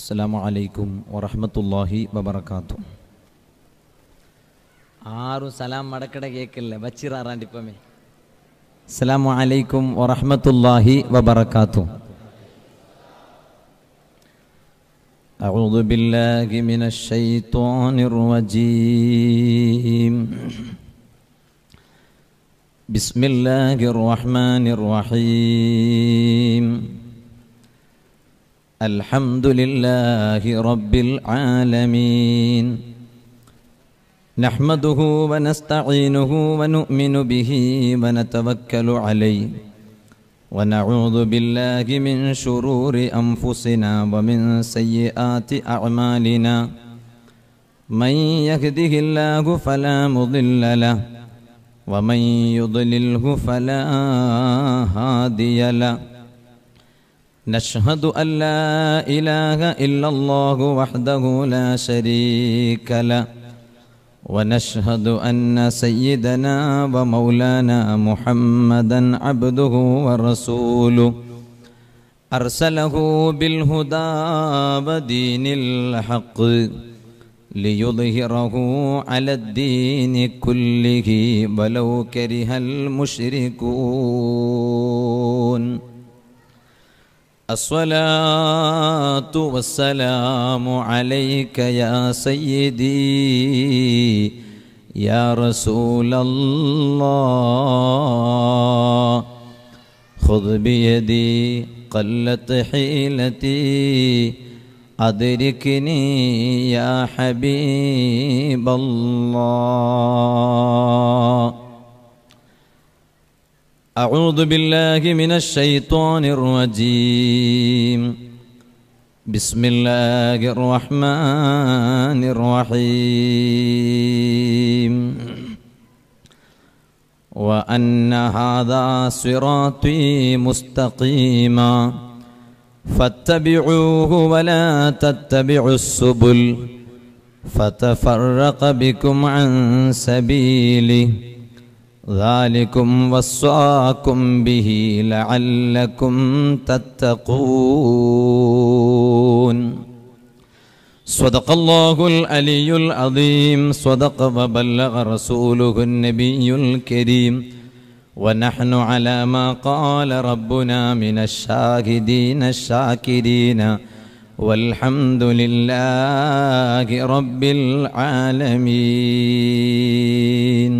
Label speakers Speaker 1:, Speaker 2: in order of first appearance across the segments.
Speaker 1: അസ്സലാമു അലൈക്കും വറഹ്മത്തുള്ളാഹി വബറകാത്തു ആരും സലാം മടക്കട കേക്കില്ല ബച്ചിറാറാണ്ടിപ്പമേ അസ്സലാമു അലൈക്കും വറഹ്മത്തുള്ളാഹി വബറകാത്തു أعوذ بالله من الشيطان الرجيم بسم الله الرحمن الرحيم الحمد لله رب العالمين نحمده ونستعينه ونؤمن به ونتوكل عليه ونعوذ بالله من شرور أنفسنا ومن سيئات أعمالنا من يهده الله فلا مضل له ومن يضلله فلا هادي له نشهد أن لا إله إلا الله وحده لا شريك له ونشهد أن سيدنا ومولانا محمدا عبده ورسوله أرسله بالهدى ودين الحق ليظهره على الدين كله ولو كره المشركون الصلاة والسلام عليك يا سيدي يا رسول الله خذ بيدي قلت حيلتي أدركني يا حبيب الله أعوذ بالله من الشيطان الرجيم بسم الله الرحمن الرحيم وأن هذا صراطي مستقيما فاتبعوه ولا تتبعوا السبل فتفرق بكم عن سبيله ذلكم وصاكم به لعلكم تتقون صدق الله العلي العظيم صدق وبلغ رسوله النبي الكريم ونحن على ما قال ربنا من الشاهدين الشاكرين والحمد لله رب العالمين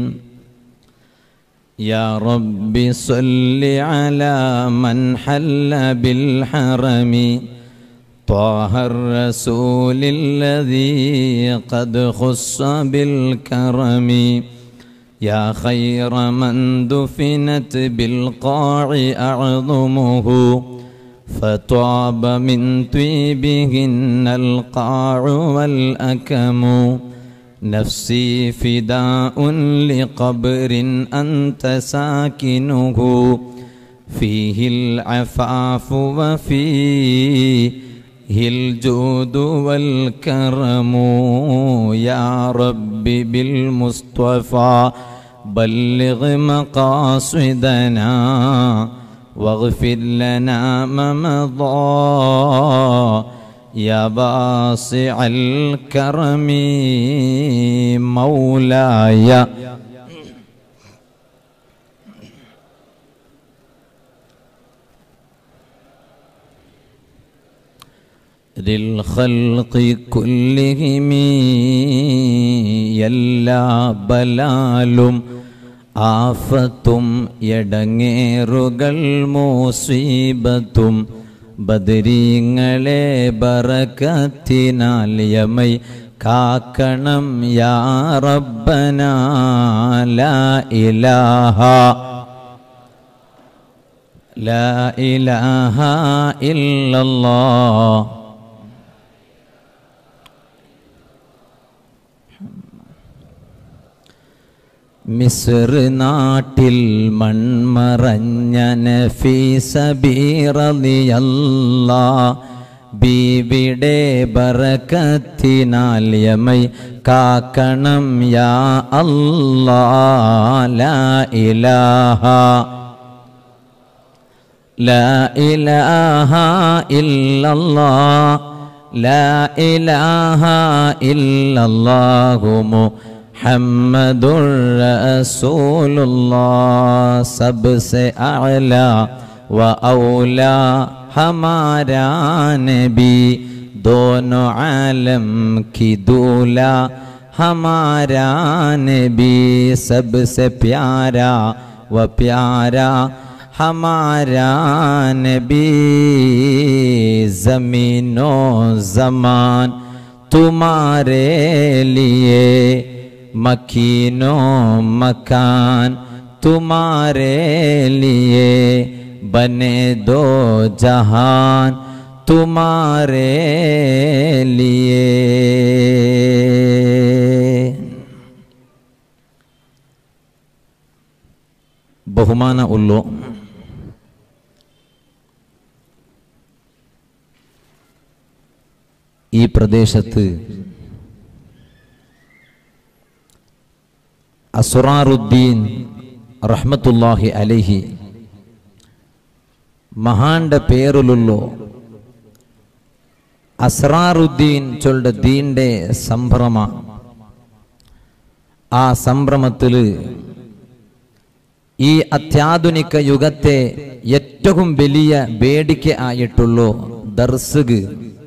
Speaker 1: يا رب صل على من حل بالحرم طه الرسول الذي قد خص بالكرم يا خير من دفنت بالقاع أعظمه فطاب من طيبهن القاع والأكم نفسي فداء لقبر أنت ساكنه فيه العفاف وفيه الجود والكرم يا رب بالمصطفى بلغ مقاصدنا واغفر لنا ما مضى يا باسع الكرم مولاي للخلق كلهم എല്ലാ ബലാലും ആഫത്തും എടങ്ങേറുകൾ മോസീബത്തും ബദരീങ്ങളെ ബറക്കത്തിനാൽ യമൈ കാക്കണം യാ റബ്ബന ലാ ഇലാഹ ലാ ഇലാഹ ഇല്ലല്ലാഹ് മിസ്ർ നാട്ടിൽ മൺമറഞ്ഞ നഫീസബീറിയല്ല ബീവിടെ ബറക്കത്തിനാൽ യമൈ കാക്കണം യാ അല്ലാ ലാ ഇലാഹ لا إله إلا الله لا إله إلا الله محمد رسول الله सबसे अला व औला हमारा नबी दोनों आलम की दूला हमारा नबी सबसे प्यारा व प्यारा हमारा नबी जमीनों जमान तुम्हारे लिए मकीनो मकान तुम्हारे लिए बने दो जहान तुम्हारे लिए ബഹുമാന ഉള്ളോ ഈ പ്രദേശത്ത് അസുറാറുദ്ദീൻ റഹ്മത്തുല്ലാഹി അലഹി മഹാന്റെ പേരിലുള്ളോ അസ്രാറുദ്ദീൻ ചൊല്ലുടെ ദീന്റെ സംഭ്രമ ആ സംഭ്രമത്തിൽ ഈ അത്യാധുനിക യുഗത്തെ ഏറ്റവും വലിയ വേടിക്ക ആയിട്ടുള്ളൂ ദർസുഗ്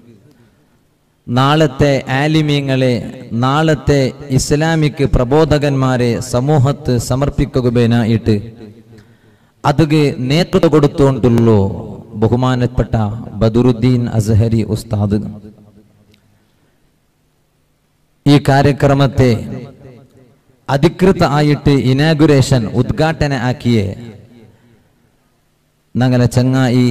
Speaker 1: നാളത്തെ ആലിമ്യങ്ങളെ നാളത്തെ ഇസ്ലാമിക് പ്രബോധകന്മാരെ സമൂഹത്ത് സമർപ്പിക്കുകയായിട്ട് അതുക്ക് നേതൃത്വം കൊടുത്തുകൊണ്ടുള്ളൂ ബഹുമാനപ്പെട്ട ബദറുദ്ദീൻ അസ്ഹരി ഉസ്താദ് ഈ കാര്യക്രമത്തെ അധികൃത ആയിട്ട് ഇനാഗുറേഷൻ ഉദ്ഘാടന ആക്കിയേ ഞങ്ങളെ ചങ്ങായി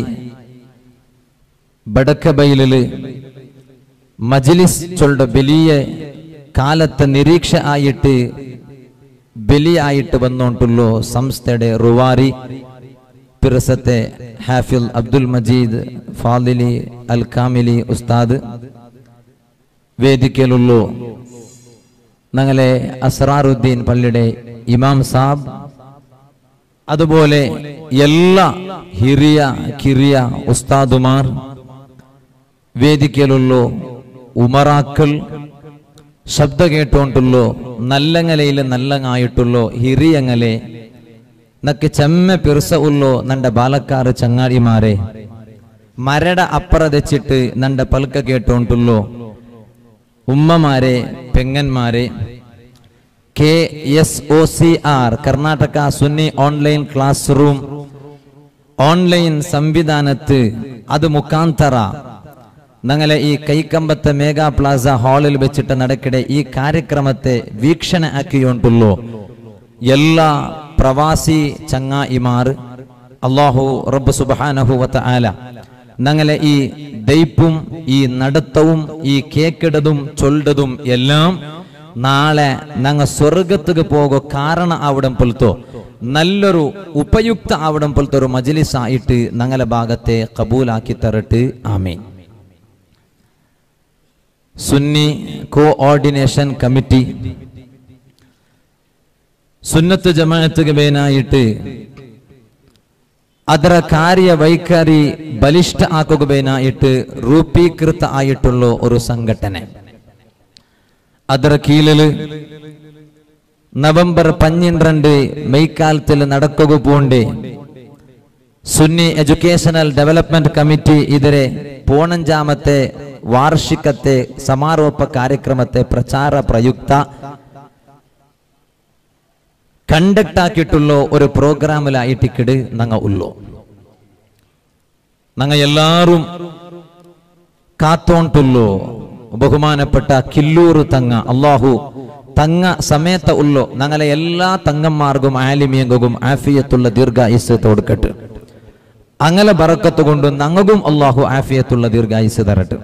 Speaker 1: ബടക്കബൈലില് മജ്ലിസ് ചൊല്ലുടെ വലിയ കാലത്തെ നിരീക്ഷ ആയിട്ട് ബലിയായിട്ട് വന്നോണ്ടുള്ളൂ സംസ്ഥയുടെ റുവാരി പിറസത്തെ ഹാഫിൽ അബ്ദുൽ മജീദ് ഫാദിലി അൽ കാമിലി ഉസ്താദ് വേദിക്കലുള്ളൂ ഞങ്ങളെ അസ്രാറുദ്ദീൻ പള്ളിയുടെ ഇമാം സാബ് അതുപോലെ എല്ലാ ഹിറിയ കിറിയ ഉസ്താദുമാർ വേദിക്കലുള്ളൂ ഉമറാക്കൾ ശബ്ദ കേട്ടോണ്ടുള്ളോ നല്ലങ്ങലയിൽ നല്ലങ്ങായിട്ടുള്ളോ ഹിറിയങ്ങലെ നക്ക് ചെമ്മ പിറുസ ഉള്ളോ നന്റെ ബാലക്കാർ ചങ്ങാടിമാരെ മരട അപ്പറ തെച്ചിട്ട് നന്റെ പൽക്ക കേട്ടോണ്ടുള്ളോ ഉമ്മമാരെ പെങ്ങന്മാരെ K S O C R Karnataka Sunni online class room online സംവിധാനത്ത് അത് മുഖാന്തര ഞങ്ങളെ ഈ കൈക്കമ്പത്തെ മേഗാ പ്ലാസ ഹാളിൽ വെച്ചിട്ട് നടക്കിടെ ഈ കാര്യക്രമത്തെ വീക്ഷണ ആക്കിയോണ്ടുള്ളൂ എല്ലാ പ്രവാസി ചങ്ങായിമാർ അള്ളാഹു റബ്ബ് സുബാനഹുവത്ത ആല ഞങ്ങളെ ഈ ദൈപ്പും ഈ നടത്തവും ഈ കേക്കിടതും ചൊല്ലതും എല്ലാം നാളെ ഞങ്ങ സ്വർഗത്തുക്ക് പോകോ കാരണം ആവിടം പോലത്തോ നല്ലൊരു ഉപയുക്ത ആവിടം പോലത്തെ ഒരു മജ്ലിസ് ആയിട്ട് ഞങ്ങളെ ഭാഗത്തെ കബൂലാക്കി തരട്ട് ആമീൻ സുന്നി കോഓർഡിനേഷൻ കമ്മിറ്റി സുന്നത്ത് ജമാഅത്ത് ಬೇನಾയിട്ട് ಅದರ ಕಾರ್ಯವೈಖರಿ ಬಲಿಷ್ಠ ಆಗುಬೇನಾയിട്ട് ರೂಪೀಕೃತ ಆയിട്ടുള്ള ഒരു സംഘടന ಅದರ കീഴില് നവംബർ പന്ത്രണ്ട് മെയ്ക്കാലത്തിൽ നടക്കുക പോണ്ടേ സുന്നി എഡ്യൂക്കേഷണൽ ഡെവലപ്മെന്റ് കമ്മിറ്റി ഇതിരെ പോണഞ്ചാമത്തെ വാർഷികത്തെ സമാരോപ കാര്യക്രമത്തെ പ്രചാര പ്രയുക്ത കണ്ടക്ട് ആക്കിയിട്ടുള്ള ഒരു പ്രോഗ്രാമിലായിട്ടിക്കിട് നങ്ങ ഉള്ളു നങ്ങ എല്ലാരും കാത്തോണ്ടുള്ളു ബഹുമാനപ്പെട്ട കില്ലൂർ തങ്ങ അള്ളാഹു തങ്ങ സമയത്ത് ഉള്ളു ഞങ്ങളെ എല്ലാ തങ്ങന്മാർക്കും ആലിമിയങ്കും ആഫിയത്തുള്ള ദീർഘായുസ് കൊടുക്കട്ടെ അങ്ങനെ ബറക്കത്ത് കൊണ്ട് ഞങ്ങൾക്കും അള്ളാഹു ആഫിയത്തുള്ള ദീർഘായുസ് തരട്ടെ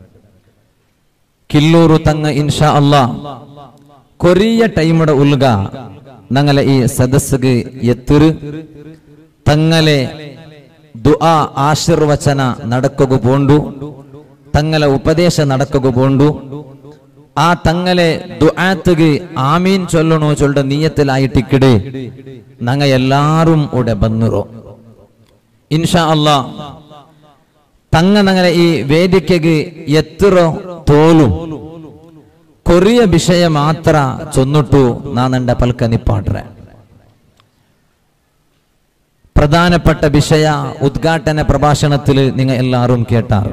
Speaker 1: കില്ലൂർ തങ്ങ ഇൻഷാ അള്ളാ കൊറിയ ടൈമുടെ ഉൽഗ ഞങ്ങളെ ഈ സദസ്സുക്ക് എത്തിറ് തങ്ങളെ ദുആ ആശീർവചന നടക്കുക പോണ്ടു തങ്ങളെ ഉപദേശ നടക്കുക പോണ്ടു ആ തങ്ങളെ ദുആത്തുക്ക് ആമീൻ ചൊല്ലണോ ചൊല്ലുടെ നീയത്തിലായിട്ടിക്കിട് ഞങ്ങ എല്ലാരും ഇവിടെ ബന്നുറോ ഇൻഷാ അല്ലാ ತಂಗ ನಂಗಲ ಈ ವೇದಿಕೆಗೆ ಎತ್ತರೋ ತೋಲು ಕೊರಿಯ ವಿಷಯ ಮಾತ್ರ ചൊന്നിട്ടു നാനെന്റെ പൽക്ക നിപ്പാട്രെ പ്രധാനപ്പെട്ട വിഷയ ഉദ്ഘാടന പ്രഭാഷണത്തിൽ നിങ്ങൾ എല്ലാവരും കേട്ടാർ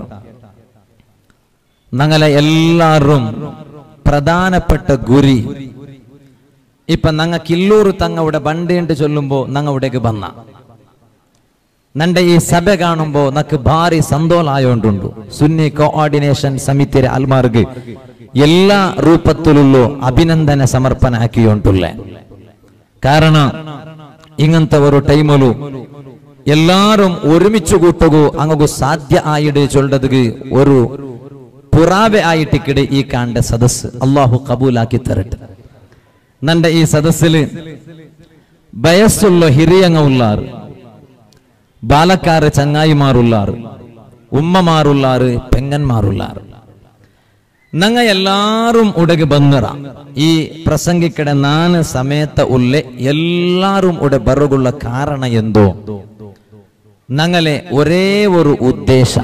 Speaker 1: ഞങ്ങളെ എല്ലാവരും പ്രധാനപ്പെട്ട ഗുരി ഇപ്പൊ ഞങ്ങ കില്ലൂർ തങ്ങളുടെ ബണ്ടിണ്ട് ചൊല്ലുമ്പോ ഞങ്ങ ഇവിടേക്ക് വന്ന നന്റെ ഈ സഭ കാണുമ്പോ നക്ക് ഭാരി സന്തോളായോണ്ടുണ്ടു സുന്നി കോഓർഡിനേഷൻ സമിതിയുടെ അൽമാർക്ക് എല്ലാ രൂപത്തിലുള്ള അഭിനന്ദന സമർപ്പണ ആക്കിയോണ്ടുള്ള കാരണം ഇങ്ങനത്തെ ഒരു ടൈമിലു എല്ലാരും ഒരുമിച്ച് കൂട്ടുകൂ അങ്ങു സാധ്യ ആയിട്ട് ചൊല്ലത് ഒരു പുറാവെ ആയിട്ടിക്കിടെ ഈ കാണ്ട സദസ് അള്ളാഹു കബൂലാക്കി തരട്ടെ നന്റെ ഈ സദസ്സില് വയസ്സുള്ള ഹിരിയങ്ങ ഉള്ളാറ് ബാലക്കാര് ചങ്ങായിമാറുള്ളാറ് ഉമ്മമാറുള്ളാറ് പെങ്ങന്മാറുള്ളാറ് നങ്ങ എല്ലാരും ഉടക് ബന്നറ ഈ പ്രസംഗിക്കട നാല് സമയത്ത ഉള്ളിൽ എല്ലാരും ഉടെ ബറുകുള്ള കാരണ എന്തോ ഞങ്ങളെ ഒരേ ഒരു ഉദ്ദേശ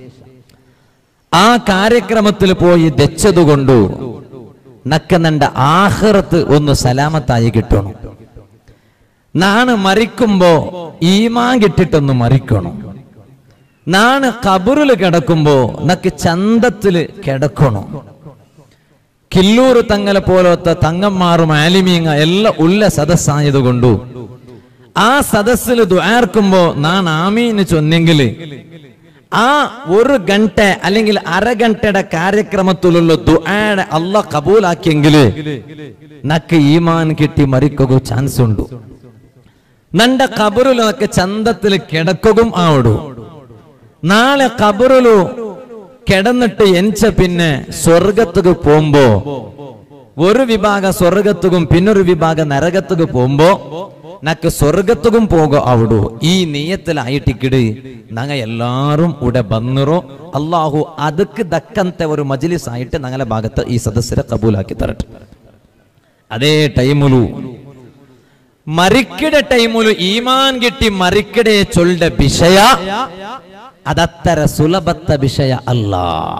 Speaker 1: ആ കാര്യക്രമത്തിൽ പോയി ദച്ചതുകൊണ്ടു നക്ക നന്റെ ആഹ്റത്ത് ഒന്ന് സലാമത്തായി കിട്ടണം നാണ് മരിക്കുമ്പോ ഈമാൻ കിട്ടിട്ടൊന്ന് മരിക്കണം നാണ് കബറില് കിടക്കുമ്പോ നക്ക് ചന്തത്തില് കിടക്കണം കില്ലൂർ തങ്ങലെ പോലത്തെ തങ്ങന്മാറും ആലിമീങ്ങ എല്ലാം ഉള്ള സദസ്സായതുകൊണ്ടു ആ സദസ്സിൽ ദ്വാർക്കുമ്പോ നാൻ ആമീന്ന് ചൊന്നെങ്കില് ആ ഒരു ഗಂಟ അല്ലെങ്കിൽ അരഗಂಟയുടെ കാര്യക്രമത്തിലുള്ള ദുആടെ അല്ല കബൂലാക്കിയെങ്കില് നക്ക് ഈമാൻ കിട്ടി മരിക്കുക ചാൻസ് ഉണ്ട് നന്റെ കബറിലൊക്കെ ചന്തത്തിൽ കിടക്കുകയും ആവിടൂ നാളെ കബറിലു കിടന്നിട്ട് എൻച്ച പിന്നെ സ്വർഗത്തുക്ക് പോകുമ്പോ ഒരു വിഭാഗം സ്വർഗത്തുക്കും പിന്നൊരു വിഭാഗം നരകത്തുക്ക് പോകുമ്പോ നക്ക് സ്വർഗത്തുക്കും പോകോ അവിടു ഈ നീയത്തിലായിട്ടിക്കിട് നങ്ങ എല്ലാരും ഉടെ ബന്നിറോ അള്ളാഹു അതുക്ക് ദക്കത്തെ ഒരു മജിലിസ് ആയിട്ട് ഞങ്ങളെ ഭാഗത്ത് ഈ സദസ്സിനെ കബൂലാക്കി തരട്ടെ അതേ ടൈമുലു മരിക്കിട ടൈമുലു ഈമാൻ കിട്ടി മരിക്കിടെ ചൊല്ലുടെ വിഷയ അതത്തര സുലഭത്ത വിഷയ അല്ല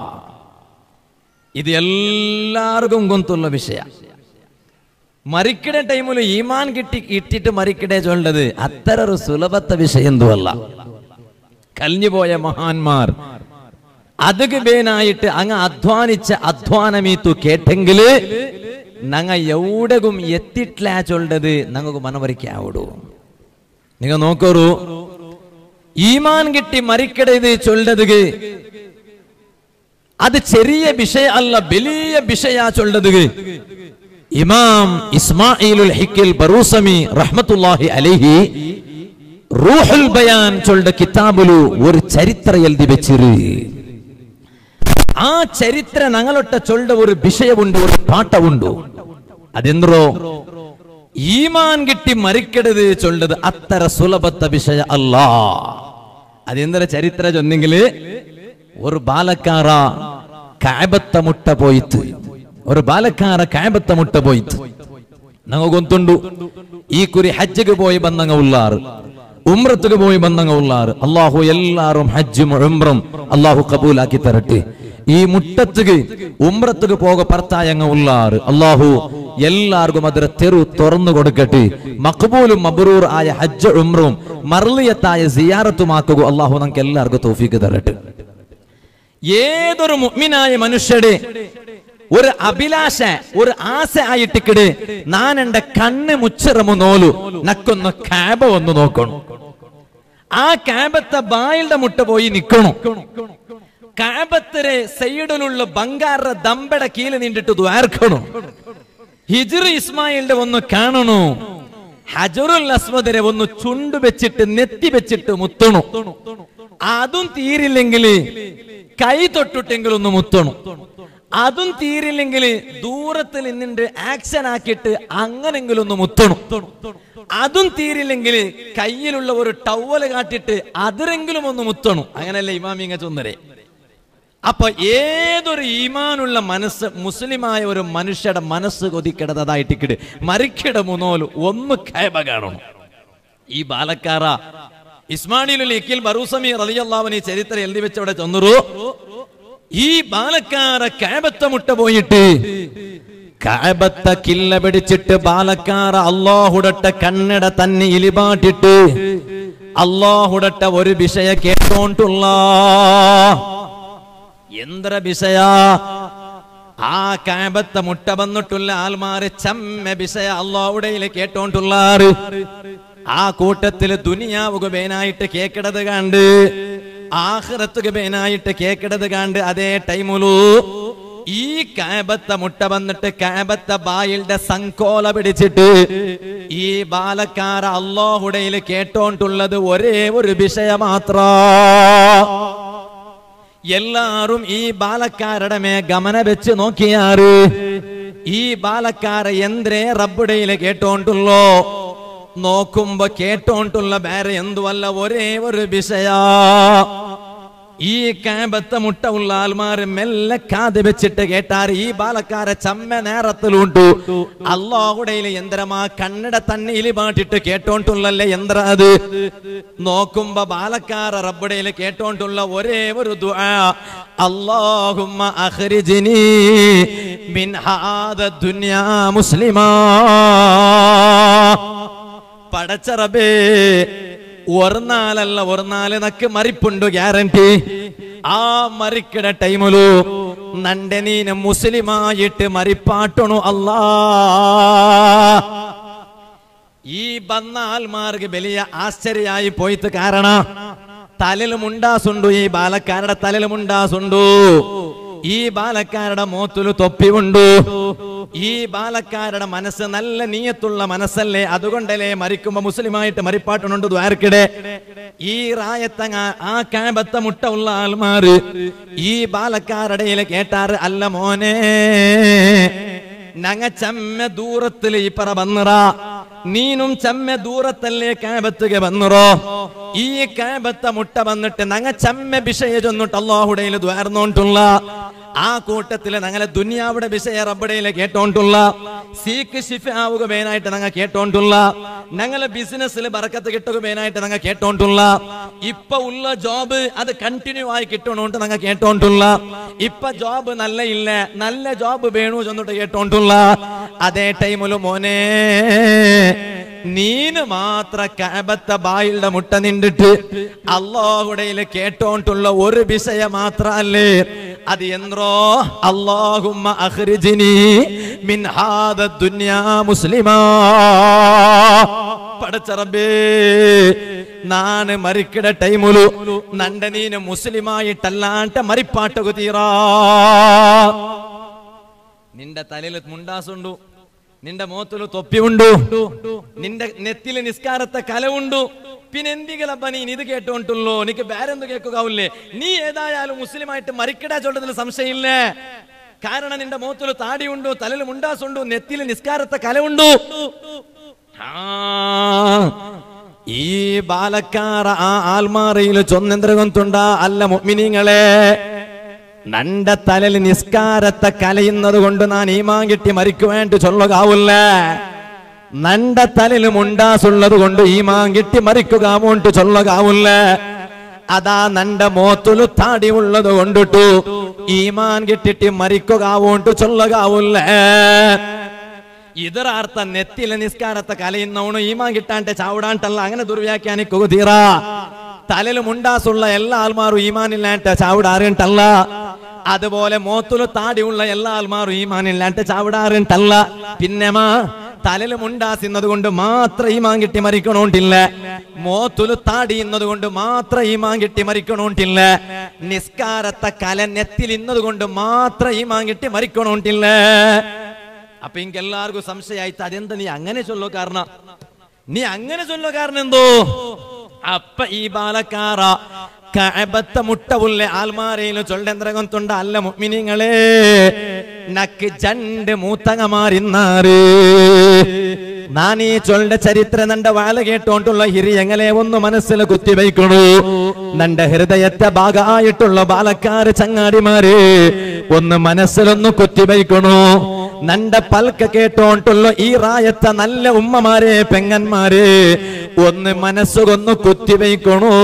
Speaker 1: ഇത് എല്ലാവർക്കും ഗൊന്തുള്ള വിഷയ മരിക്കിട ടൈമിൽ ഈമാൻ കിട്ടി ഇട്ടിട്ട് മരിക്കിടെ ചൊല്ലത് അത്തര ഒരു സുലഭത്ത വിഷയം എന്തുമല്ല കലിഞ്ഞുപോയ മഹാന്മാർ അതുക്ക് ബേനായിട്ട് അങ്ങ് അധ്വാനിച്ച അധ്വാനമീത്തു കേട്ടെങ്കില് നങ്ങ എവിടെയും എത്തിട്ടില്ല ചൊല്ലത് ഞങ്ങൾക്ക് മനവരിക്കാവിടൂ നിങ്ങൾ നോക്കൂ ഈമാൻ കിട്ടി മരിക്കടത് ചൊല്ലത് അത് ചെറിയ വിഷയ അല്ല വലിയ വിഷയ ചൊല്ലത് ഇമാം ഇസ്മായിലുൽ ഹിക്കിൽ ബറൂസമി റഹ്മത്തുല്ലാഹി അലൈഹി റൂഹുൽ ബയാൻ ചൊല്ല കിതാബിലു ഒരു ചരിത്ര എഴുതി വെച്ചിரு ആ ചരിത്ര ഞങ്ങളൊട്ട ചൊല്ല ഒരു വിഷയമുണ്ട് ഒരു പാട്ടമുണ്ട് അതെന്തോ ഈമാൻ കിട്ടി മരിക്കരുത് ചൊല്ലത് അത്തര സുലഭത്ത വിഷയ അല്ല അതെന്തര ചരിത്ര ചൊന്നെങ്കില് ഒരു ബാലക്കാര കാബത്ത മുട്ട പോയിത്ത് ഒരു ബാലക്കാര കാബത്ത മുട്ട പോയിത്ത് ഞങ്ങ ഗൊന്തുണ്ടു ഈ കുരി ഹജ്ജിಗೆ പോയി ಬಂದಂಗ ಉಳ್ಳಾರು ഉംറത്തുക്ക് പോയി ಬಂದಂಗ ഉള്ളാറ് അള്ളാഹു എല്ലാരും ഹജ്ജും ഉംറം അള്ളാഹു കബൂലാക്കി തരട്ടെ ഈ മുട്ടത്തുക്ക് ഉംറത്തുക്ക് പോക പർത്തായങ്ങ ഉള്ളാറ് അള്ളാഹു എല്ലാവർക്കും അതിരെ തെരു തുറന്നു കൊടുക്കട്ടെ മക്ബൂലും മബ്രൂർ ആയ ഹജ്ജ് ഉംറും മർലിയത്തായ സിയാറത്തുമാക്കുക അള്ളാഹു നമുക്ക് എല്ലാവർക്കും തോഫിക്ക് തരട്ടെ ഏതൊരു മുഅ്മിനായ മനുഷ്യരുടെ ഒരു അഭിലാഷ ഒരു ആശ ആയിട്ടിക്കിട് ഞാൻ എന്റെ കണ്ണ് മുച്ചിറമു നോലു നക്കൊന്ന് കാബ ഒന്ന് നോക്കണം ആ കാബത്തെ ബായിയുടെ മുട്ട പോയി നിക്കണു കാബത്തിരെ സൈഡിലുള്ള ബംഗാറ ദമ്പട കീല് നീണ്ടിട്ട് ദ്വാർക്കണു ഹിജിർ ഇസ്മായിലിന്റെ ഒന്ന് കാണണു ഹജറുൽ അസ്വദരെ ഒന്ന് ചുണ്ടു വെച്ചിട്ട് നെത്തി വെച്ചിട്ട് മുത്തണു അതും തീരില്ലെങ്കിൽ കൈ തൊട്ടിട്ടെങ്കിൽ ഒന്ന് മുത്തണു അതും തീരില്ലെങ്കിൽ ദൂരത്തിൽ നിന്നിട്ട് ആക്ഷൻ ആക്കിയിട്ട് അങ്ങനെങ്കിലും ഒന്ന് മുത്തണു അതും തീരില്ലെങ്കിൽ കയ്യിലുള്ള ഒരു ടവല് കാട്ടിട്ട് അതിരെങ്കിലും ഒന്ന് മുത്തണു അങ്ങനല്ലേ ഇമാമിങ്ങ ചൊന്നരെ അപ്പൊ ഏതൊരു ഈമാനുള്ള മനസ്സ് മുസ്ലിമായ ഒരു മനുഷ്യയുടെ മനസ്സ് കൊതിക്കിടതായിട്ടിക്കിട് മരിക്കിട മുന്നോല് ഒന്ന് കൈബ കാണണം ഈ ബാലക്കാറ
Speaker 2: ഇസ്മാനിലുൽ ഇക്കിൽ ബറൂസമി റളിയല്ലാഹുവിന് ഈ ചരിത്രം എഴുതി വെച്ചവിടെ ചെന്നുറു ഈ ബാലക്കാര കാബത്ത മുട്ട പോയിട്ട് കാബത്ത കില്ല പിടിച്ചിട്ട് ബാലക്കാര അള്ളാഹുടട്ട കണ്ണട തന്നെ ഇലിപാട്ടിട്ട് അള്ളാഹുടട്ട ഒരു വിഷയ കേട്ടോണ്ടുള്ള എന്ത്ര വിഷയ ആ കാബത്ത മുട്ട വന്നിട്ടുള്ള ആൽമാര് ചമ്മ വിഷയ അള്ളാഹുടയില് കേട്ടോണ്ടുള്ളാറ് ആ കൂട്ടത്തില് ദുനിയാവുക ബേനായിട്ട് കേക്കിടത് കണ്ട് ആഹ്റത്തുക ബേനായിട്ട് കേക്കിടത് കണ്ട് അതേ ടൈമുലു ഈ കാബത്ത മുട്ട വന്നിട്ട് കാബത്ത ബായിയുടെ സങ്കോല പിടിച്ചിട്ട് ഈ ബാലക്കാര അള്ളാഹുടയിൽ കേട്ടോണ്ടുള്ളത് ഒരേ ഒരു വിഷയ മാത്ര എല്ലാരും ഈ ബാലക്കാരുടെ മേ ഗമന വെച്ച് നോക്കിയാറ് ഈ ബാലക്കാര എന്തേ റബ്ബുടയില് കേട്ടോണ്ടുള്ളോ നോക്കുമ്പോ കേട്ടോണ്ടുള്ള വേറെ എന്തുവല്ല ഒരേ ഒരു വിഷയ ഈ കാമ്പത്തെ മുട്ട ഉള്ള ആൾമാര് മെല്ലെ കാത് വെച്ചിട്ട് കേട്ടാർ ഈ ബാലക്കാരെ ചമ്മ നേരത്തിലുണ്ടു അള്ളാഹുടയിലെ യന്ത്രമാ കണ്ണട തണ്ണിയിൽ പാട്ടിട്ട് കേട്ടോണ്ടുള്ളല്ലേ യന്ത്ര അത് നോക്കുമ്പോ ബാലക്കാര റബ്ബുടയിൽ കേട്ടോണ്ടുള്ള ഒരേ ഒരു ദുആ അല്ലാഹുമ്മ അഖ്രിജ്നി മിൻ ഹാദ ദുനിയാ മുസ്ലിമാ പടച്ച റബ്ബേ ഒരു നാലല്ല ഒരു നാല് നക്ക് മരിപ്പുണ്ട് ഗ്യാരണ്ടി ആ മരിക്കട ടൈമിലു നന്റെ നീന മുസ്ലിമായിട്ട് മരിപ്പാട്ടണു അല്ലാ ഈ ബന്ന ആൽമാർക്ക് വലിയ ആശ്ചര്യായി പോയിട്ട് കാരണ തലയിൽ മുണ്ടാസുണ്ടു ഈ ബാലക്കാരുടെ തലയിൽ മുണ്ടാസുണ്ടു ഈ ബാലക്കാരുടെ മോത്തില് തൊപ്പിയുണ്ട് ഈ ബാലക്കാരുടെ മനസ്സ് നല്ല നീയത്തുള്ള മനസ്സല്ലേ അതുകൊണ്ടല്ലേ മരിക്കുമ്പോ മുസ്ലിമായിട്ട് മരിപ്പാട്ടുന്നുണ്ട് ദ്വാരക്കിടെ ഈ റായത്തങ്ങ ആ കാബത്ത മുട്ട ഉള്ള ആൾമാര് ഈ ബാലക്കാരുടെ കേട്ടാറ് അല്ല മോനെ ഞങ്ങ ചമ്മ ദൂരത്തില് ഈ പറ വന്നിറ നീനും ചമ്മ ദൂരത്തല്ലേ കാബത്തുക വന്നിറോ ഈ കാബത്ത മുട്ട വന്നിട്ട് ഞങ്ങ ചമ്മ വിഷയ ചൊന്നിട്ട് അള്ളാഹുടയിൽ ദ്വാർന്നോണ്ടുള്ള ആ കൂട്ടത്തില് ഞങ്ങളെ ദുനിയാവിടെ വിഷയ റബ്ബടയിലെ കേട്ടോണ്ടുള്ള സീക്ക് ഷിഫ ആവുക വേനായിട്ട് ഞങ്ങൾ കേട്ടോണ്ടുള്ള ഞങ്ങളെ ബിസിനസ്സിൽ ബറക്കത്ത് കിട്ടുക വേനായിട്ട് ഞങ്ങൾ കേട്ടോണ്ടുള്ള ഇപ്പൊ ഉള്ള ജോബ് അത് കണ്ടിന്യൂ ആയി കിട്ടണോണ്ട് ഞങ്ങൾ കേട്ടോണ്ടുള്ള ഇപ്പൊ ജോബ് നല്ല ഇല്ല നല്ല ജോബ് വേണു ചെന്നിട്ട് കേട്ടോണ്ടുള്ള അതേ ടൈമില് മോനെ നീന് മാത്ര കാബത്ത ബായിയുടെ മുട്ട നിണ്ടിട്ട് അള്ളാഹുടയില് കേട്ടോണ്ടുള്ള ഒരു വിഷയ മാത്രല്ലേ അത് എന്തോ അള്ളാഹുമ്മ അഖ്രിജ്നി മിൻ ഹാദ ദുനിയാ മുസ്ലിമാ പടച്ചറബേ നാന് മരിക്കട ടൈമുലു നണ്ട നീന് മുസ്ലിമായിട്ടല്ലാണ്ട് മരിപ്പാട്ടു തീറാ നിന്റെ തലയിൽ മുണ്ടാസുണ്ടു നിന്റെ മുഖത്തില് തൊപ്പിയുണ്ടു നിന്റെ നെത്തില് നിസ്കാരത്തെ കലവുണ്ടു പിന്നെ എന്തികളപ്പ നീ ഇത് കേട്ടോണ്ടുള്ളൂ എനിക്ക് വേറെന്ത് കേൾക്കുകയില്ലേ നീ ഏതായാലും മുസ്ലിമായിട്ട് മരിക്കടാ ചൊല്ലതിൽ സംശയമില്ലേ കാരണം നിന്റെ മുഖത്തില് താടിയുണ്ടു തലയിൽ മുണ്ടാസുണ്ടു നെത്തില് നിസ്കാരത്തെ കലവുണ്ടു ആ, ഈ ബാലക്കാര ആ ആൽമാറയിൽ ചൊന്നെന്ത്രകന്തുണ്ട അല്ല മുഅ്മിനീങ്ങളെ നണ്ട തലയിൽ നിസ്കാരത്തെ കലയുന്നത് കൊണ്ട് ഞാൻ ഈമാൻ കിട്ടി മരിക്കുവേണ്ടി ചൊല്ലുകാവില്ല നണ്ട തലയിൽ മുണ്ടാസുള്ളത് കൊണ്ട് ഈമാൻ കിട്ടി മരിക്കുകയാവോണ്ട് ചൊല്ലുകാവില്ല അതാ നണ്ട മോത്തുലു താടി ഉള്ളത് കൊണ്ടിട്ടു ഈമാൻ കിട്ടിട്ട് മരിക്കുകയാവോണ്ട് ചൊല്ലുകാവില്ല ಇದರಾರ್ಥ ನೆತ್ತಿಲ ನಿಸ್ಕಾರತ ಕಲೆಯುന്നವನು ಈಮಾನ್ ಗಿಟ್ಟಾಂಟೆ ചാവിടാണ്ടല്ല അങ്ങനെ ദുർവ്യാഖ്യാനിക്കുക തീറ തലയിൽ മുണ്ടാസുള്ള എല്ലാ ആൾമാരും ഈമാനില്ലാണ്ട് ചാവിടാറുണ്ടല്ല അതുപോലെ മോത്തുല് താടിയുള്ള എല്ലാ ആൾമാരും ഈമാനില്ലാണ്ട് ചാവിടാറുണ്ടല്ല പിന്നെമാ തലയിൽ മുണ്ടാസിന്നത് കൊണ്ട് മാത്രം ഈമാൻ കിട്ടി മരിക്കണോണ്ടില്ല മോത്തുല് താടിയുന്നത് കൊണ്ട് മാത്രം ഈമാൻ കിട്ടി മരിക്കണോണ്ടില്ല നിസ്കാരത്തെ കല നെത്തിൽ ഇന്നത് കൊണ്ട് മാത്രം ഈമാൻ കിട്ടി മരിക്കണോണ്ടില്ല അപ്പൊ എനിക്ക് എല്ലാവർക്കും സംശയമായിട്ട് അതെന്താ നീ അങ്ങനെ ചൊല്ലോ കാരണം നീ അങ്ങനെ ചൊല്ലോ കാരണം എന്തോ അപ്പ ഈ ബാലക്കാറ കഅബത്ത മുട്ടവുള്ള ആൽമാരയിൽ ചൊല്ലെന്തരകൊണ്ടുണ്ട അല്ല മുഅ്മിനീങ്ങളെ നക്ക് ജണ്ട് മൂത്തങ്ങമാരിന്നാറ് നാനീ ചൊല്ലെ ചരിത്ര നണ്ട വാല കേട്ടോണ്ടുള്ള ഹിരിയങ്ങളെ ഒന്ന് മനസ്സിൽ കുത്തിവയ്ക്കണു നണ്ട ഹൃദയത്തെ ഭാഗമായിട്ടുള്ള ബാലക്കാര് ചങ്ങാടിമാര് ഒന്ന് മനസ്സിലൊന്ന് കുത്തിവയ്ക്കണു നണ്ട പൽക്ക കേട്ടോണ്ടുള്ള ഈ റായത്തെ നല്ല ഉമ്മമാരെ പെങ്ങന്മാരെ ഒന്ന് മനസ്സുകൊന്ന് കുത്തിവയ്ക്കണോ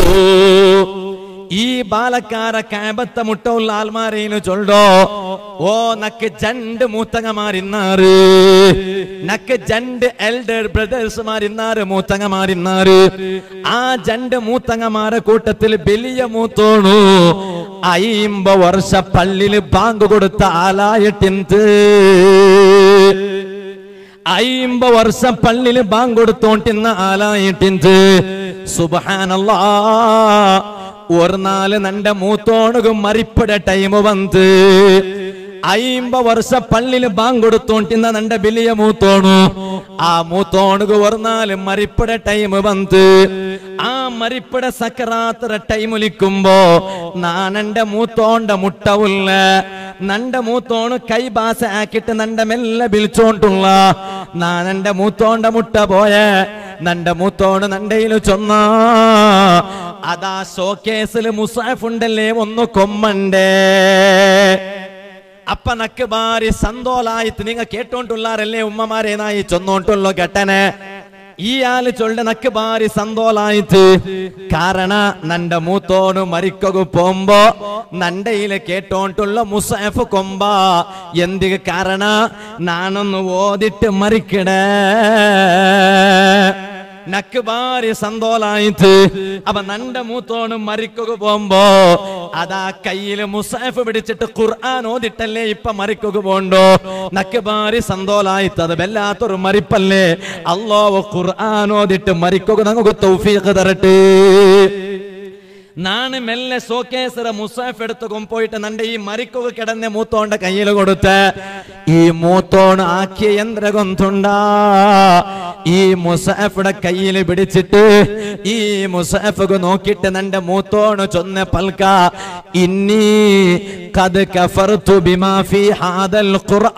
Speaker 2: ഈ ബാലക്കാര കാബത്ത മുട്ടുള്ള ആൽമാരേനു ചൊല്ലോ ഓ നക്ക് ജണ്ട് മൂത്തങ്ങമാരിന്നാറ് നക്ക് ജണ്ട് എൽഡർ ബ്രദേഴ്സ് മാരിന്നാറ് മൂത്തങ്ങമാരിന്നാറ് ആ ജണ്ട് മൂത്തങ്ങമാരെ കൂട്ടത്തിൽ വലിയ മൂത്തോണു അയിമ്പ വർഷ പള്ളില് ബാങ്ക് കൊടുത്ത ആലായിട്ടിന്ത് അയിമ്പ വർഷം പള്ളില് ബാങ്ക് കൊടുത്തോണ്ടിന്ന ആലായിട്ടിന്ത് സുബഹാനല്ലാ ഒരു നാല് നന്റെ മൂത്തോണുകും മറിപ്പട ടൈം വന്ന് അയിമ്പ വർഷ പള്ളില് ബാങ്ക് കൊടുത്തോണ്ടിന്ന നന്റെ വലിയ മൂത്തോണു ആ മൂത്തോണുകു ഒരു നാല് മറിപ്പട ടൈം വന്ന് ആ മറിപ്പട സക്കറാത്ര ടൈമുലിക്കുമ്പോ നാനെന്റെ മൂത്തോണ്ട മുട്ടവുള്ള നന്റെ മൂത്തോണ് കൈ ബാസ ആക്കിട്ട് നന്റെ മെല്ലെ വിളിച്ചോണ്ടുള്ള നാനെന്റെ മൂത്തോണ്ട മുട്ട പോയ നന്റെ മൂത്തോണ് നണ്ടയില് ചൊന്ന അതാ ഷോക്കേസിൽ മുസാഫ് ഉണ്ടല്ലേ ഒന്ന് കൊമ്മണ്ടേ അപ്പ നക്ക് ബാരി സന്തോലായിട്ട് നിങ്ങ കേട്ടോണ്ടുള്ളാരല്ലേ ഉമ്മമാരെ നായി ചൊന്നോണ്ടുള്ളോ കെട്ടനെ ഈ ആള് ചൊല്ല നക്ക് ബാരി സന്തോലായിട്ട് കാരണ നന്റെ മൂത്തോണ് മരിക്കൊക്കെ പോകുമ്പോ നണ്ടയില് കേട്ടോണ്ടുള്ള മുസാഫ് കൊമ്പ എന്ത് കാരണ നാനൊന്ന് ഓതിട്ട് മരിക്കടേ നക്ക് ബാരി സന്തോലായിട്ട് അപ്പൊ നന്റെ മൂത്തോണ് മരിക്കുക പോകുമ്പോ അതാ കയ്യില് മുസാഫ് പിടിച്ചിട്ട് ഖുർആൻ ഓതിട്ടല്ലേ ഇപ്പൊ മരിക്കുക പോണ്ടോ നക്ക് ബാരി സന്തോലായിട്ട് അത് വല്ലാത്തൊരു മരിപ്പല്ലേ അല്ലോ ഖുർആൻ ഓതിട്ട് മരിക്കുക നമുക്ക് തൗഫീഖ് തരട്ടെ നാണ് മെല്ലെ സോക്കേസറ മുസാഫ് എടുത്ത് കൊമ്പോയിട്ട് നന്റെ ഈ മരിക്കുക കിടന്ന മൂത്തോണ്ട കയ്യിൽ കൊടുത്ത് ഈ മൂത്തോണ് ആക്കിയ യന്ത്ര കൊന്തുണ്ട ഈ മുസാഫിയുടെ കയ്യിൽ പിടിച്ചിട്ട് ഈ മുസാഫ് നോക്കിയിട്ട് നന്റെ മൂത്തോണ് ചൊന്ന പൽക്ക ഇന്നീ കത് കഫർതു ബിമാ ഫീ ഹാദൽ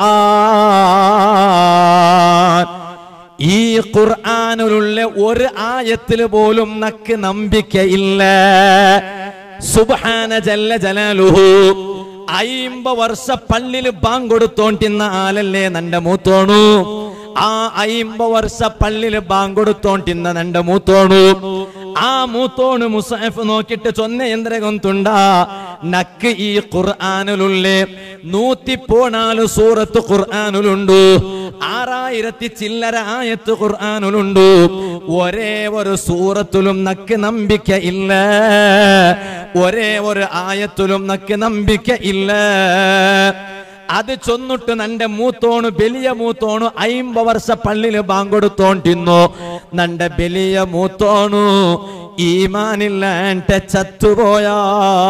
Speaker 2: ഖുർആൻ ഈ ഖുർആാനിലുള്ള ഒരു ആയത്തിൽ പോലും നക്ക് നമ്പിക്കയില്ല സുബ്ഹാന ജല്ല ജലാലുഹു അയിമ്പ വർഷ പള്ളില് ബാങ്ക് കൊടുത്തോണ്ടിന്ന ആലല്ലേ നന്റെ മൂത്തോണു ആ അയിമ്പ വർഷ പള്ളില് ബാങ്ക് കൊടുത്തോണ്ടിന്ന നന്റെ മൂത്തോണു ആ മൂത്തോണ് മുസാഫ് നോക്കിട്ട് ചൊന്ന യന്ത്രകൊന്തുണ്ട നക്ക് ഈ ഖുർആാനിലുള്ളേ നൂറ്റി പോണാല് സൂറത്ത് ഖുർആാനിലുണ്ട് ആറായിരത്തി ചില്ലര ആയത്ത് ഖുർആാനിലുണ്ട് ഒരേ ഒരു സൂറത്തിലും നക്ക് നമ്പിക്ക ഇല്ല ഒരേ ഒരു ആയത്തിലും നക്ക് നമ്പിക്ക ഇല്ല അത് ചൊന്നിട്ട് നന്റെ മൂത്തോണ് വലിയ മൂത്തോണ് അയിമ്പ വർഷ പള്ളില് ബാങ്കൊടുത്തോണ്ടിന്നു നന്റെ വലിയ മൂത്തോണു ഈമാനില്ലാണ്ട് ചത്തുപോയാ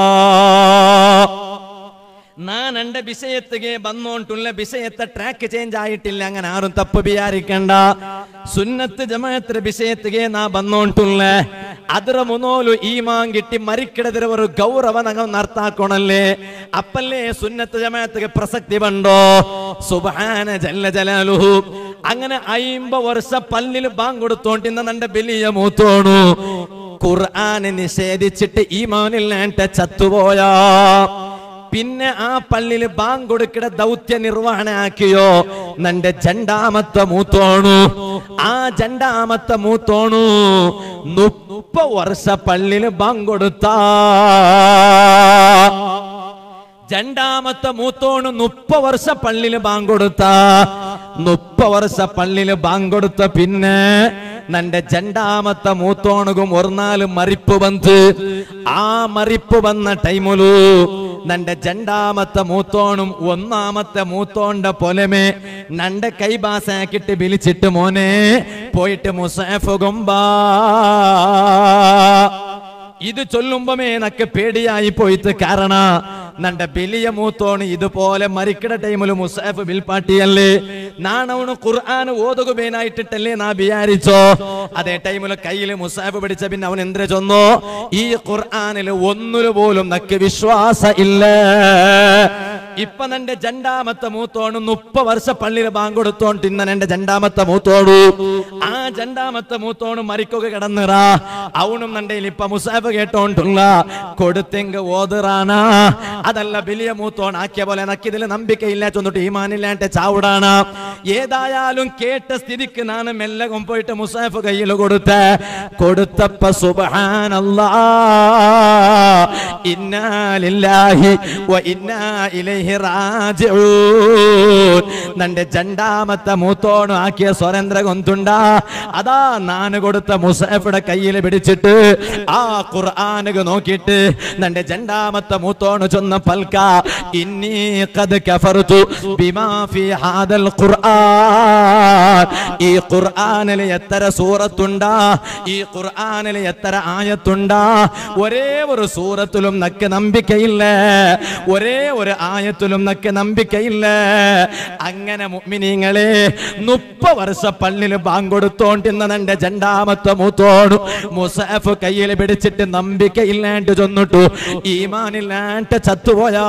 Speaker 2: ഞാൻ എന്റെ വിഷയത്തിಗೆ ಬಂದോണ്ടുള്ള വിഷയത്തെ ട്രാക്ക് ചേഞ്ച് ആയിട്ടില്ല അങ്ങനെ ആരും തപ്പ് വിചാരിക്കണ്ട സുന്നത്ത് ജമാഅത്തിന്റെ വിഷയത്തിಗೆ ನಾ ಬಂದോണ്ടുള്ള ಅದರ ಮುನೋಲು ಈಮಾನ್ ಗಿಟ್ಟಿ ಮರಿಕಿಡದಿರ ഒരു ಗೌರವ ನಂಗೆ ಅರ್ಥ ಹಾಕೋಣಲ್ಲೇ ಅಪ್ಪಲ್ಲೇ ಸುನ್ನത്ത് ജമാഅത്തിಗೆ പ്രസക്തി ಬಂಡೋ സുബ്ഹാന ജല്ല ജലാലുഹു അങ്ങനെ അയിമ്പ വർഷ പല്ലിൽ ബാങ്ക് കൊടുത്തോണ്ടിന്ന നന്റെ വലിയ മൂത്തോണു ഖുർആനെ നിഷേധിച്ചിട്ട് ഈമാനില്ലാണ്ട് ചത്തുപോയാ പിന്നെ ആ പള്ളിയിൽ ബാങ്ക് കൊടുക്കിട ദൗത്യ നിർവഹണ ആക്കിയോ നന്റെ ജണ്ടാമത്തെ മൂത്തോണു ആ ജണ്ടാമത്തെ മൂത്തോണു മുപ്പ വർഷ പള്ളിയിൽ ബാങ്ക് കൊടുത്ത രണ്ടാമത്തെ മൂത്തോണ് മുപ്പ വർഷ പള്ളിയില് ബാങ്ക് കൊടുത്ത മുപ്പ വർഷ പള്ളിയില് ബാങ്ക് കൊടുത്ത പിന്നെ നന്റെ രണ്ടാമത്തെ മൂത്തോണുകും ഒരു നാല് മറിപ്പ് വന്ന് ആ മറിപ്പ് വന്ന ടൈമുലു നന്റെ രണ്ടാമത്തെ മൂത്തോണും ഒന്നാമത്തെ മൂത്തോണ്ട പൊലമേ നന്റെ കൈബാസാക്കിട്ട് വിളിച്ചിട്ട് മോനെ പോയിട്ട് മുസാഫ് കൊമ്പാ ഇത് ചൊല്ലുമ്പമേ നക്ക് പേടിയായി പോയിട്ട് കാരണ നന്റെ വലിയ മൂത്തോണ് ഇതുപോലെ മരിക്കട ടൈമില് മുസാഫ് വിൽപ്പാട്ടിയല്ലേ നാണവണ് ഖുർആൻ ഓതുകുബേനായിട്ടിട്ടല്ലേ നാ വിചാരിച്ചോ അതേ ടൈമില് കയ്യില് മുസാഫ് പിടിച്ച പിന്നെ അവൻ എന്തിനു ചൊന്നോ ഈ ഖുർആനില് ഒന്നിനു പോലും നക്ക് വിശ്വാസ ഇല്ല ഇപ്പൊ എന്റെ രണ്ടാമത്തെ മൂത്തോണ് മുപ്പ വർഷ പള്ളിയിൽ ബാങ്ക് കൊടുത്തോണ്ട് ഇന്ന എന്റെ രണ്ടാമത്തെ മൂത്തോടു ആ രണ്ടാമത്തെ മൂത്തോണ് മരിക്കുക കിടന്നിറ അവനും എന്റെ ഇപ്പൊ മുസാഫ് കേട്ടോണ്ടുള്ള കൊടുത്തെങ്ക് ഓതിറാണ അതല്ല വലിയ മൂത്തോൺ ആക്കിയ പോലെ നക്കിതിൽ നമ്പിക്കയില്ല ചൊന്നിട്ട് ഈമാനില്ലാണ്ട് ചാവുടാണ് ഏതായാലും കേട്ട സ്ഥിതിക്ക് നാണ് മെല്ലെ പോയിട്ട് മുസാഫ് കയ്യിൽ കൊടുത്ത് കൊടുത്തപ്പ സുബഹാനല്ലാ ഇന്നാ ലില്ലാഹി വ ഇന്നാ ഇലൈഹി റാജിഊൻ നന്റെ രണ്ടാമത്തെ മൂത്തോണ് ആക്കിയ സ്വരേന്ദ്ര കൊന്തുണ്ട അതാ നാന് കൊടുത്ത മുസാഫിയുടെ കയ്യിൽ പിടിച്ചിട്ട് ആ ഖുർആാനുക നോക്കിയിട്ട് നന്റെ രണ്ടാമത്തെ മൂത്തോണ് ചൊന്ന പൽക്ക ഇന്നി ഖദ് കഫർതു ബിമാ ഫി ഹാദൽ ഖുർആൻ ഈ ഖുർആനിൽ എത്ര സൂറത്തുണ്ടാ ഈ ഖുർആനിൽ എത്ര ആയത്തുണ്ടാ ഒരേ ഒരു സൂറത്തിലും നക്ക് നമ്പിക്കയില്ല ഒരേ ഒരു ആയത്തിലും നക്ക് നമ്പിക്കയില്ല അങ്ങനെ മുഅ്മിനീങ്ങളെ മുപ്പ വർഷ പള്ളിയിൽ ബാങ്കൊടുത്തോണ്ടിന്ന എന്റെ രണ്ടാമത്തെ മൂത്തോട് മുസാഫ് കയ്യിൽ പിടിച്ചിട്ട് നമ്പിക്കയില്ലാണ്ട് ചൊന്നിട്ടു ഈമാനില്ലാണ്ട് ചത്തുപോയാ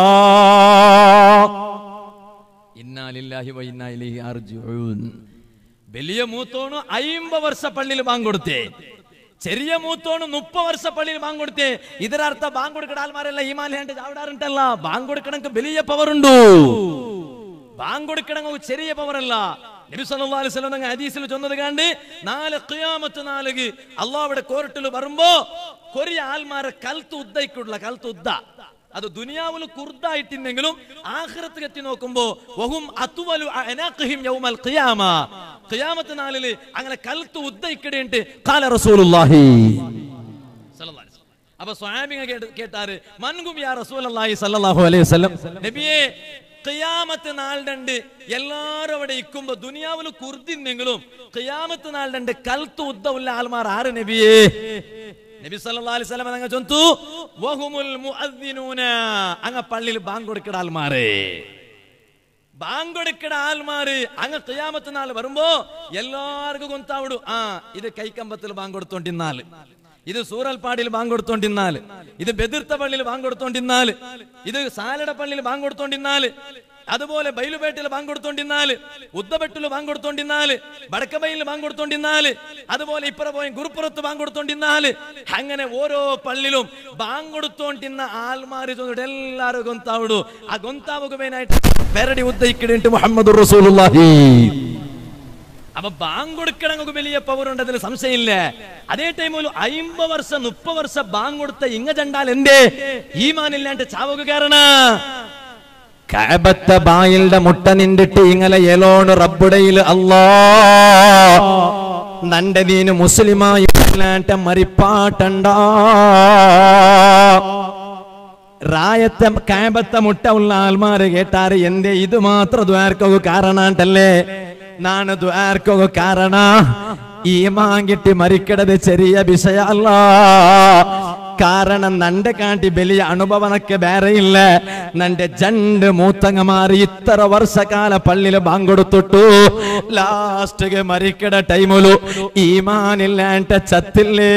Speaker 2: ഇന്നാലില്ലാഹി വ ഇന്നാ ഇലൈഹി അർജിഊൻ വലിയ മൂത്തോണ് അയിമ്പത് വർഷ പള്ളിയിൽ ബാങ്ക് കൊടുത്തേ ചെറിയ മൂത്തോണ് മുപ്പ വർഷ പള്ളിയിൽ ബാങ്ക് കൊടുത്തേ ഇതിനർത്ഥ ബാങ്ക് കൊടുക്കുന്ന ആൾമാരെല്ലാം ഈമാനിലാണ്ട് ചാവിടാറുണ്ടല്ല ബാങ്ക് കൊടുക്കണമെങ്കിൽ വലിയ പവർ ഉണ്ടു ബാങ്ക് കൊടുക്കണമെങ്കിൽ ചെറിയ പവർ അല്ല നബി സല്ലല്ലാഹു അലൈഹി വസല്ലം തങ്ങൾ ഹദീസിൽ ചൊന്നത് കണ്ട് നാല് ഖിയാമത്ത് നാലുക് അള്ളാഹുവിടെ കോർട്ടിൽ വരുമ്പോ കൊറിയ ആൽമാരെ കൽത്ത് ഉദ്ദയ്ക്കുള്ള കൽത്ത് ഉദ്ദ അത് ദുനിയാവിൽ കുർദായിട്ടില്ലെങ്കിലും ആഖിറത്ത് എത്തി നോക്കുമ്പോ വഹും അത്വലു അനാഖിഹിം യൗമൽ ഖിയാമ ഖിയാമത്ത് നാളില് അങ്ങനെ കൽത്ത് ഉദ്ദയിക്കടേണ്ട് ഖാല റസൂലുള്ളാഹി സല്ലല്ലാഹു അലൈഹി വസല്ലം. അപ്പൊ സ്വാമിക കേട്ടാറ് മൻകും യാ റസൂലല്ലാഹി സല്ലല്ലാഹു അലൈഹി വസല്ലം നബിയെ ഖിയാമത്ത് നാളുണ്ട് എല്ലാരും അവിടെ ഇക്കുമ്പോ ദുനിയാവിൽ കുർദിന്നെങ്കിലും ഖിയാമത്ത് നാളുണ്ട് കൽത്ത് ഉദ്ദവുള്ള ആൾമാർ ആറ് നബിയേ നബി സല്ലല്ലാഹു അലൈഹി വസല്ലം അങ്ങ് ചൊന്തു വഹുമുൽ മുഅദ്ദിനൂന അങ്ങ പള്ളിയിൽ ബാങ്ക് കൊടുക്കട ആൾമാരെ ബാങ്ക് കൊടുക്കട ആൾമാര് അങ്ങ് ഖിയാമത്ത് നാൾ വരുമ്പോ എല്ലാവർക്കും കൊന്താവിടു ആ ഇത് കൈക്കമ്പത്തിൽ ബാങ്ക് കൊടുത്തോണ്ടിന്നാല് ഇത് സൂറൽപ്പാടിയിൽ ബാങ്ക് കൊടുത്തോണ്ടിന്നാല് ഇത് ബെതിർത്ത പള്ളിയിൽ ബാങ്ക് കൊടുത്തോണ്ടിന്നാല് ഇത് സാലട പള്ളിയിൽ ബാങ്ക് കൊടുത്തോണ്ടിന്നാല് അതുപോലെ ബൈലുപേട്ടിൽ ബാങ്ക് കൊടുത്തോണ്ടിന്നാല് ഉദ്ദബെട്ടിൽ ബാങ്ക് കൊടുത്തോണ്ടിന്നാല് വടക്കബയിൽ ബാങ്ക് കൊടുത്തോണ്ടിന്നാല് അതുപോലെ ഇപ്പറ പോയി ഗുരുപ്പുറത്ത് ബാങ്ക് കൊടുത്തോണ്ടിന്നാല് അങ്ങനെ ഓരോ പള്ളിലും ബാങ്ക് കൊടുത്തോണ്ടിന്ന ആൾമാര് ചോദിച്ചിട്ട് എല്ലാരും ഗൊന്താവിടു ആ ഗൊന്താവുകമേനായിട്ട് പെരടി ഉദ്ദയിക്കിടേണ്ട് മുഹമ്മദ് റസൂലുള്ളാഹി അപ്പൊ ബാങ്ക് കൊടുക്കണമെങ്കിൽ വലിയ പവർ ഉണ്ട് അതിൽ സംശയമില്ല അതേ ടൈമിൽ അയിമ്പത് വർഷം മുപ്പത് വർഷം ബാങ്ക് കൊടുത്ത ഇങ്ങ ചണ്ടാൽ എന്തേ ഈമാനില്ലാണ്ട് ചാവുക കാരണ
Speaker 1: കഅബത്തെ ബായിൽടെ മുട്ട നിണ്ടിട്ട് ഇങ്ങലെ എലോണ് റബ്ബുടയിൽ അല്ലാ നന്റെ നീന് മുസ്ലിമായി ഇല്ലാണ്ട് മരിപ്പാട്ടണ്ട
Speaker 2: റായത്തെ കാബത്തെ മുട്ട ഉള്ള ആൾമാര് കേട്ടാറ് എന്തേ ഇത് മാത്രം ദ്വാർക്കൊക്കെ കാരണാണ്ടല്ലേ നാണ് ദ്വാർക്കൊക്കെ കാരണ ഈ മാങ്കിട്ടി മരിക്കടത് ചെറിയ വിഷയല്ല കാരണം നന്റെ കാട്ടി വലിയ അനുഭവനക്ക് വേറെയില്ല നന്റെ ജണ്ട് മൂത്തങ്ങമാറി ഇത്ര വർഷകാല പള്ളിയിൽ ബാങ്കൊടുത്തിട്ടു ലാസ്റ്റ് മരിക്കട ടൈമിലു ഈമാനില്ലാണ്ട് ചത്തില്ലേ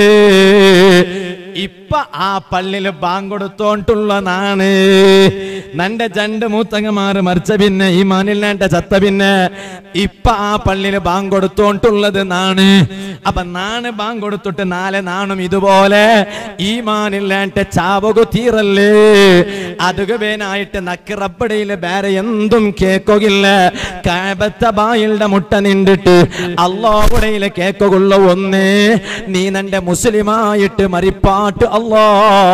Speaker 2: ഇപ്പൊ ആ പള്ളിയിൽ ബാങ്കൊടുത്തോണ്ടുള്ളതാണ് നന്റെ ജണ്ട് മൂത്തങ്ങമാറ് മരിച്ച പിന്നെ ഈ മാനില്ലാണ്ട ചത്ത പിന്നെ ഇപ്പൊ ആ പള്ളിയിൽ ബാങ്കൊടുത്തോണ്ടുള്ളത് നാണ് അപ്പൊ നാണ് ബാങ്കൊടുത്തിട്ട് നാളെ നാണും ഇതുപോലെ ഈ മാനില്ലാണ്ട് ചാവകു തീറല്ലേ അതുകവേനായിട്ട് നക്ക് റബ്ബടയില് വേറെ എന്തും കേക്കൊകില്ല കാബത്ത ബായിയുടെ മുട്ട നിണ്ടിട്ട് അള്ളാഹുടയില് കേക്കൊള്ള ഒന്നേ നീ നന്റെ മുസ്ലിമായിട്ട് മരിപ്പാട്ട് അല്ലാ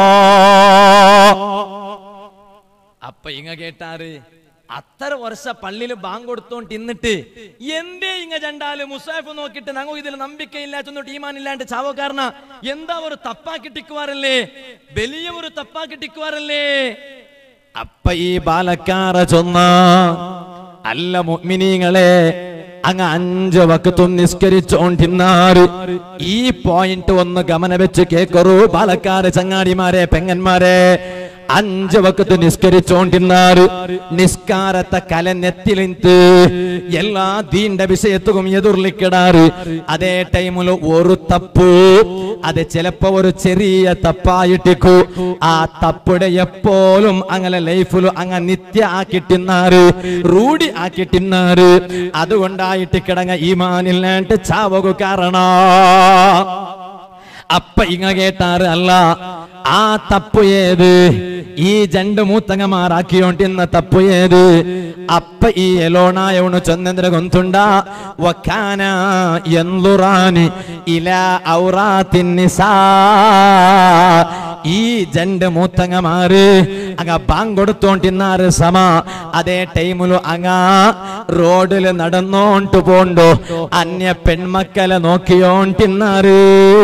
Speaker 2: അപ്പൊ ഇങ്ങ കേട്ടാറ് അത്ര വർഷ പള്ളിയിൽ ബാങ്ക് കൊടുത്തോണ്ട് ഇന്നിട്ട് എന്തേ ഇങ്ങ ചണ്ടാല് മുസാഫ് നോക്കിട്ട് ഞങ്ങൾ ഇതിൽ നമ്പിക്കയില്ല ചെന്നിട്ട് ഈമാനില്ലാണ്ട് ചാവോ കാരണ എന്താ ഒരു തപ്പാക്കിട്ടിക്കുവാറല്ലേ വലിയ ഒരു തപ്പാക്കിട്ടിക്കുവാറല്ലേ അപ്പ ഈ ബാലക്കാറ ചൊന്ന അല്ല മുഅ്മിനീങ്ങളെ അങ്ങ് അഞ്ച് വക്കത്തും നിസ്കരിച്ചോണ്ടിരുന്നാറ് ഈ പോയിന്റ് ഒന്ന് ഗമന വെച്ച് കേക്കറൂ പാലക്കാട് ചങ്ങാടിമാരെ പെങ്ങന്മാരെ അഞ്ച് വക്കത്ത് നിസ്കരിച്ചോണ്ടിരുന്നാറ് നിസ്കാരത്തെ കലനെത്തിലിന്ത് എല്ലാ ദീന്റെ വിഷയത്തും എതിർലിക്കിടാറ് അതേ ടൈമിൽ ഒരു തപ്പ് അത് ചിലപ്പോ ഒരു ചെറിയ തപ്പായിട്ടിക്കു ആ തപ്പുടെ എപ്പോഴും അങ്ങനെ ലൈഫിലും അങ്ങ് നിത്യ ആക്കിട്ടിന്നാറ് റൂഢി ആക്കിട്ടിന്നാറ് അതുകൊണ്ടായിട്ട് കിടങ്ങ ഈമാനില്ലാണ്ട് ചാവകു കാരണ അപ്പ ഇങ്ങ കേട്ടാറ് അല്ല ആ തപ്പ് ഏത് ഈ ജണ്ട് മൂത്തങ്ങമാറാക്കിയോണ്ടിന്ന തപ്പ് ഏത് അപ്പ ഈ എലോണായവണ് ചൊന്നന്ദ്ര ഗൊന്തുണ്ട വക്കാന എന്തുറാന് ഇല ഔറാത്തിൻ നിസാ ഈ ജണ്ട് മൂത്തങ്ങമാറ് അങ്ങ ബാങ്കൊടുത്തോണ്ടിന്നാറ് സമ അതേ ടൈമിലു അങ്ങ റോഡില് നടന്നോണ്ട് പോണ്ടോ അന്യ പെൺമക്കളെ നോക്കിയോണ്ടിന്നാറ്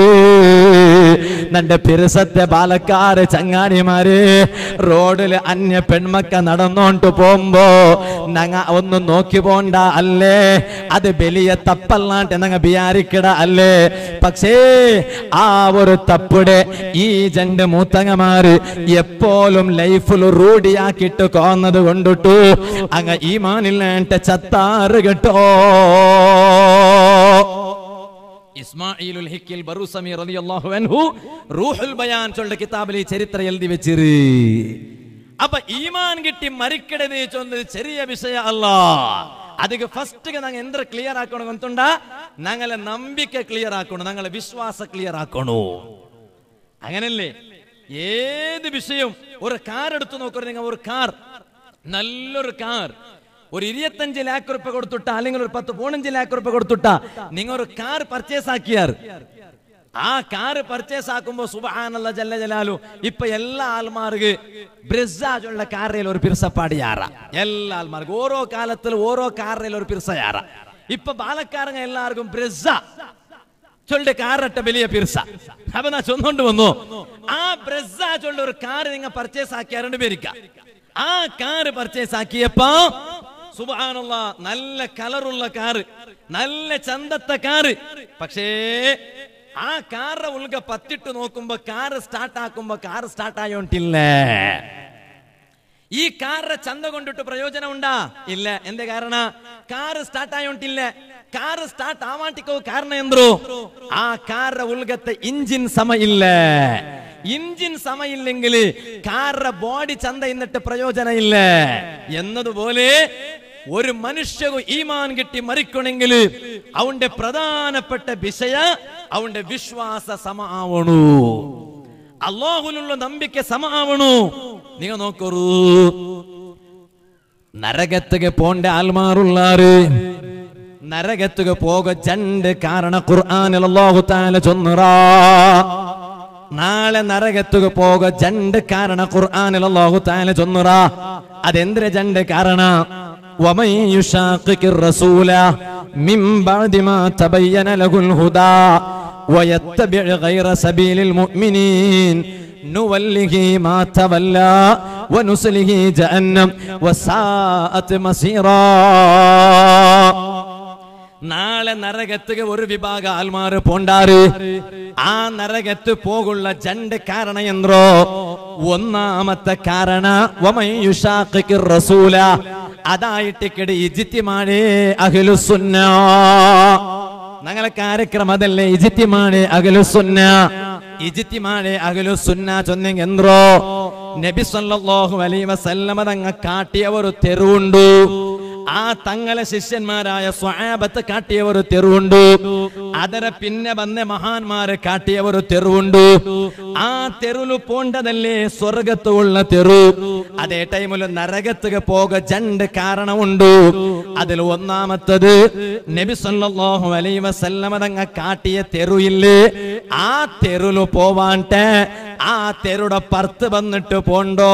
Speaker 2: നന്റെ പിരസത്തെ പാലക്കാട് ചങ്ങാടിമാര് റോഡില് അന്യ പെൺമക്ക നടന്നോണ്ട് പോകുമ്പോ നങ്ങ ഒന്ന് നോക്കി പോണ്ട അല്ലേ അത് വലിയ തപ്പല്ലാണ്ട് നങ്ങ വിചാരിക്കട അല്ലേ പക്ഷേ ആ ഒരു തപ്പുടെ ഈ രണ്ട് മൂത്തങ്ങമാര് എപ്പോഴും ലൈഫിൽ റൂഡിയാക്കിട്ട് കോന്നത് കൊണ്ടിട്ടു അങ്ങ ഈ മാനില്ലാണ്ട് ചത്താറ് കേട്ടോ ഇസ്മായിലുൽ ഹിക്കിൽ ബറൂസമി റളിയല്ലാഹു അൻഹു റൂഹുൽ ബയാൻ ചൊല്ല കിതാബിൽ ഈ ചരിത്രം എഴുതി വെച്ചിര് അപ്പൊ ഈമാൻ കിട്ടി മരിക്കടത് ചൊന്നത് ചെറിയ വിഷയ അല്ല ಅದಕ್ಕೆ ಫಸ್ಟ್ ನಂಗೆ ಎಂದ್ರ ಕ್ಲಿಯರ್ ಹಾಕೋಣ ಅಂತುಂಡ ഞങ്ങളെ ನಂಬಿಕೆ ക്ലിയർ ആക്കണു ഞങ്ങളെ വിശ്വാസ ക്ലിയർ ആക്കണു അങ്ങനല്ലേ ഏത് വിഷയവും ഒരു കാർ എടുത്തു നോക്കൂ നിങ്ങൾ ഒരു കാർ നല്ലൊരു കാർ ഒരു ഇരുപത്തഞ്ച് ലാക്ക് റുപ്യ കൊടുത്തിട്ട അല്ലെങ്കിൽ ഒരു പത്ത് പതിനഞ്ച് ലാക്ക് റുപ്യ കൊടുത്തിട്ട നിങ്ങൾ ഒരു കാർ പർച്ചേസ് ആക്കിയാർ ആ കാറ് പർച്ചേസ് ആക്കുമ്പോ സുബാനല്ല ജല്ല ജലാലു ഇപ്പൊ എല്ലാ ആൾമാർക്ക് ബ്രിസാജ് ഉള്ള കാറിൽ ഒരു പിർസപ്പാടി യാറ എല്ലാ ആൾമാർക്ക് ഓരോ കാലത്തിൽ ഓരോ കാറിൽ ഒരു പിർസ യാറ ഇപ്പൊ ബാലക്കാരങ്ങ എല്ലാവർക്കും ബ്രിസ ചൊല്ലിട്ട് കാറട്ട വലിയ പിർസ അപ്പൊ നാ ചൊന്നോണ്ട് വന്നു ആ ബ്രസ ചൊല്ല ഒരു കാർ നിങ്ങൾ പർച്ചേസ് ആക്കിയാറുണ്ട് പേരിക്ക ആ കാറ് പർച്ചേസ് ആക്കിയപ്പോ സുബാനുള്ള നല്ല കളറുള്ള കാറ് നല്ല ചന്തത്തെ കാറ് പക്ഷേ ആ കാറിന്റെ ഉൾഗ പത്തിട്ട് നോക്കുമ്പോ കാറ് സ്റ്റാർട്ട് ആക്കുമ്പോ കാറ് സ്റ്റാർട്ട് ആയോണ്ടില്ലേ ഈ കാറിന്റെ ചന്ത കൊണ്ടിട്ട് പ്രയോജനം ഉണ്ടാ ഇല്ല എന്ത് കാരണ കാറ് സ്റ്റാർട്ട് ആയോണ്ടില്ല കാറ് സ്റ്റാർട്ട് ആവാണ്ടിക്കോ കാരണം എന്തോ ആ കാറിന്റെ ഉൾഗത്തെ ഇഞ്ചിൻ സമ ഇല്ല ഇഞ്ചിൻ സമയില്ലെങ്കിൽ കാറിന്റെ ബോഡി ചന്ത എന്നിട്ട് പ്രയോജനം ഇല്ല എന്നതുപോലെ ഒരു മനുഷ്യകു ഈമാൻ കിട്ടി മരിക്കണമെങ്കിൽ അവന്റെ പ്രധാനപ്പെട്ട വിഷയ അവന്റെ വിശ്വാസ സമ ആവണു അള്ളാഹുലുള്ള ನಂಬಿಕೆ ಸಮ ಆವಣು ನೀವು ನೋಕೋರು ನರಗತ್ತಿಗೆ ಪೋಂಡೆ ಆಲ್ಮಾರುಲ್ಲಾರು ನರಗತ್ತಿಗೆ പോക ജണ്ട് കാരണ ഖുർആനിൽ അല്ലാഹു തആല ചൊന്നറാ നാളെ നരകത്തുക പോക ജണ്ട് കാരണ ഖുർആനിൽ അല്ലാഹു തആല ചൊന്നറാ അതെന്തിന ജണ്ട് കാരണ ومن يشاقق الرسول من بعد ما تبين له الهدى ويتبع غير سبيل المؤمنين نوله ما تولى ونسله جهنم وساءت مصيرا നാളെ നരകത്തുക ഒരു വിഭാഗ ആൽമാര് പോണ്ടാറ് ആ നരകത്ത് പോകുള്ള രണ്ട് കാരണ എന്തോ ഒന്നാമത്തെ കാരണ വമയുഷാഖിക്ക് റസൂല അതായിട്ട് കിടി ഇജിത്തിമാണേ അഖിലുസുന്ന ഞങ്ങളെ കാര്യക്രമതല്ലേ ഇജിത്തിമാണേ അഖിലുസുന്ന ഇജിത്തിമാണേ അഖിലുസുന്ന ചൊന്നെങ്കിൽ എന്തോ നബി സല്ലല്ലാഹു അലൈഹി വസല്ലമ തങ്ങ കാട്ടിയ ഒരു തെരുവുണ്ട് ആ തങ്ങളെ ശിഷ്യന്മാരായ സ്വാബത്ത് കാട്ടിയ ഒരു തെരുവുണ്ട് അതര പിന്നെ വന്ന മഹാന്മാരെ കാട്ടിയ ഒരു തെരുവുണ്ട് ആ തെരുവില് പോണ്ടതല്ലേ സ്വർഗത്ത് ഉള്ള തെരു അതേ ടൈമില് നരകത്തുക പോക രണ്ട് കാരണമുണ്ട് അതിൽ ഒന്നാമത്തത് നബി സല്ലല്ലാഹു അലൈഹി വസല്ലമ തങ്ങ കാട്ടിയ തെരുവില്ലേ ആ തെരുവില് പോവാണ്ടെ ആ തെരുടെ പർത്ത് വന്നിട്ട് പോണ്ടോ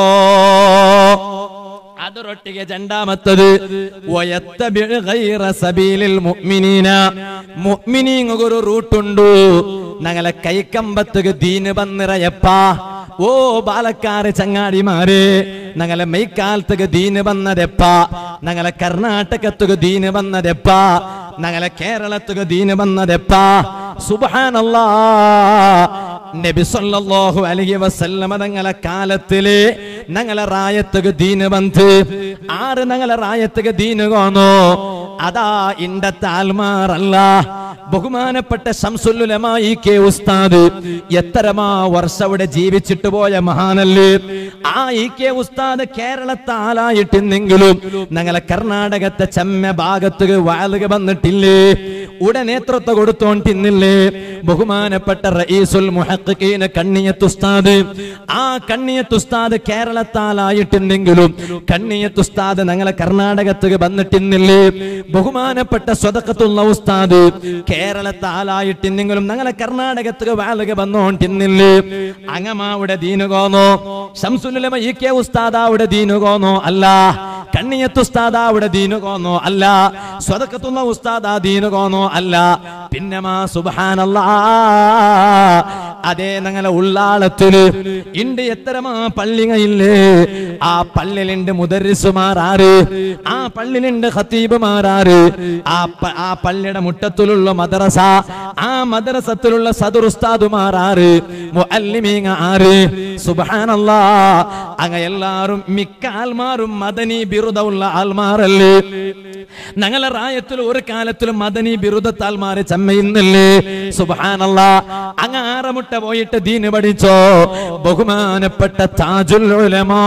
Speaker 2: ಅದರೊಟ್ಟಿಗೆ ಜಂಡಾಮತ್ತದು ವಯತ್ತಬಿಳ ಗೈರ ಸಬೀಲಿಲ್ ಮುഅ್ಮಿನೀನ മുഅ്മിനീങ്ങൊരു റൂട്ടുണ്ട് ഞങ്ങളെ കൈക്കമ്പത്തുക ദീന് വന്നിറയപ്പ ഓ ബാലക്കാര് ചങ്ങാടിമാര് ഞങ്ങളെ മൈക്കാലത്തുക ദീന് വന്നതെപ്പ ഞങ്ങളെ കർണാടകത്തുക ദീന് വന്നതെപ്പ ഞങ്ങളെ കേരളത്തുക ദീന് വന്നതെപ്പ സുബാനല്ലാ നബി സല്ലല്ലാഹു അലൈഹി വസല്ലമ തങ്ങളെ കാലത്തില് ഞങ്ങളെ റായത്തുക ദീന് ബന്ധ് ആറ് ഞങ്ങളെ റായത്തുക ദീന് കോന്നോ അതാ ഇണ്ടത്തെ ആൽമാറല്ല ബഹുമാനപ്പെട്ട ശംസുല്ലുലമായി കെ ഉസ്താദ് എത്രമാ വർഷം അവിടെ ജീവിച്ചിട്ട് പോയ മഹാനല്ലേ ആ ഇ കെ ഉസ്താദ് കേരളത്തെ ആലായിട്ടെന്നെങ്കിലും ഞങ്ങളെ കർണാടകത്തെ ചെമ്മ ഭാഗത്തുക വാലുക വന്നിട്ടില്ലേ ഉടൻ നേതൃത്വം കൊടുത്തോണ്ടിന്നില്ലേ ബഹുമാനപ്പെട്ട റഈസുൽ മുഹഖഖീന കണ്ണിയത്ത് ഉസ്താദ് ആ കണ്ണിയത്ത് ഉസ്താദ് കേരളത്താലായിട്ടെന്നെങ്കിലും കണ്ണിയത്ത് ഉസ്താദ് ഞങ്ങളെ കർണാടകത്തുക വന്നിട്ടിന്നില്ലേ ബഹുമാനപ്പെട്ട സ്വതക്കത്തുള്ള ഉസ്താദ് കേരളത്താലായിട്ടെന്നെങ്കിലും ഞങ്ങളെ കർണാടകത്തുക വാലുക വന്നോണ്ടിന്നില്ലേ അങ്ങമാവിടെ ദീനുകോന്നോ ശംസുലുലമ ഇ കെ ഉസ്താദാവിടെ ദീനുകോന്നോ അല്ല കണ്ണിയത്ത് ഉസ്താദാവിടെ ദീനുകോന്നോ അല്ല സ്വതക്കത്തുള്ള ഉസ്താദാ ദീനുകോന്നോ അല്ല പിന്നെ മാ സുബ്ഹാനല്ലാ അതേ ഞങ്ങളെ ഉള്ളാളത്തില് ഇണ്ട് എത്രമാ പള്ളികയില്ലേ ആ പള്ളിലുണ്ട് മുദരിസുമാറാറ് ആ പള്ളിലുണ്ട് ഖത്തീബുമാറാറ് ആ പ- ആ പള്ളിയുടെ മുട്ടത്തിലുള്ള മദ്രസ ആ മദ്രസത്തിലുള്ള സദുർ ഉസ്താദുമാറാറ് മുഅല്ലിമീങ്ങ ആറ് സുബ്ഹാനല്ലാ അങ്ങ എല്ലാരും മിക്ക ആൽമാരും മദനി ബിരുദമുള്ള ആൽമാരല്ലേ ഞങ്ങളെ റായത്തിൽ ഒരു കാലത്തിലും മദനി ബിരുദത്താൽമാരെ ചമ്മയുന്നില്ലേ സുബാനല്ല അങ്ങ് ആറമുട്ട പോയിട്ട് ദീന് പഠിച്ചോ ബഹുമാനപ്പെട്ട താജുൽ ഉലമാ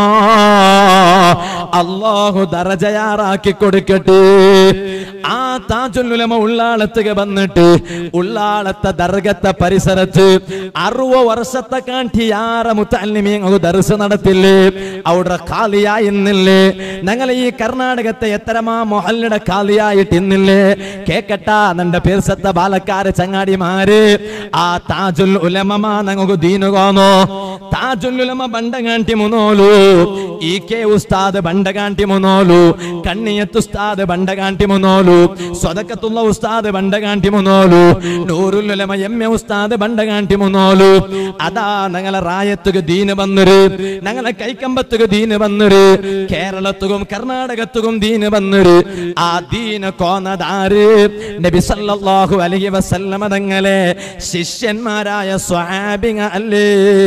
Speaker 2: അള്ളാഹു ദറജയാറാക്കി കൊടുക്കട്ടെ ആ താജുൽ ഉലമ ഉള്ളാളത്തുക വന്നിട്ട് ഉള്ളാളത്തെ ദർഗത്തെ പരിസരത്ത് അറുപത് വർഷത്തെ കാണ്ടി ആറ മുത്തല്ലിമീങ്ങ് ദർസ് നടത്തില്ലേ അവിടെ കാലിയായി ഇന്നില്ലേ ഞങ്ങൾ ഈ കർണാടകത്തെ എത്രമാ മൊഹല്ലയുടെ കാലിയായിട്ട് ഇന്നില്ലേ കേക്കട്ട നിന്റെ പേർസത്തെ ബാലക്കാര് ചങ്ങാടിമാര് ആ താജുൽ ഉലമമാ ഞങ്ങൾക്ക് ദീനുകോന്നോ താജുൽ ഉലമ ബണ്ടകാണ്ടി മുന്നോലു ഈ കെ ഉസ്താദ് ബണ്ടകാണ്ടി മുന്നോലു കണ്ണിയത്ത് ഉസ്താദ് ബണ്ടകാണ്ടി മുന്നോലു സ്വതക്കത്തുള്ള ഉസ്താദ് ബണ്ടകാണ്ടി മുന്നോലു നൂറുൽ ഉലമ എം എ ഉസ്താദ് ബണ്ടകാണ്ടി മുന്നോലു അതാ ഞങ്ങളെ റായത്തുക ദീന് വന്നൊരു ഞങ്ങളെ കൈക്കമ്പത്തുക ദീന് വന്നൊരു കേരളത്തുകും കർണാടകത്തുകും ദീന് വന്നൊരു ആ ദീന കോന്നതാര് നബി സല്ലല്ലാഹു അലൈഹി വസല്ലമ തങ്ങളെ ശിഷ്യന്മാരായ സ്വാബിങ്ങ അല്ലേ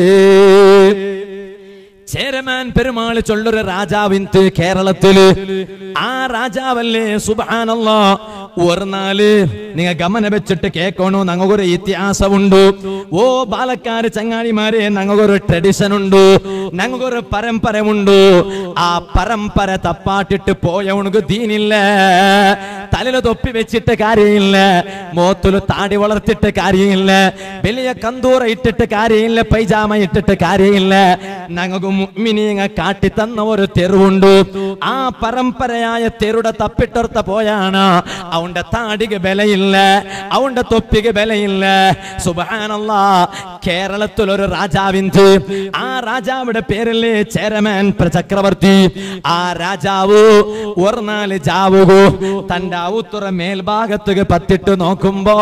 Speaker 2: ചേരമാൻ പെരുമാൾ ചൊല്ലൊരു രാജാവിന്ത് കേരളത്തില് ആ രാജാവല്ലേ സുബാനല്ലോ ഒരു നാല് നിങ്ങ ഗമന വെച്ചിട്ട് കേൾക്കണോ ഞങ്ങൾക്കൊരു ഇതിഹാസമുണ്ട് ഓ ബാലക്കാര് ചങ്ങാടിമാരെ ഞങ്ങൾക്കൊരു ട്രഡിഷൻ ഉണ്ട് ഞങ്ങൾക്കൊരു പരമ്പരമുണ്ട് ആ പരമ്പര തപ്പാട്ടിട്ട് പോയവണക്ക് ദീനില്ല തലയില് തൊപ്പി വെച്ചിട്ട് കാര്യമില്ല മോത്തില് താടി വളർത്തിട്ട് കാര്യമില്ല വലിയ കന്തൂറ ഇട്ടിട്ട് കാര്യമില്ല പൈജാമ ഇട്ടിട്ട് കാര്യമില്ല ഞങ്ങൾക്ക് മുഅ്മിനീങ്ങ കാട്ടി തന്ന ഒരു തെരുവുണ്ട് ആ പരമ്പരയായ തെരുടെ തപ്പിട്ടൊർത്ത പോയാണ് അവന്റെ താടിക്ക് ബലയില്ല അവന്റെ തൊപ്പിക്ക് ബലയില്ല സുബാനല്ലാ കേരളത്തിൽ ഒരു രാജാവിന്ത് ആ രാജാവിടെ പേരല്ലേ ചേരമാൻ ചക്രവർത്തി ആ രാജാവ് ഒരു നാല് ജാവുകു തന്റെ ഔത്തുറ മേൽഭാഗത്തേക്ക് പത്തിട്ട് നോക്കുമ്പോ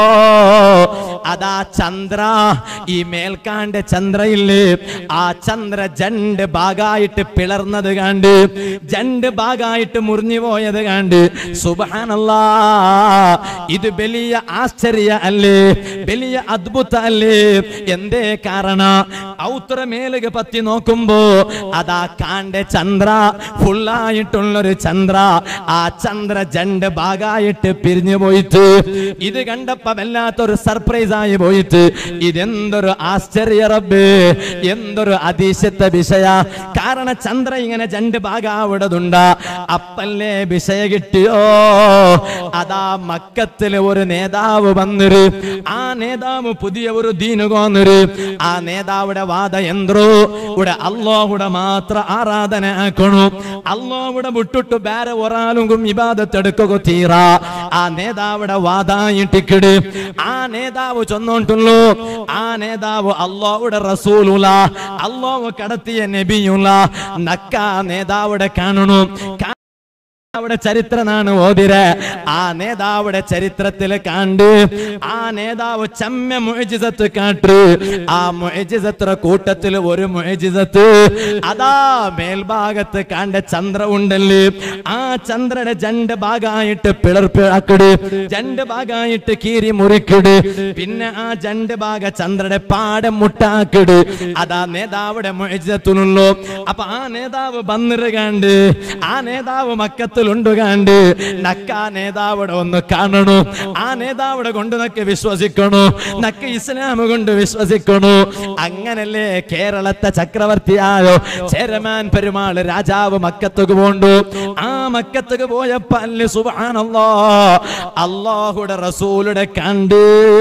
Speaker 2: അതാ ചന്ദ്ര ഈ മേൽക്കാണ്ട് ചന്ദ്രയില്ലേ ആ ചന്ദ്ര ജണ്ട് ഭാഗമായിട്ട് പിളർന്നത് കണ്ട് ജണ്ട് ഭാഗമായിട്ട് മുറിഞ്ഞു പോയത് കണ്ട് സുബാനല്ലാ ഇത് വലിയ ആശ്ചര്യ അല്ലേ വലിയ അദ്ഭുത അല്ലേ എന്തേ കാരണ ഔത്ര മേലുക പത്തി നോക്കുമ്പോ അതാ കാണ്ട ചന്ദ്ര ഫുള്ളായിട്ടുള്ളൊരു ചന്ദ്ര ആ ചന്ദ്ര ജണ്ട് ഭാഗമായിട്ട് പിരിഞ്ഞു പോയിട്ട് ഇത് കണ്ടപ്പോ വല്ലാത്തൊരു സർപ്രൈസ് ആയി പോയിട്ട് ഇതെന്തൊരു ആശ്ചര്യ റബ്ബ് എന്തൊരു അതിശയത്തെ വിഷയ കാരണം ചന്ദ്ര ഇങ്ങനെ രണ്ട് ഭാഗാവിടതുണ്ട അപ്പല്ലേ വിഷയ കിട്ടിയോ അതാ മക്കത്തില് ഒരു നേതാവ് വന്നൊരു ആ നേതാവ് പുതിയ ഒരു ദീന് കോന്നൊരു ആ നേതാവിടെ വാദ എന്ത്രോ ഇവിടെ അള്ളാഹുടെ മാത്ര ആരാധന ആക്കണു അള്ളാഹുടെ വിട്ടിട്ട് വേറെ ഒരാളും ഇബാദത്തെടുക്കുക തീറ ആ നേതാവിടെ വാദായിട്ടിക്കിട് ആ നേതാവ് ചൊന്നോണ്ടുള്ളൂ ആ നേതാവ് അള്ളാഹുടെ റസൂലുല അള്ളാഹു കടത്തിയ നബിയുള്ള നക്ക നേതാവിടെ കാണണു അവിടെ ചരിത്രനാണ് ഓതിര ആ നേതാവിടെ ചരിത്രത്തിൽ കണ്ട് ആ നേതാവ് ചമ്മ മുഴജിസത്ത് കാട്ട് ആ മുഴജിസത്ര കൂട്ടത്തിൽ ഒരു മുഴജിസത്ത് അതാ മേൽഭാഗത്ത് കണ്ട ചന്ദ്ര ഉണ്ടല്ലേ ആ ചന്ദ്രയുടെ രണ്ട് ഭാഗമായിട്ട് പിളർപ്പിളക്കട് രണ്ട് ഭാഗമായിട്ട് കീറി മുറിക്കട് പിന്നെ ആ രണ്ട് ഭാഗ ചന്ദ്രയുടെ പാടം മുട്ടാക്കിട് അതാ നേതാവിടെ മുഴജിസത്തുള്ളൂ അപ്പൊ ആ നേതാവ് ബന്നിറ് കണ്ട് ആ നേതാവ് മക്കത്തിലുണ്ട് കണ്ട് നക്ക ആ നേതാവിടെ ഒന്ന് കാണണു ആ നേതാവിടെ കൊണ്ട് നക്ക് വിശ്വസിക്കണു നക്ക് ഇസ്ലാം കൊണ്ട് വിശ്വസിക്കണു അങ്ങനല്ലേ കേരളത്തെ ചക്രവർത്തിയായോ ചേരമാൻ പെരുമാൾ രാജാവ് മക്കത്തുക്ക് പോണ്ടു ആ മക്കത്തുക്ക് പോയപ്പോ അല്ലേ സുബാനല്ലോ അള്ളാഹുടെ റസൂലുടെ കണ്ട്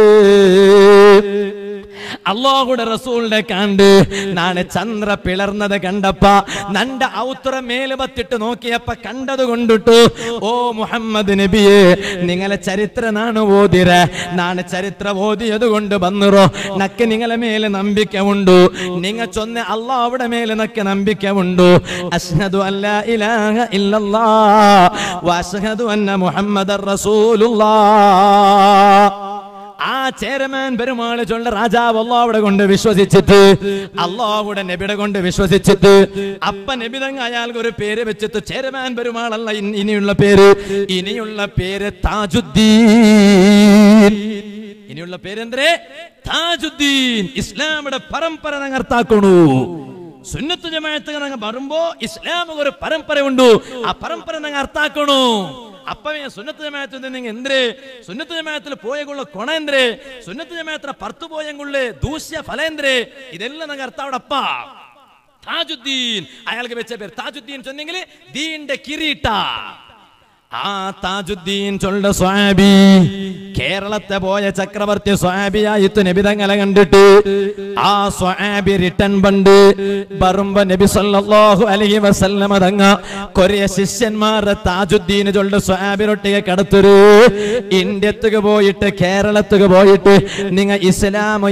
Speaker 2: അള്ളാഹുടെ റസൂലിനെ കണ്ട് നാണ് ചന്ദ്ര പിളർന്നത് കണ്ടപ്പ നണ്ട ഔത്ര മേല് പത്തിട്ട് നോക്കിയപ്പ കണ്ടത് കൊണ്ടിട്ടു ഓ മുഹമ്മദ് നബിയെ നിങ്ങളെ ചരിത്ര നാണ് ഓതിര നാണ് ചരിത്ര ഓതിയത് കൊണ്ട് വന്നിറോ നക്ക് നിങ്ങളെ മേലെ നമ്പിക്ക ഉണ്ടു നിങ്ങ ചൊന്ന അള്ളാഹുടെ മേലെ നക്ക് നമ്പിക്ക ഉണ്ടു അഷ്ഹദു അല്ല ഇലാഹ ഇല്ലല്ലാ വഅഷ്ഹദു അന്ന മുഹമ്മദർ റസൂലുള്ളാഹ് ആ ചേരമാൻ പെരുമാള് ചൊല്ല രാജാവ് അള്ളാവിടെ കൊണ്ട് വിശ്വസിച്ചിട്ട് അള്ളാഹുടെ നബിയുടെ കൊണ്ട് വിശ്വസിച്ചിട്ട് അപ്പ നബി തങ്ങ അയാൾക്ക് ഒരു പേര് വെച്ചിട്ട് ചേരമാൻ പെരുമാളല്ല ഇൻ- ഇനിയുള്ള പേര് ഇനിയുള്ള പേര് താജുദ്ദീൻ ഇനിയുള്ള പേരെന്തേ താജുദ്ദീൻ ഇസ്ലാമിയുടെ പരമ്പര നകർത്താക്കണു സുന്നത്ത് ജമാഅത്ത് നങ്ങ വരുമ്പോ ഇസ്ലാം ഒരു പരമ്പര ഉണ്ട് ആ പരമ്പര നങ്ങ അർത്ഥാക്കണു അപ്പവേ സുന്നത്ത് ജമാഅത്തിൽ നിങ്ങൾ എന്തേ സുന്നത്ത് ജമാഅത്തിൽ പോയകുള്ള കൊണ എന്തേ സുന്നത്ത് ജമാഅത്തിന് പർത്തു പോയെങ്കുള്ള ദൂഷ്യ ഫല എന്തേ ഇതെല്ലാം നങ്ങ അർത്ഥവടപ്പ താജുദ്ദീൻ അയാൾക്ക് വെച്ച പേര് താജുദ്ദീൻ ചൊന്നെങ്കിൽ ദീന്റെ കിരീട്ട ആ താജുദ്ദീൻ ചൊല്ല സ്വാബി കേരളത്തെ പോയ ചക്രവർത്തി സ്വാബിയായിട്ട് നബിതങ്ങളെ കണ്ടിട്ട് ആ സ്വാബി റിട്ടൺ പണ്ട് ബറുമ്പ നബി സല്ലല്ലാഹു അലൈഹി വസല്ലമ തങ്ങ കൊറിയ ശിഷ്യന്മാരെ താജുദ്ദീൻ ചൊല്ല സ്വാബിരൊട്ടിಗೆ കടത്തൊരു ഇന്ത്യത്തുക്ക് പോയിട്ട് കേരളത്തുക്ക് പോയിട്ട് നിങ്ങ ഇസ്ലാം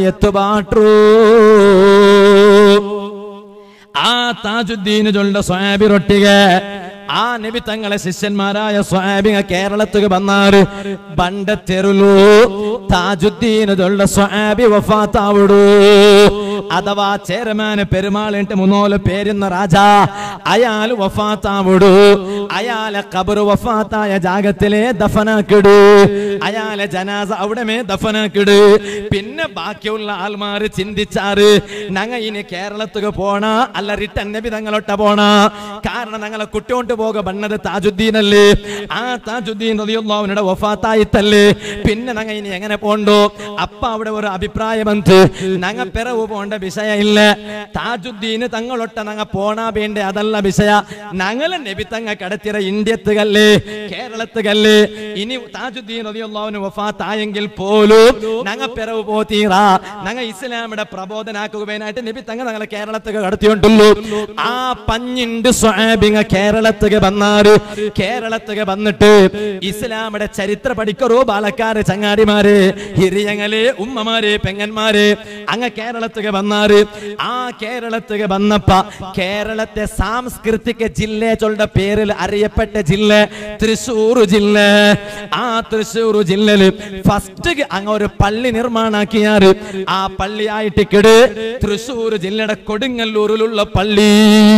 Speaker 2: എത്തുപാട്ടു ആ താജുദ്ദീൻ ചൊല്ല സ്വാബി റൊട്ടിക ആ നബി തങ്ങളെ ശിഷ്യന്മാരായ സ്വാബിക കേരളത്തിൽ വന്നാറ് ബണ്ടത്തെരുലു താജുദ്ദീൻ ചൊല്ല സ്വാബി വഫാത്താവിടു അഥവാ ചേരമാന് പെരുമാളിന്റെ മുന്നോല് പേരുന്ന രാജാ അയാൾ വഫാത്താവിടു അയാളെ കബറ് വഫാത്തായ ജാഗത്തിലെ ദഫനാക്കിടു അയാളെ ജനാസ അവിടമേ ദഫനാക്കിട് പിന്നെ ബാക്കിയുള്ള ആൾമാര് ചിന്തിച്ചാറ് ഞങ്ങ ഇനി കേരളത്തുക്ക് പോണ അല്ല റിട്ടൻ നബി തങ്ങളൊട്ട പോണ കാരണം ഞങ്ങളെ കുട്ടിയോണ്ട് പോക ബണ്ണത് താജുദ്ദീൻ അല്ലേ ആ താജുദ്ദീൻ റളിയല്ലാഹുവിനുടെ വഫാത്തായിത്തല്ലേ പിന്നെ ഞങ്ങ ഇനി എങ്ങനെ പോണ്ടോ അപ്പ അവിടെ ഒരു അഭിപ്രായം എന്ത് ഞങ്ങ പിറവ് പോണ്ട വിഷയ ഇല്ല താജുദ്ദീന് തങ്ങളൊട്ട ഞങ്ങ പോണാ വേണ്ട അതല്ല വിഷയ ഞങ്ങളെ നബി തങ്ങ കടത്തിറ ഇന്ത്യത്തുകല്ലേ കേരളത്തുകല്ലേ ഇനി താജുദ്ദീൻ റളിയല്ലാഹുവിന് വഫാത്തായെങ്കിൽ പോലും ഞങ്ങ പിറവ് പോത്തീറാ ഞങ്ങ ഇസ്ലാമിയുടെ പ്രബോധനാക്കുകയായിട്ട് നബി തങ്ങ ഞങ്ങളെ കേരളത്തിൽ കടത്തിയിട്ടുള്ളൂ ആ പഞ്ഞിണ്ട് സ്വാബിങ്ങ കേരളത്തിൽ വന്നാറ് കേരളത്തിൽ വന്നിട്ട് ഇസ്ലാമിയുടെ ചരിത്ര പഠിക്കറോ ബാലക്കാര് ചങ്ങാടിമാര് ഹിരിയങ്ങള് ഉമ്മമാര് പെങ്ങന്മാര് അങ്ങ കേരളത്തിൽ വന്നാറ് ആ കേരളത്തിൽ വന്നപ്പ കേരളത്തെ സാംസ്കൃതിക ജില്ല ചൊല്ലുടെ പേരിൽ അറിയപ്പെട്ട ജില്ല തൃശൂർ ജില്ല ആ തൃശൂർ ജില്ലയില് ഫസ്റ്റ് അങ്ങ് ഒരു പള്ളി നിർമ്മാണാക്കിയാറ് ആ പള്ളിയായിട്ട് കിട് തൃശൂർ ജില്ലയുടെ കൊടുങ്ങല്ലൂരിലുള്ള പള്ളി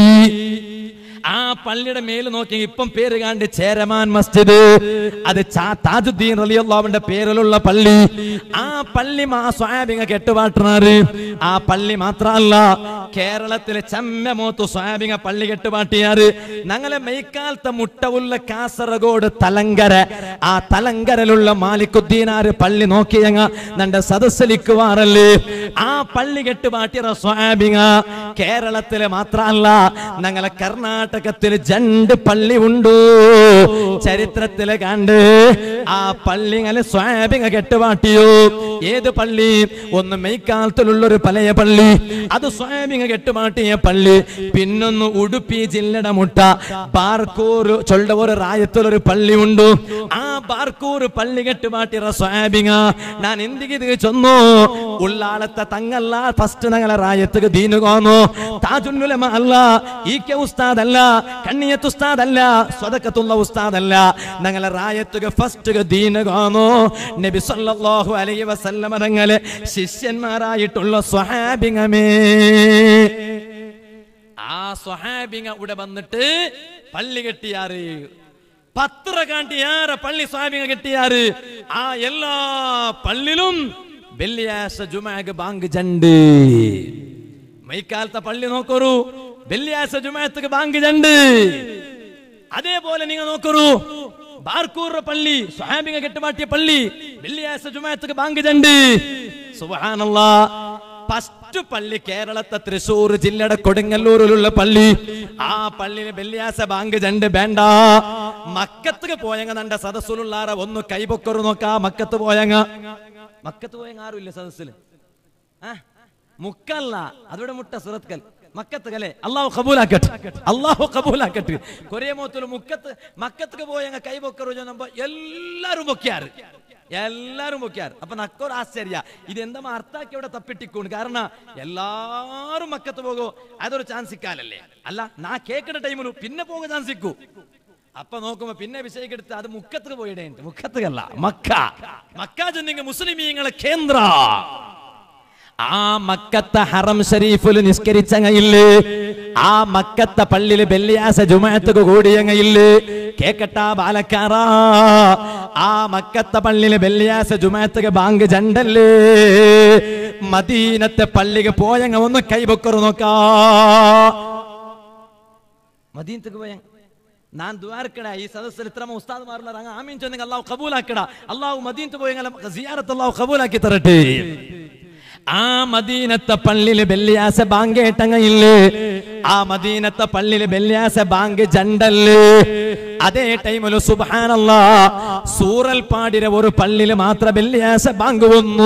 Speaker 2: ആ പള്ളിയുടെ മേല് നോക്കി ഇപ്പം പേര് കാണ്ട് ചേരമാൻ മസ്ജിദ് അത് ചാ- താജുദ്ദീൻ റളിയല്ലാഹുവിന്റെ പേരിലുള്ള പള്ളി ആ പള്ളി മാ സ്വാബിങ്ങ കെട്ടുപാട്ടുന്നാറ് ആ പള്ളി മാത്രല്ല കേരളത്തിലെ ചമ്മമോത്ത് സ്വാബിങ്ങ പള്ളി കെട്ടുപാട്ടിയാറ് ഞങ്ങളെ മെയ്ക്കാലത്തെ മുട്ടവുള്ള കാസർഗോഡ് തലങ്കര ആ തലങ്കരലുള്ള മാലിക്കുദ്ദീനാറ് പള്ളി നോക്കിയങ്ങ നന്റെ സദസ്സിലിക്കുവാറല്ലേ ആ പള്ളി കെട്ടുപാട്ടിയ സ്വാബിങ്ങ കേരളത്തിലെ മാത്രല്ല ഞങ്ങളെ കർണാടകത്തിൽ രണ്ട് പള്ളി ഉണ്ടു ചരിത്രത്തില് കണ്ട് ആ പള്ളി ഇങ്ങനെ സ്വാബിങ്ങ കെട്ടുപാട്ടിയോ ഏത് പള്ളി ഒന്ന് മെയ്ക്കാലത്തിലുള്ള ഒരു പഴയ പള്ളി അത് സ്വാബിങ്ങ കെട്ടുപാട്ടിയ പള്ളി പിന്നൊന്ന് ഉടുപ്പി ജില്ലയുടെ മുട്ട ബാർക്കൂർ ചൊല്ല ഒരു റായത്തിലൊരു പള്ളി ഉണ്ട് ആ ബാർക്കൂർ പള്ളി കെട്ടുപാട്ടിയ സ്വാബിങ്ങ ഞാൻ എന്തിക്ക് ചൊന്നു ഉള്ളാളത്തെ തങ്ങല്ല ഫസ്റ്റ് ഞങ്ങളെ റായത്തുക്ക് ദീനു കോന്നു താജുല്ലുലമ അല്ല ഈ കെ ഉസ്താദ് അല്ല കണ്ണിയത്ത് ഉസ്താദ് അല്ല സ്വതക്കത്തുള്ള ഉസ്താദ് അല്ല ഞങ്ങളെ റായത്തുക ഫസ്റ്റ് ദീന കോന്നു നബി സല്ലല്ലാഹു അലൈഹി വസല്ലമ തങ്ങളെ ശിഷ്യന്മാരായിട്ടുള്ള സ്വഹാബിങ്ങമേ ആ സ്വഹാബിങ്ങ ഇവിടെ വന്നിട്ട് പള്ളി കെട്ടിയാറ് പത്ര കാട്ടിയാറ് പള്ളി സ്വാബിങ്ങ കെട്ടിയാറ് ആ എല്ലാ പള്ളിലും വെള്ളിയാഴ്ച ജുമാക്ക് ബാങ്ക് ജണ്ട് മൈക്കാലത്തെ പള്ളി നോക്കൊരു വെള്ളിയാഴ്ച ജുമായത്തേക്ക് ബാങ്ക് ജണ്ട് അതേപോലെ നിങ്ങൾ നോക്കൊരു ബാർക്കൂർ പള്ളി സ്വഹാബിങ്ങ കെട്ടുപാട്ടിയ പള്ളി വെള്ളിയാഴ്ച ജുമായത്തേക്ക് ബാങ്ക് ജണ്ട് സുബ്ഹാനല്ലാ ഫസ്റ്റ് പള്ളി കേരളത്തെ തൃശൂർ ജില്ലയുടെ കൊടുങ്ങല്ലൂരിലുള്ള പള്ളി ആ പള്ളിയിൽ വെള്ളിയാഴ്ച ബാങ്ക് ജണ്ട് വേണ്ട മക്കത്ത് പോയങ്ങ നണ്ട സദസ്സിലുള്ളാറ ഒന്ന് കൈപൊക്കറു നോക്കാ മക്കത്ത് പോയങ്ങ മക്കത്ത് പോയങ്ങ ആരുമില്ല സദസ്സിൽ ആ മുക്കല്ല അതിവിടെ മുട്ട സുറത്കൽ മക്കത്ത് കലെ അള്ളാഹു കബൂലാക്കട്ടെ അള്ളാഹു കബൂലാക്കട്ടെ കൊറേ മോത്തിൽ മുക്കത്ത് മക്കത്ത് പോയങ്ങ കൈപൊക്കറു ചെന്നപ്പോ എല്ലാരും പൊക്കിയാറ് എല്ലാരും പൊക്കിയാറ് അപ്പൊ നക്കൊരു ആശ്ചര്യ ഇതെന്താ അർത്ഥാക്കി ഇവിടെ തപ്പിട്ടിക്കൊണ്ട് കാരണം എല്ലാരും മക്കത്ത് പോകോ അതൊരു ചാൻസ് ഇക്കാലല്ലേ അല്ല നാ കേക്കട ടൈമിൽ പിന്നെ പോക ചാൻസ് ഇക്കൂ അപ്പൊ നോക്കുമ്പോ പിന്നെ വിഷയിക്കെടുത്ത് അത് മുക്കത്ത് പോയിടേ മുക്കത്തുകല്ല മക്ക മക്ക ചെന്നിങ്ങ മുസ്ലിമീങ്ങളെ കേന്ദ്ര ആ മക്കത്തെ ഹറം ഷരീഫിൽ നിസ്കരിച്ചങ്ങയില്ലേ ആ മക്കത്തെ പള്ളിയില് വെള്ളിയാസ ജുമാഅത്തുക്ക് കൂടിയങ്ങയില്ലേ കേക്കട്ടാ ബാലക്കാറ ആ മക്കത്തെ പള്ളിയില് വെള്ളിയാസ ജുമാഅത്തുക്ക് ബാങ്ക് ജണ്ടല്ലേ മദീനത്തെ പള്ളിക്ക് പോയങ്ങ ഒന്ന് കൈപൊക്കറു നോക്കാ മദീനത്തേക്ക് പോയ ഞാൻ ദ്വാരക്കട ഈ സദസ്സിൽ ഇത്ര ഉസ്താദ്മാരുള്ള അങ്ങ് ആമീൻ ചൊന്നെങ്കിൽ അള്ളാഹു കബൂലാക്കട അള്ളാഹു മദീനത്ത് പോയെങ്കിൽ സിയാറത്ത് അള്ളാഹു കബൂലാക്കി തരട്ടെ ആ മദീനത്തെ പള്ളിയില് വെള്ളിയാസ ബാങ്ക് ഏട്ടങ്ങയില്ലേ ആ മദീനത്തെ പള്ളിയില് വെള്ളിയാസ ബാങ്ക് ജണ്ടല്ലേ അതേ ടൈമില് സുബാനല്ല സൂറൽ പാടിര ഒരു പള്ളിയില് മാത്രം വെള്ളിയാസ ബാങ്ക് വന്നു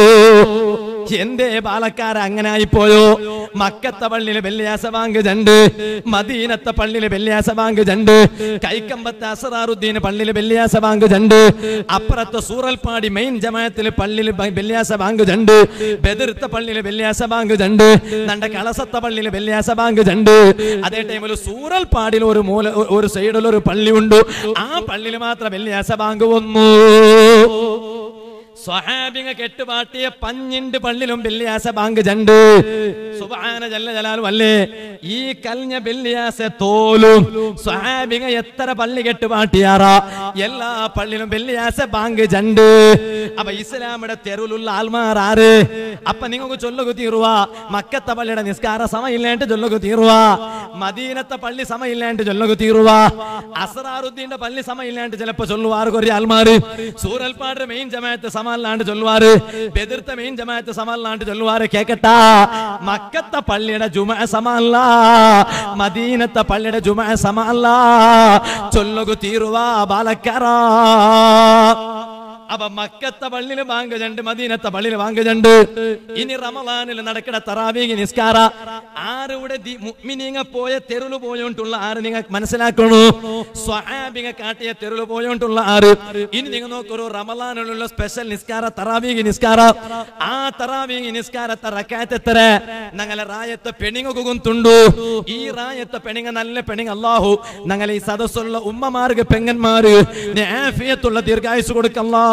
Speaker 2: എന്തേ പാലക്കാര അങ്ങനെ ആയിപ്പോയോ മക്കത്തെ പള്ളിയില് വെള്ളിയാസ ബാങ്ക് ജണ്ട് മദീനത്തെ പള്ളിയില് വെള്ളിയാസ ബാങ്ക് ജണ്ട് കൈക്കമ്പത്തെ അസറാറുദ്ദീൻ പള്ളിയില് വെള്ളിയാസ ബാങ്ക് ജണ്ട് അപ്പുറത്തെ സൂറൽപ്പാടി മെയിൻ ജമായത്തില് പള്ളിയില് ബ- വെള്ളിയാസ ബാങ്ക് ജണ്ട് ബെതിർത്ത പള്ളിയില് വെള്ളിയാസ ബാങ്ക് ജണ്ട് നണ്ട കളസത്തെ പള്ളിയില് വെള്ളിയാസ ബാങ്ക് ജണ്ട് അതേ ടൈമിൽ സൂറൽപ്പാടിൽ ഒരു മൂല ഒരു സൈഡിൽ ഒരു പള്ളി ഉണ്ട് ആ പള്ളിയിൽ മാത്രം വെള്ളിയാസ ബാങ്ക് വന്നു സ്വഹാബിങ്ങ കെട്ടുപാട്ടിയ പഞ്ഞിണ്ട് പള്ളിലും വെള്ളിയാസ ബാങ്ക് ജണ്ട് സുബാന ജല്ല ജലാലും അല്ലേ ഈ കൽഞ്ഞ വെള്ളിയാസ തോലും സ്വഹാബിങ്ങ എത്ര പള്ളി കെട്ടുപാട്ടിയാറാ എല്ലാ പള്ളിലും വെള്ളിയാസ ബാങ്ക് ജണ്ട് അപ്പൊ ഇസ്ലാമിയുടെ തെരുവിലുള്ള ആൽമാർ ആറ് അപ്പൊ നിങ്ങൾക്ക് ചൊല്ലുക തീറുവാ മക്കത്തെ പള്ളിയുടെ നിസ്കാര സമയില്ലാണ്ട് ചൊല്ലുക തീറുവാ മദീനത്തെ പള്ളി സമയില്ലാണ്ട് ചൊല്ലുക തീറുവാ അസറാറുദ്ദീന്റെ പള്ളി സമയില്ലാണ്ട് ചിലപ്പോ ചൊല്ലുവാറ് കുറേ ആൽമാര് സൂറൽപ്പാട് മെയിൻ ജമാഅത്ത് സമല്ലാണ്ട് ചൊല്ലുവാറ് ബെതിർത്ത മെയിൻ ജമാഅത്ത് സമല്ലാണ്ട് ചൊല്ലുവാറ് കേക്കട്ടാ മക്കത്തെ പള്ളിയുടെ ജുമ സമല്ല മദീനത്തെ പള്ളിയുടെ ജുമ സമല്ല ചൊല്ലുക തീറുവാ ബാലക്കറാ അപ്പൊ മക്കത്തെ പള്ളിയില് ബാങ്ക് ജണ്ട് മദീനത്തെ പള്ളിയില് ബാങ്ക് ജണ്ട് ഇനി റമദാനിൽ നടക്കണ തറാവീഗ് നിസ്കാര ആരുടെ മുഅ്മിനീങ്ങ പോയ തെരുവ് പോയോണ്ടുള്ള ആറ് നിങ്ങൾ മനസ്സിലാക്കണു സ്വഹാബിങ്ങ കാട്ടിയ തെരുവ് പോയോണ്ടുള്ള ആറ് ഇനി നിങ്ങൾ നോക്കൊരു റമദാനിലുള്ള സ്പെഷ്യൽ നിസ്കാര തറാവീഗ് നിസ്കാര ആ തറാവീഗ് നിസ്കാരത്തെ റക്കാത്ത് എത്ര ഞങ്ങളെ റായത്തെ പെണിങ്ങ കുകുന്തുണ്ടു ഈ റായത്തെ പെണിങ്ങ നല്ല പെണിങ്ങ അല്ലാഹു ഞങ്ങളെ ഈ സദസ്സുള്ള ഉമ്മമാർക്ക് പെങ്ങന്മാര് ആഫിയത്തുള്ള ദീർഘായുസ് കൊടുക്കല്ലാ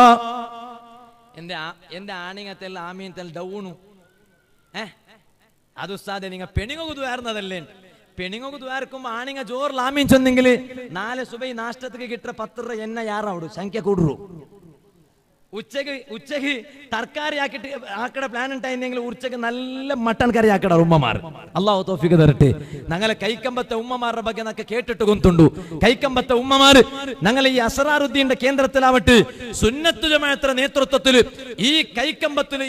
Speaker 2: എന്റെ ആ- എന്റെ ആണിങ്ങത്തെല്ലാം ആമീനത്തെല്ലാം ഡൗണു ഏ അത് ഉസ്താദെ നിങ്ങൾ പെണിങ്ങൊക്കെ ദ്വാരുന്നതല്ലേ പെണിങ്ങൊക്കെ ദ്വാരക്കുമ്പോ ആണിങ്ങ ജോറിൽ ആമീൻ ചെന്നെങ്കിൽ നാല് സുബൈ നാഷ്ടത്തേക്ക് കിട്ടുന്ന പത്ത് രൂപ എന്നെ യാറാവിടും സംഖ്യ കൂടുറു ഉച്ചക്ക് ഉച്ചക്ക് തർക്കാരി ആക്കിട്ട് ആക്കട പ്ലാൻ ഉണ്ടായിരുന്നെങ്കിൽ ഉച്ചക്ക് നല്ല മട്ടൺ കറി ആക്കട ഉമ്മമാർ അള്ളാഹു തോഫിക്ക് തരട്ടെ ഞങ്ങളെ കൈക്കമ്പത്തെ ഉമ്മമാരുടെ ಬಗ್ಗೆ നക്കെ കേട്ടിട്ട് കൊന്തുണ്ടു കൈക്കമ്പത്തെ ഉമ്മമാർ ഞങ്ങളെ ഈ അസറാറുദ്ദീന്റെ കേന്ദ്രത്തിലാവട്ടെ സുന്നത്ത് ജമാഅത്തിന്റെ നേതൃത്വത്തിൽ ഈ കൈക്കമ്പത്തിൽ എന്ത്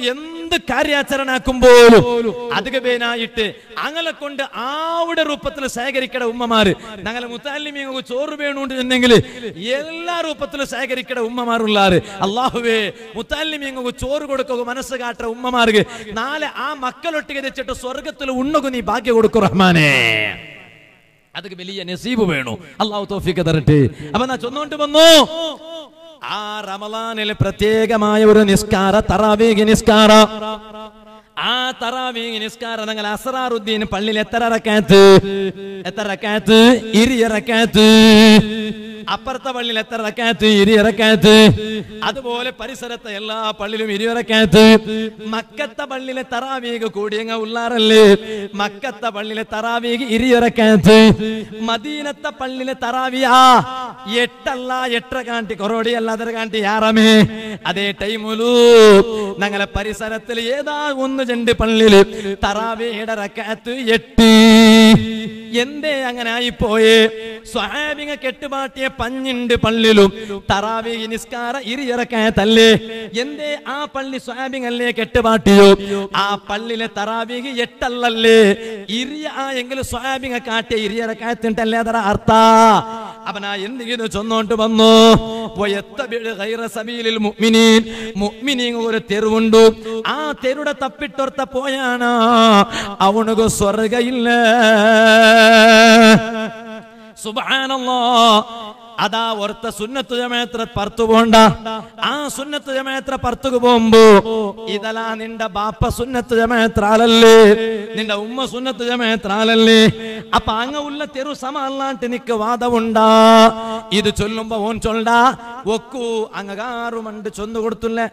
Speaker 2: എന്ത് കാര്യാചരണ ആക്കുമ്പോഴും അധികപേനായിട്ട് അങ്ങനെ കൊണ്ട് ആവിടെ രൂപത്തിൽ ശേഖരിക്കട ഉമ്മമാര് ഞങ്ങളെ മുത്താലിമീങ്ങ ചോറ് വേണുണ്ട് എന്നെങ്കിൽ എല്ലാ രൂപത്തിലും ശേഖരിക്കട ഉമ്മമാരുള്ളാറ് അള്ളാഹുവേ മുത്താലിമീങ്ങ ചോറ് കൊടുക്കുക മനസ്സ് കാട്ട ഉമ്മമാർക്ക് നാളെ ആ മക്കളൊട്ടിಗೆ തെച്ചിട്ട് സ്വർഗത്തിൽ ഉണ്ണകു നീ ഭാഗ്യ കൊടുക്കും റഹ്മാനേ ಅದಕ್ಕೆ വലിയ നസീബ് വേണു അള്ളാഹു തോഫിക്ക് തരട്ടെ അപ്പൊ നാ ചൊന്നോണ്ട് വന്നു ആ റമലാനിൽ പ്രത്യേകമായ ഒരു നിസ്കാര തറാവീഗ് നിസ്കാര ആ തറാവീഗ് നിസ്കാരം നിങ്ങൾ അസറാറുദ്ദീൻ പള്ളിയിൽ എത്ര റക്കാത്ത് എത്ര റക്കാത്ത് ഇരി റക്കാത്ത് അപ്പുറത്തെ പള്ളിയിൽ എത്ര റക്കാത്ത് ഇരി ഇറക്കാത്ത് അതുപോലെ പരിസരത്തെ എല്ലാ പള്ളിയിലും ഇരി ഇറക്കാത്ത് മക്കത്തെ പള്ളിയിലെ തറാവീഗ് കൂടിയങ്ങ ഉള്ളാറല്ലേ മക്കത്തെ പള്ളിയിലെ തറാവീഗ് ഇരി ഇറക്കാത്ത് മദീനത്തെ പള്ളിയിലെ തറാവിയാ എട്ടല്ല എട്ടര കാണ്ടി കൊറോടി അല്ലാതെ കാണ്ടി ആറമേ അതേ ടൈമുലു ഞങ്ങളെ പരിസരത്തിൽ ഏതാ ഒന്ന് രണ്ട് പള്ളിയില് തറാവിയുടെ റക്കാത്ത് എട്ട് എന്തേ അങ്ങനെ ആയിപ്പോയേ സ്വാമിക കെട്ടുപാട്ടിയ പഞ്ഞിണ്ട് പള്ളിലും തറാവി നിസ്കാര ഇരിയിറക്കാത്തല്ലേ എന്തേ ആ പള്ളി സ്വാമിങ്ങല്ലേ കെട്ടുപാട്ടിയോ ആ പള്ളിയിലെ തറാവിക്ക് എട്ടല്ലല്ലേ ഇരിയ ആ എങ്കിലും സ്വാമിക കാട്ടിയ ഇരിയിറക്കാത്തിട്ടല്ലേ അതറ അർത്ഥ അവനാ എന്തെങ്കിലും ചൊന്നോണ്ട് വന്നു വയത്തബിഴ് ഗൈറ സബീലിൽ മുഅ്മിനീൻ മുഅ്മിനീൻ ഒരു തെരുവുണ്ട് ആ തെരുടെ തപ്പിട്ടൊർത്ത പോയാണ് അവനുക്ക് സ്വർഗയില്ല സുബ്ഹാനല്ലാ അതാ ഒരുത്ത സുന്നത്ത് ജമേത്ര പർത്തു പോണ്ട ആ സുന്നത്ത് ജമേത്ര പർത്തുക്ക് പോകുമ്പോ ഇതലാ നിന്റെ ബാപ്പ സുന്നത്ത് ജമേത്രാലല്ലേ നിന്റെ ഉമ്മ സുന്നത്ത് ജമേത്രാലല്ലേ അപ്പൊ അങ്ങ ഉള്ള തെരു സമ അല്ലാണ്ട് നിക്ക് വാദമുണ്ടാ ഇത് ചൊല്ലുമ്പോ ഓൻ ചൊല്ലാ ഒക്കു അങ്ങകാറുമണ്ട് ചൊന്നു കൊടുത്തില്ലേ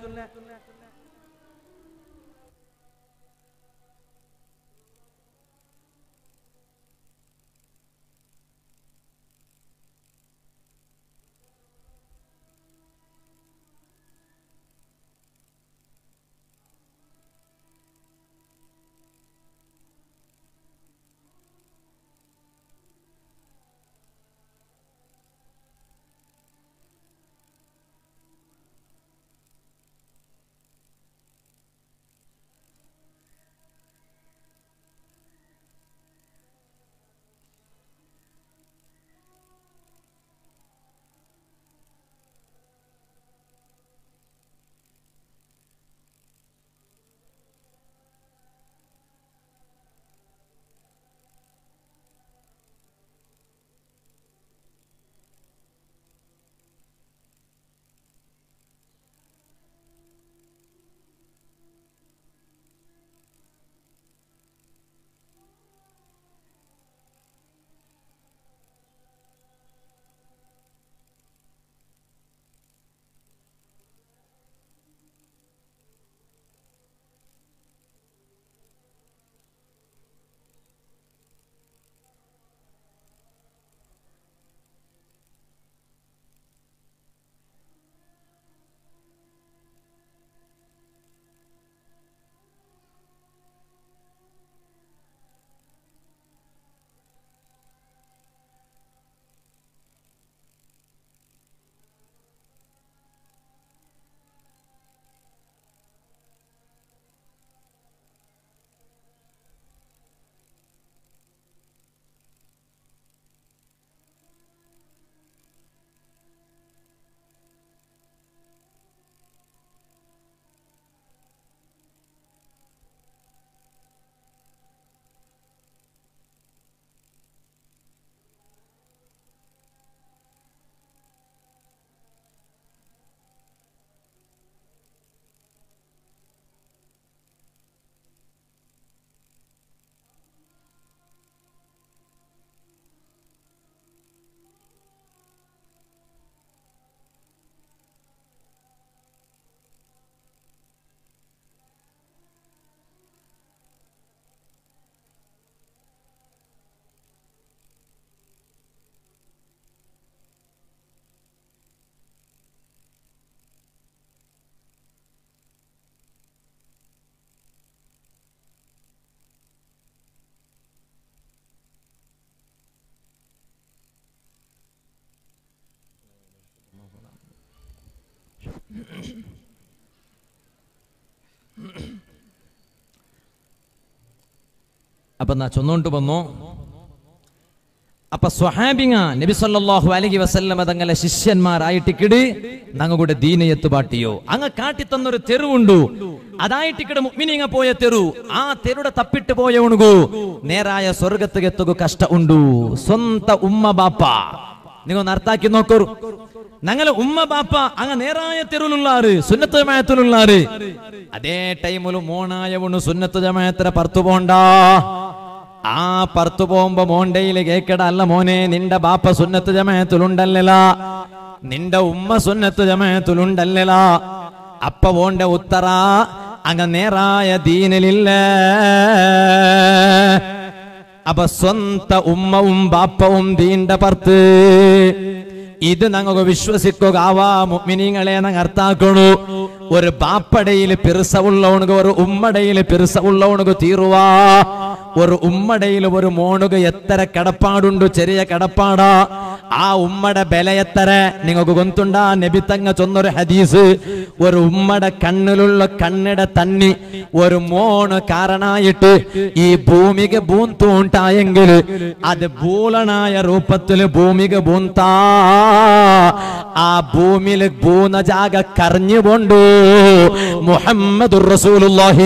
Speaker 2: അപ്പൊ നാ ചൊന്നോണ്ട് വന്നു അപ്പൊ സ്വഹാബിങ്ങ നബി സല്ലല്ലാഹു അലൈഹി വസല്ലമ തങ്ങളെ ശിഷ്യന്മാരായിട്ടിക്കിട് ഞങ്ങളുടെ ദീനയത്ത് പാട്ടിയോ അങ്ങ് കാട്ടിത്തന്നൊരു തെരുവുണ്ടു അതായിട്ടിക്കിട് മുഅ്മിനീങ്ങ പോയ തെരു ആ തെരുടെ തപ്പിട്ട് പോയ ഉണുകു നേരായ സ്വർഗത്ത് എത്തുക കഷ്ട ഉണ്ടു സ്വന്ത ഉമ്മ ബാപ്പ നിങ്ങൾ ഒന്ന് അർത്ഥാക്കി നോക്കൂ ഞങ്ങളെ ഉമ്മ ബാപ്പ അങ്ങ് നേരായ തെരുവിലുള്ളാറ് സുന്നത്ത് ജമായത്തിലുള്ളാറ് അതേ ടൈമില് മോണായ ഉണു സുന്നത്ത് ജമായത്തിനെ പറത്തു പോണ്ട ആ പറത്തു പോകുമ്പോ മോണ്ടയില് കേക്കട അല്ല മോനെ നിന്റെ ബാപ്പ സുന്നത്ത് ജമയത്തിലുണ്ടല്ലല നിന്റെ ഉമ്മ സുന്നത്ത് ജമയത്തിലുണ്ടല്ലല അപ്പ പോണ്ട ഉത്തറ അങ്ങ നേരായ ദീനിലില്ല അപ്പൊ സ്വന്ത ഉമ്മവും ബാപ്പവും ദീന്റെ പറത്ത് ഇത് ഞങ്ങൾക്ക് വിശ്വസിക്കുക ആവാ മുഅ്മിനീങ്ങളെ ഞങ്ങൾ അർത്ഥാക്കണു ഒരു ബാപ്പടയിൽ പിറുസ ഉള്ളവണുക ഒരു ഉമ്മടയിൽ പിറുസ ഉള്ളവണുക തീരുവാ ഒരു ഉമ്മടയിൽ ഒരു മോണുക എത്ര കടപ്പാടുണ്ട് ചെറിയ കടപ്പാടാ ആ ഉമ്മടെ ബല എത്ര നിങ്ങൾക്ക് ഗൊന്തുണ്ടാ നബിത്തങ്ങ ചൊന്നൊരു ഹദീസ് ഒരു ഉമ്മടെ കണ്ണിലുള്ള കണ്ണിടെ തന്നി ഒരു മോണ് കാരണായിട്ട് ഈ ഭൂമിക്ക് ബൂന്തു ഉണ്ടായെങ്കിൽ അത് ഭൂളനായ രൂപത്തില് ഭൂമിക്ക് ബൂന്താ ആ ഭൂമിയിൽ ഭൂന്ന ജാഗ കറിഞ്ഞു കൊണ്ടു മുഹമ്മദുർ റസൂലുള്ളാഹി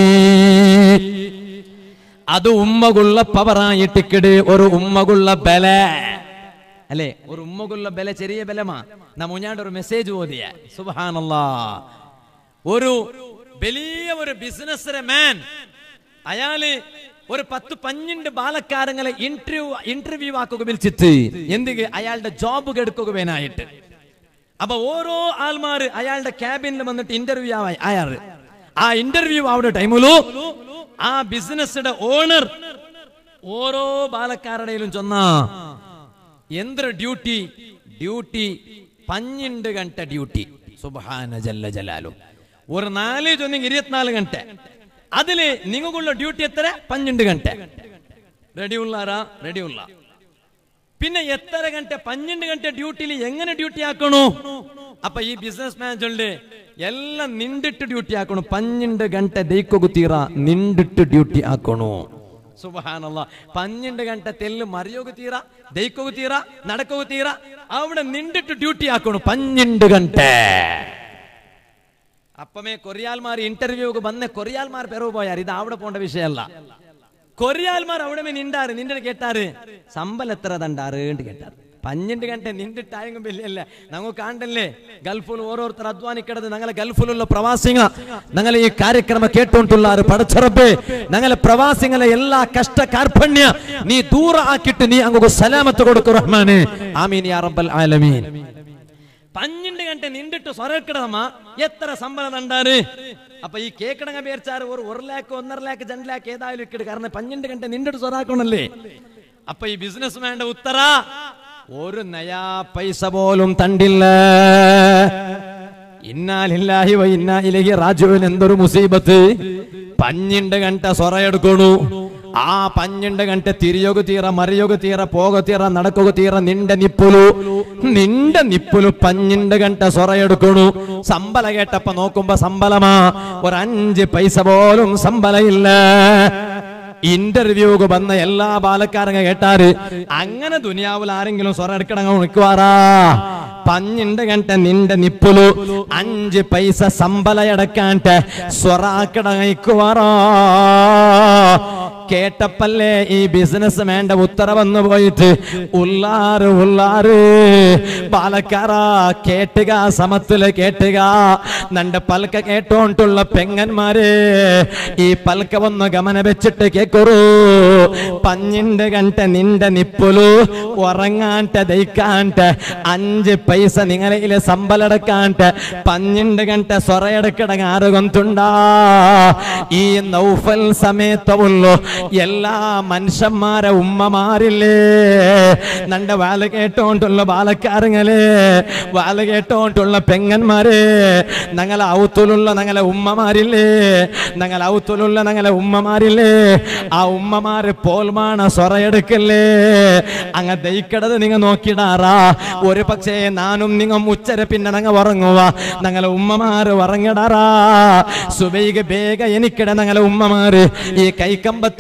Speaker 2: അത് ഉമ്മകുള്ള പവറായിട്ടിക്കിട് ഒരു ഉമ്മകുള്ള ബല അല്ലേ ഒരു ഉമ്മകുള്ള ബല ചെറിയ ബലമാ നാ മുഞ്ഞാണ്ട് ഒരു മെസ്സേജ് ഓതിയ സുബാനല്ലാ ഒരു വലിയ ഒരു ബിസിനസ് മാൻ അയാള് ഒരു പത്ത് പഞ്ഞിണ്ട് ബാലക്കാരങ്ങളെ ഇന്റർവ്യൂ ഇന്റർവ്യൂ ആക്കുക വിളിച്ചിട്ട് എന്തിക്ക് അയാളുടെ ജോബ് കെടുക്കുക വേനായിട്ട് അപ്പൊ ഓരോ ആൾമാര് അയാളുടെ ക്യാബിനിൽ വന്നിട്ട് ഇന്റർവ്യൂ ആവായി അയാള് ആ ഇന്റർവ്യൂ ആവുന്ന ടൈമിലു ആ ബിസിനസ്സിന്റെ ഓണർ ഓരോ ബാലക്കാരുടെയിലും ചൊന്ന എന്തൊരു ഡ്യൂട്ടി ഡ്യൂട്ടി പഞ്ഞിണ്ട് ഗಂಟೆ ഡ്യൂട്ടി സുബഹാന ജല്ല ജലാലു ഒരു നാല് ചൊന്നെങ്കിൽ ഇരുപത്തിനാല് ഗಂಟೆ അതില് നിങ്ങൾക്കുള്ള ഡ്യൂട്ടി എത്ര പഞ്ഞിണ്ട് ഗಂಟೆ റെഡി ഉള്ളാരാ റെഡി ഉള്ള പിന്നെ എത്ര ഗಂಟೆ പന്ത്രണ്ട് ഗಂಟೆ ഡ്യൂട്ടിയിൽ എങ്ങനെ ഡ്യൂട്ടി ആക്കണു അപ്പൊ ഈ ബിസിനസ് മാനേജറിന്റെ എല്ലാം നിണ്ടിട്ട് ഡ്യൂട്ടി ആക്കണു പന്ത്രണ്ട് ഗಂಟೆ ദൈക്കൊകു തീറ നിണ്ടിട്ട് ഡ്യൂട്ടി ആക്കണു സുബഹാനല്ല പന്ത്രണ്ട് ഗಂಟೆ തെല്ല് മറിയോഗു തീറ ദൈക്കൊകു തീറ നടക്കൊകു തീറ അവിടെ നിണ്ടിട്ട് ഡ്യൂട്ടി ആക്കണു പന്ത്രണ്ട് ഗಂಟೆ അപ്പമേ കൊറിയാൽമാർ ഇന്റർവ്യൂക്ക് വന്ന കൊറിയാൽമാർ പെറവ് പോയാർ ഇത് അവിടെ പോണ്ട വിഷയമല്ല കൊറിയാൽമാർ അവിടെ നിണ്ടാറ് നിന്റെ കേട്ടാറ് സമ്പൽ എത്ര തണ്ടാറ് കേട്ടാറ് പഞ്ഞിണ്ട് ഗಂಟೆ നിന്നിട്ടായെങ്കും വലിയല്ല ഞങ്ങൾ കാണ്ടല്ലേ ഗൾഫിൽ ഓരോരുത്തർ അധ്വാനിക്കണത് ഞങ്ങളെ ഗൾഫിലുള്ള പ്രവാസിങ്ങ ഞങ്ങളെ ഈ കാര്യക്രമ കേട്ടോണ്ടുള്ളാറ് പടച്ചുറപ്പേ ഞങ്ങളെ പ്രവാസിങ്ങളെ എല്ലാ കഷ്ട കാർപ്പണ്യ നീ ദൂര ആക്കിയിട്ട് നീ അങ്ങ് സലാമത്ത് കൊടുക്കും റഹ്മാനെ ആമീൻ യാ റബ്ബൽ ആലമീൻ പഞ്ഞിണ്ട് ഗಂಟೆ നിന്നിട്ട് സ്വരക്കിടമ്മ എത്ര ശമ്പളം തണ്ടാറ് അപ്പൊ ഈ കേക്കിടങ്ങ പേർച്ചാറ് ഒരു ഒരു ലാക്ക് ഒന്നര ലാക്ക് രണ്ട് ലാക്ക് ഏതായാലും ഇക്കിട് കാരണം പഞ്ഞിണ്ട് ഗಂಟೆ നിന്നിട്ട് സ്വരാക്കണല്ലേ അപ്പൊ ഈ ബിസിനസ് മാന്റെ ഉത്തര ഒരു നയാ പൈസ പോലും തണ്ടില്ല ഇന്നാലില്ലാഹി വ ഇന്നാ ഇലഹി റാജുവിൻ എന്തൊരു മുസീബത്ത് പഞ്ഞിണ്ട് ഗಂಟೆ സൊറയെടുക്കണു ആ പഞ്ഞിണ്ട് ഗಂಟೆ തിരിയൊക തീറ മറിയൊക തീറ പോക തീറ നടക്കുക തീറ നിന്റെ നിപ്പുലു നിന്റെ നിപ്പുലു പഞ്ഞിണ്ട് ഗಂಟೆ സൊറയെടുക്കണു ശമ്പല കേട്ടപ്പ നോക്കുമ്പോ ശമ്പളമാ ഒരു അഞ്ച് പൈസ പോലും ശമ്പല ഇല്ല ഇന്റർവ്യൂക്ക് വന്ന എല്ലാ ബാലക്കാരങ്ങ കേട്ടാറ് അങ്ങനെ ദുനിയാവിൽ ആരെങ്കിലും സ്വറ എടുക്കണങ്ങ നിൽക്കുവാറാ പഞ്ഞിണ്ട് ഗಂಟೆ നിന്റെ നിപ്പുലു അഞ്ച് പൈസ ശമ്പലയടക്കാണ്ട് സ്വറാക്കിടങ്ങിക്കുവാറാ കേട്ടപ്പല്ലേ ഈ ബിസിനസ് വേണ്ട ഉത്തര വന്നു പോയിട്ട് ഉള്ളാറ് ഉള്ളാറ് പാലക്കാറാ കേട്ടുക സമത്തില് കേട്ടുക നന്റെ പൽക്ക കേട്ടോണ്ടുള്ള പെങ്ങന്മാരെ ഈ പൽക്ക ഒന്ന് ഗമന വെച്ചിട്ട് കേക്കുറു പഞ്ഞിണ്ട് ഗಂಟೆ നിന്റെ നിപ്പുലു ഉറങ്ങാണ്ട് ദയിക്കാണ്ട് അഞ്ച് പൈസ നിങ്ങളെ ശമ്പലടക്കാണ്ട് പഞ്ഞിണ്ട് ഗಂಟೆ സൊറയെടുക്കിടങ്ങ ആറ് കൊന്തുണ്ടാ ഈ നൗഫൽ സമയത്തുള്ളൂ എല്ലാ മനുഷ്യന്മാരെ ഉമ്മമാരില്ലേ നന്റെ വാല കേട്ടോണ്ടുള്ള ബാലക്കാരങ്ങളെ വാല കേട്ടോണ്ടുള്ള പെങ്ങന്മാരെ ഞങ്ങളെ ഔത്തുലുള്ള ഞങ്ങളെ ഉമ്മമാരില്ലേ ഞങ്ങളെ ഔത്തുലുള്ള ഞങ്ങളെ ഉമ്മമാരില്ലേ ആ ഉമ്മമാര് പോൽമാണ സൊറയെടുക്കല്ലേ അങ്ങ ദയിക്കടത് നിങ്ങ നോക്കിടാറാ ഒരു പക്ഷേ നാനും നിങ്ങ ഉച്ചര പിന്നെ ഞങ്ങ ഉറങ്ങുക ഞങ്ങളെ ഉമ്മമാര് ഉറങ്ങിടാറാ സുബൈക വേഗ എനിക്കിട ഞങ്ങളെ ഉമ്മമാര് ഈ കൈക്കമ്പത്തെ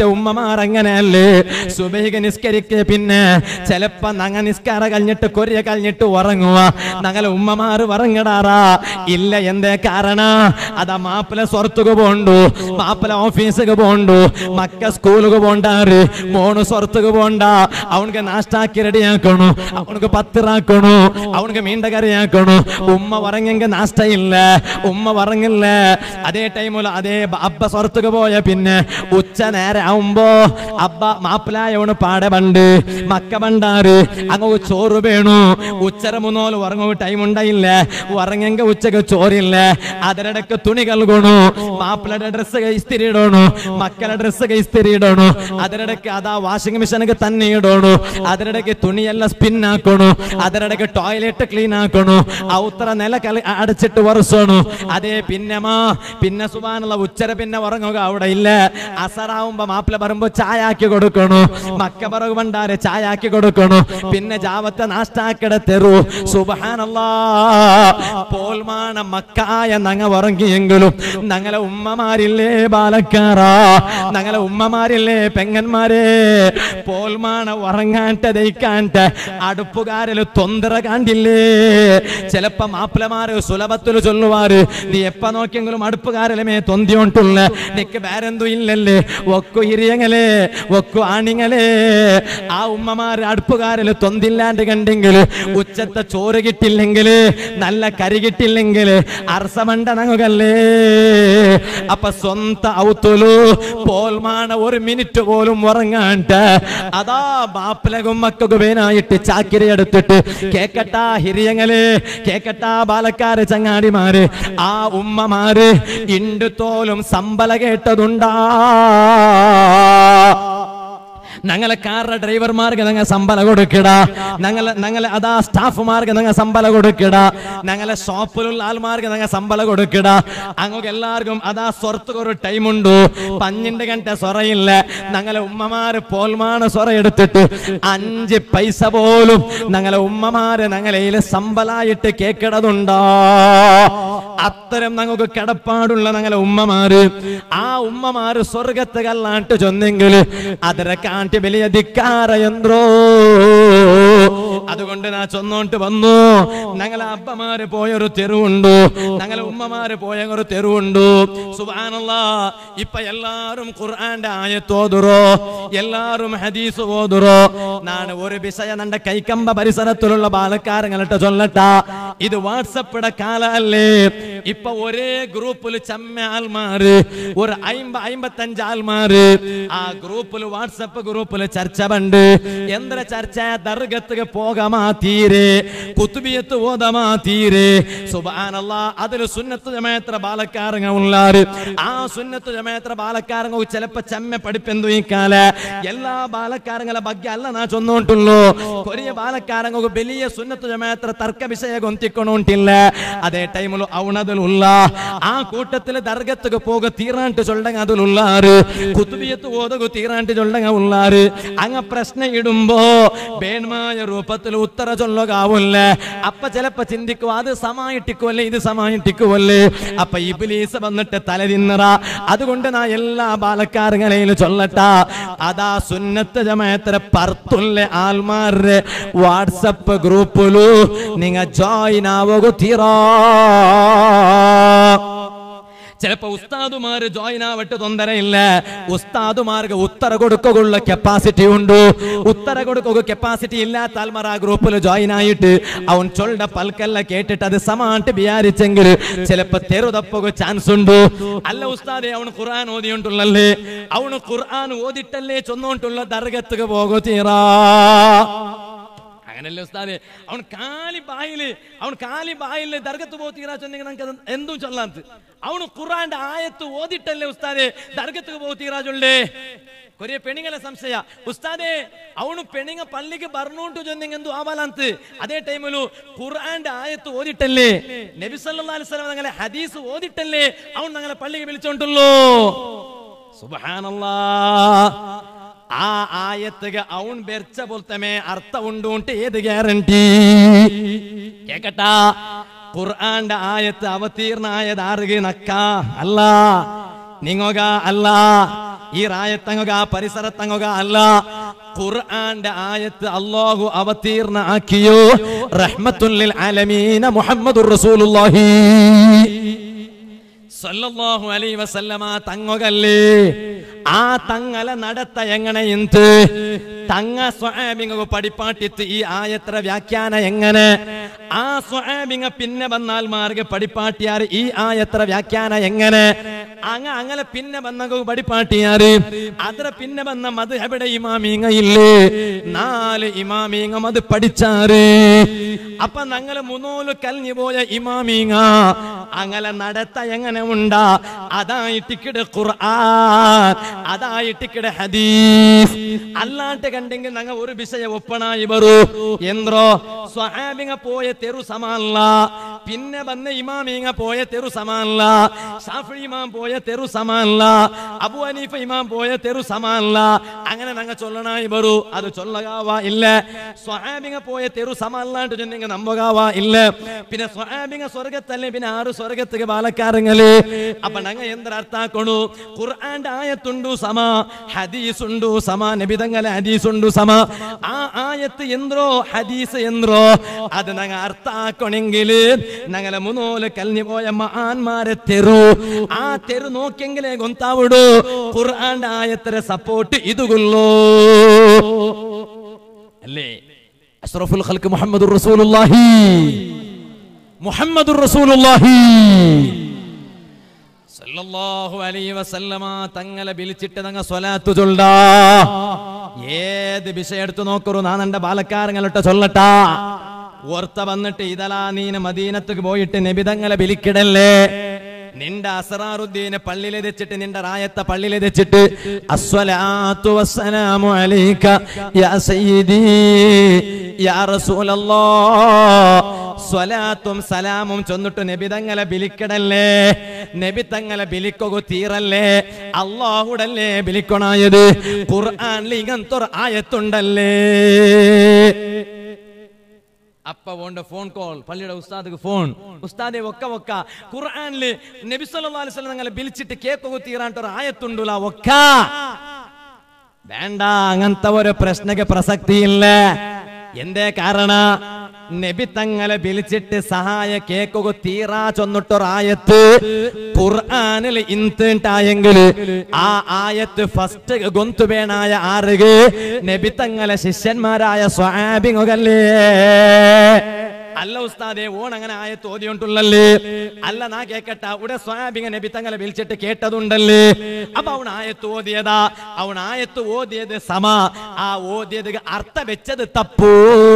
Speaker 2: ഉമ്മമാർ അങ്ങനെയല്ലേ സുബൈക നിസ്കരിക്ക് പിന്നെ ചിലപ്പോ നങ്ങ നിസ്കാര കഴിഞ്ഞിട്ട് കൊറിയ കഴിഞ്ഞിട്ട് ഉറങ്ങുക ഞങ്ങളെ ഉമ്മമാര് ഉറങ്ങിടാറാ ഇല്ല എന്തേ കാരണ അതാ മാപ്പിള സ്വർത്തുക പോണ്ടു മാപ്പിള ഓഫീസുക പോണ്ടു മക്ക സ്കൂളുക പോണ്ടാറ് മോണ് സ്വർത്തുക പോണ്ട അവനക്ക് നാഷ്ടാക്കി റെഡിയാക്കണു അവനക്ക് പത്തിറാക്കണു അവനക്ക് മീണ്ട കറിയാക്കണു ഉമ്മ ഉറങ്ങെങ്കിൽ നാഷ്ട ഇല്ല ഉമ്മ ഉറങ്ങില്ല അതേ ടൈമിൽ അതേ ബ- അബ്ബ സ്വർത്തുക പോയ പിന്നെ ഉച്ച നേരെ ആവുമ്പോ അബ്ബ മാപ്പിളായവണ് പാടെ പണ്ട് മക്ക പണ്ടാറ് അങ്ങ് ചോറ് വേണു ഉച്ചര മൂന്നോല് ഉറങ്ങുക ടൈം ഉണ്ടായില്ല ഉറങ്ങെങ്ക ഉച്ചക്ക് ചോറില്ല അതിനിടക്ക് തുണി കൽകണു മാപ്പിളയുടെ ഡ്രസ്സ് ഇസ്തിരി ഇടണു മക്കളുടെ ഡ്രസ്സ് ഇസ്തിരി ഇടണു അതിനിടക്ക് അതാ വാഷിംഗ് മെഷീനൊക്കെ തന്നെ ഇടണു അതിനിടക്ക് തുണിയെല്ലാം സ്പിൻ ആക്കണു അതിനിടക്ക് ടോയ്ലറ്റ് ക്ലീൻ ആക്കണു ഔത്ര നില കളി അടച്ചിട്ട് വറസണു അതേ പിന്നെമാ പിന്നെ സുബാനുള്ള ഉച്ചര പിന്നെ ഉറങ്ങുക അവിടെ ഇല്ല അസറാവുമ്പോ മാപ്പിള പറയുമ്പോ ചായ ആക്കി കൊടുക്കണു മക്ക പറവ് പണ്ടാരെ ചായ ആക്കി കൊടുക്കണു പിന്നെ ജാവത്തെ നാഷ്ടാക്കിട തെറു സുബാനല്ലാ പോൽമാണ മക്കായ നങ്ങ ഉറങ്ങിയെങ്കിലും ഞങ്ങളെ ഉമ്മമാരില്ലേ ബാലക്കാറാ ഞങ്ങളെ ഉമ്മമാരില്ലേ പെങ്ങന്മാരെ പോൽമാണ ഉറങ്ങാണ്ട ദയിക്കാണ്ട അടുപ്പുകാരിൽ തൊന്തറ കാണ്ടില്ലേ ചിലപ്പോ മാപ്പിളമാര് സുലഭത്തിൽ ചൊല്ലുവാറ് നീ എപ്പ നോക്കിയെങ്കിലും അടുപ്പുകാരിലുമേ തൊന്തിയോണ്ടുള്ള നിക്ക് വേറെന്തും ഇല്ലല്ലേ ഒക്കു ഇരിയങ്ങളെ ഒക്കു ആണിങ്ങളെ ആ ഉമ്മമാര് അടുപ്പുകാരിൽ തൊന്തില്ലാണ്ട് കണ്ടെങ്കിൽ ഉച്ചത്തെ ചോറ് കിട്ടില്ലെങ്കിൽ നല്ല കരി കിട്ടില്ലെങ്കിൽ അർസമണ്ട നങ്ങുകല്ലേ അപ്പൊ സ്വന്ത ഔത്തുലു പോൽമാണ ഒരു മിനിറ്റ് പോലും ഉറങ്ങാണ്ട് അതാ ബാപ്പിലകും മക്കൾക്ക് വേനായിട്ട് ചാക്കിരി എടുത്തിട്ട് കേക്കട്ടാ ഹിരിയങ്ങള് കേക്കട്ടാ ബാലക്കാര് ചങ്ങാടിമാര് ആ ഉമ്മമാര് ഇണ്ടുത്തോലും സമ്പല കേട്ടതുണ്ടാ ഞങ്ങളെ കാറിന്റെ ഡ്രൈവർമാർക്ക് ഞങ്ങൾ ശമ്പളം കൊടുക്കട ഞങ്ങളെ ഞങ്ങളെ അതാ സ്റ്റാഫുമാർക്ക് ഞങ്ങൾ ശമ്പളം കൊടുക്കട ഞങ്ങളെ ഷോപ്പിലുള്ള ആൾമാർക്ക് ഞങ്ങൾ ശമ്പളം കൊടുക്കട അങ്ങോട്ട് എല്ലാവർക്കും അതാ സ്വർക്ക് ഒരു ടൈമുണ്ടു പഞ്ഞിന്റെ കണ്ട സൊറയില്ല ഞങ്ങളെ ഉമ്മമാര് പോൽമാണ് സൊറ എടുത്തിട്ട് അഞ്ച് പൈസ പോലും ഞങ്ങളെ ഉമ്മമാര് ഞങ്ങളെ ശമ്പളായിട്ട് കേക്കടതുണ്ടോ അത്തരം ഞങ്ങൾക്ക് കിടപ്പാടുള്ള ഞങ്ങളെ ഉമ്മമാര് ആ ഉമ്മമാര് സ്വർഗത്ത് കല്ലാണ്ട് ചൊന്നെങ്കിൽ അതിനെ കാട്ടി വലിയ ധിക്കാര യന്ത്രോ അതുകൊണ്ട് ഞാൻ ചൊന്നോണ്ട് വന്നു ഞങ്ങളെ അപ്പമാര് പോയൊരു തെരുവുണ്ടു ഞങ്ങളെ ഉമ്മമാര് പോയ ഒരു തെരുവുണ്ടു സുബാനല്ല ഇപ്പൊ എല്ലാരും ഖുർആന്റെ ആയത്തോതുറോ എല്ലാരും ഹദീസ് ഓതുറോ നാണ് ഒരു വിഷയം എന്റെ കൈക്കമ്പ പരിസരത്തിലുള്ള ബാലക്കാരങ്ങളിട്ട് ചൊല്ലട്ട ഇത് വാട്സപ്പിടെ കാലല്ലേ ഇപ്പൊ ഒരേ ഗ്രൂപ്പിൽ ചമ്മ ആൾമാര് ഒരു അമ്പ അമ്പത്തഞ്ച് ആൾമാര് ആ ഗ്രൂപ്പിൽ വാട്സപ്പ് ഗ്രൂപ്പിൽ ചർച്ച പണ്ട് എന്തൊരു ചർച്ച ദർഗത്തുക പോകമാ തീരെ കുത്തുബിയത്ത് ഓതമാ തീരെ സുബാനല്ല അതിൽ സുന്നത്ത് ജമയത്ര ബാലക്കാരങ്ങ ഉള്ളാറ് ആ സുന്നത്ത് ജമയത്ര ബാലക്കാരങ്ങ ചിലപ്പോ ചെമ്മ പഠിപ്പെന്തു ഈ കാല എല്ലാ ബാലക്കാരങ്ങളെ ಬಗ್ಗೆ ಅಲ್ಲ ನಾ ಚೊನ್ನೋಂಟುಲ್ಲು ಕೊರಿಯ ಬಾಲಕಾರಂಗ ಬೆಲಿಯ ಸುನ್ನತು ಜಮಾತ್ರ ತರ್ಕ ವಿಷಯ ಗೊಂತಿಕ್ಕೊಂಡೋಂಟಿಲ್ಲ ಅದೇ ಟೈಮಲು ಅವನದಲ್ಲ ಆ ಕೂಟത്തിൽ ദർഗത്തുക്ക് പോക തീറാണ്ട് ചൊല്ലങ്ങ അതിലുള്ളാറ് കുത്തുബിയത്ത് ഓതകു തീറാണ്ട് ചൊല്ലങ്ങ ഉള്ളാറ് അങ്ങ പ്രശ്നം ഇടുമ്പോ ബേൺമായ രൂപത്തിൽ ഉത്തര ചൊല്ലുകാവില്ല അപ്പ ചിലപ്പോ ചിന്തിക്കും അത് സമായിട്ടിക്കുമല്ലേ ഇത് സമായിട്ടിക്കുമല്ലേ അപ്പൊ ഇബിലീസ് വന്നിട്ട് തലതിന്നറ അതുകൊണ്ട് നാ എല്ലാ ബാലക്കാരങ്ങളെയും ചൊല്ലട്ട അതാ സുന്നത്ത് ജമാഅത്തിലെ പർത്തുള്ള ആൾമാരുടെ വാട്സപ്പ് ഗ്രൂപ്പിലു നിങ്ങ ജോയിൻ ആവുകീറാ ചിലപ്പോ ഉസ്താദുമാര് ജോയിൻ ആവട്ടെ തൊന്തരയില്ല ഉസ്താദുമാർക്ക് ഉത്തര കൊടുക്കുള്ള കപ്പാസിറ്റി ഉണ്ട് ഉത്തര കൊടുക്കുക കപ്പാസിറ്റി ഇല്ലാത്ത ആൽമറ ഗ്രൂപ്പിൽ ജോയിൻ ആയിട്ട് അവൻ ചൊല്ലുടെ പൽക്കല്ല കേട്ടിട്ട് അത് സമായിട്ട് വിചാരിച്ചെങ്കിൽ ചിലപ്പോ തെരുതപ്പുക ചാൻസ് ഉണ്ട് അല്ല ഉസ്താദെ അവൻ ഖുർആൻ ഓതിയുണ്ടുള്ളല്ലേ അവന് ഖുർആൻ ഓതിട്ടല്ലേ ചൊന്നോണ്ടുള്ള ദർഗത്തുക പോകു തീറാ അങ്ങനല്ലേ ഉസ്താദെ അവൻ കാലി ബായില് അവൻ കാലി ബായില് ദർഗത്ത് പോത്തീരാ ചൊന്നെങ്കിൽ നമുക്ക് അത് എന്തും ചൊല്ലാത്ത അവന് ഖുറാന്റെ ആയത്ത് ഓതിട്ടല്ലേ ഉസ്താദെ ദർഗത്ത് പോത്തീരാ ചൊല്ലേ കൊറിയ പെണിങ്ങളെ സംശയ ഉസ്താദെ ಅವನು ಪೆಣಿಂಗ ಪಲ್ಲಿಗೆ ಬರ್ನೂಂಟು ಜೊಂದಿಗೆ ಎಂದು ಆವಾಲಂತ ಅದೇ ಟೈಮಲು ഖുർആന്റെ ആയത്ത് ഓതിട്ടല്ലേ നബി സല്ലല്ലാഹു അലൈഹി വസല്ലം ഞങ്ങളെ ഹദീസ് ഓതിട്ടല്ലേ അവൻ ഞങ്ങളെ പള്ളിക്ക് വിളിച്ചോണ്ടുള്ളൂ സുബ്ഹാനല്ലാ ആ ആയത്തുക അവൻ ബെർച്ച പോലത്തമേ അർത്ഥ ഉണ്ടു ഉണ്ട് ഏത് ഗ്യാരണ്ടി കേക്കട്ടാ ഖുർആന്റെ ആയത്ത് അവതീർണായത് ആറുക നക്ക അല്ല നിങ്ങോക അല്ല ഈ റായത്തങ്ങുക പരിസരത്തങ്ങുക അല്ല ഖുർആന്റെ ആയത്ത് അള്ളാഹു അവതീർണ ആക്കിയോ റഹ്മത്തുല്ലിൽ ആലമീന മുഹമ്മദുർ റസൂലുള്ളാഹി സല്ലല്ലാഹു അലൈഹി വസല്ലമ തങ്ങകല്ലേ ആ തങ്ങല നടത്ത എങ്ങനെ എന്ത് തങ്ങ സ്വഹാബിങ്ങ പടിപ്പാട്ടിത്ത് ഈ ആയത്ര വ്യാഖ്യാന എങ്ങനെ ആ സ്വഹാബിങ്ങ പിന്നെ വന്നാൽ മാർഗ പടിപ്പാട്ടിയാറ് ഈ ആയത്ര വ്യാഖ്യാന എങ്ങനെ അങ്ങ അങ്ങനെ പിന്നെ വന്ന പടിപ്പാട്ടിയാറ് അത്ര പിന്നെ വന്ന മത് എവിടെ ഇമാമീങ്ങ ഇല്ലേ നാല് ഇമാമീങ്ങ മത് പഠിച്ചാറ് അപ്പൊ ഞങ്ങള് മൂന്നൂല് കലിഞ്ഞു പോയ ഇമാമീങ്ങ അങ്ങനെ നടത്ത എങ്ങനെ ഉണ്ടാ അതായിട്ടിക്കിട് ഖുർആൻ അതായിട്ടിക്കിട് ഹദീസ് അല്ലാണ്ട് കണ്ടെങ്കിൽ ഞങ്ങൾ ഒരു വിഷയ ഒപ്പണായി വരൂ എന്തോ സ്വഹാബിങ്ങ പോയ തെരു സമല്ല പിന്നെ വന്ന ഇമാമിങ്ങ പോയ തെരു സമല്ല ഷാഫി ഇമാം പോയ തെരു സമല്ല അബു ഹനീഫ ഇമാം പോയ തെരു സമല്ല അങ്ങനെ ഞങ്ങൾ ചൊല്ലണായി വരൂ അത് ചൊല്ലകാവാ ഇല്ല സ്വഹാബിങ്ങ പോയ തെരു സമല്ലാണ്ട് ചെന്നെങ്കിൽ നമ്പകാവാ ഇല്ല പിന്നെ സ്വഹാബിങ്ങ സ്വർഗത്തല്ലേ പിന്നെ ആറ് സ്വർഗത്തുക്ക് ബാലക്കാരങ്ങള് അപ്പൊ ഞങ്ങൾ എന്തൊരർത്ഥാക്കണു ഖുർആന്റെ ആയത്തുണ്ടു സമ ഹദീസ് ഉണ്ടു സമ നബിതങ്ങളെ ഹദീസ് ഉണ്ടു സമ ആ ആയത്ത് എന്ത്രോ ഹദീസ് എന്ത്രോ അത് ഞങ്ങൾ അർത്ഥാക്കണമെങ്കിൽ ഞങ്ങളെ മുന്നോല് കലിഞ്ഞു പോയ മഹാന്മാരെ തെരു ആ തെരു നോക്കിയെങ്കിലേ ഗൊന്താവിടു ഖുർആന്റെ ആയത്തിനെ സപ്പോർട്ട് ഇതുകൊള്ളൂ അല്ലേ അഷ്റഫുൽ ഖൽക്ക് മുഹമ്മദുർ റസൂലുള്ളാഹി മുഹമ്മദുർ റസൂലുള്ളാഹി സല്ലല്ലാഹു അലൈഹി വസല്ലമ തങ്ങളെ വിളിച്ചിട്ട് തങ്ങ സ്വലാത്തു ചൊല്ലാ ഏത് വിഷയം എടുത്തു നോക്കറു നാ എന്റെ ബാലക്കാരങ്ങളിട്ട് ചൊല്ലട്ടാ ഓർത്ത വന്നിട്ട് ഇതലാ നീന് മദീനത്തേക്ക് പോയിട്ട് നബിതങ്ങളെ വിളിക്കിടല്ലേ നിന്റെ അസറാറുദ്ദീനെ പള്ളിയിൽ വെച്ചിട്ട് നിന്റെ റായത്തെ പള്ളിയിൽ വെച്ചിട്ട് അസ്വലാത്തു വസ്സലാമു അലൈക യാ സയ്യിദി യാ റസൂലല്ലാഹ് സ്വലാത്തും സലാമും ചൊന്നിട്ട് നബിതങ്ങളെ ബിലിക്കടല്ലേ നബി തങ്ങളെ ബിലിക്കൊകു തീറല്ലേ അള്ളാഹുടല്ലേ ബിലിക്കൊണായത് ഖുർആനിൽ ഇങ്ങനത്തൊരു ആയത്തുണ്ടല്ലേ അപ്പ പോണ്ട ഫോൺ കോൾ പള്ളിയുടെ ഉസ്താദിക്ക് ഫോൺ ഉസ്താദെ ഒക്ക ഒക്ക ഖുർആനില് നബി സല്ലല്ലാഹു അലൈഹി വസല്ലം നിങ്ങളെ വിളിച്ചിട്ട് കേക്കൊക്കെ തീറാണ്ട് ഒരു ആയത്തുണ്ടല്ല ഒക്ക വേണ്ട അങ്ങനത്തെ ഒരു പ്രശ്നക്ക് പ്രസക്തിയില്ല എന്തേ കാരണ നബി തങ്ങളെ വിളിച്ചിട്ട് സഹായ കേക്കൊക്കെ തീറാ ചൊന്നിട്ടൊരായത്ത് ഖുർആനിൽ ഇൻതായെങ്കിൽ ആ ആയത്ത് ഫസ്റ്റ് ഗൊന്തുവേണായ ആറുക നബി തങ്ങളെ ശിഷ്യന്മാരായ സ്വാബിങ്ങല്ലേ അല്ല ഉസ്താദെ ഓൺ അങ്ങനെ ആയത്ത് ഓതിയോണ്ടുള്ളല്ലേ അല്ല നാ കേക്കട്ട ഇവിടെ സ്വാബിങ്ങ നബി തങ്ങളെ വിളിച്ചിട്ട് കേട്ടതുണ്ടല്ലേ അപ്പൊ അവൻ ആയത്ത് ഓതിയതാ അവൻ ആയത്ത് ഓതിയത് സമ ആ ഓതിയത് അർത്ഥ വെച്ചത് തപ്പൂ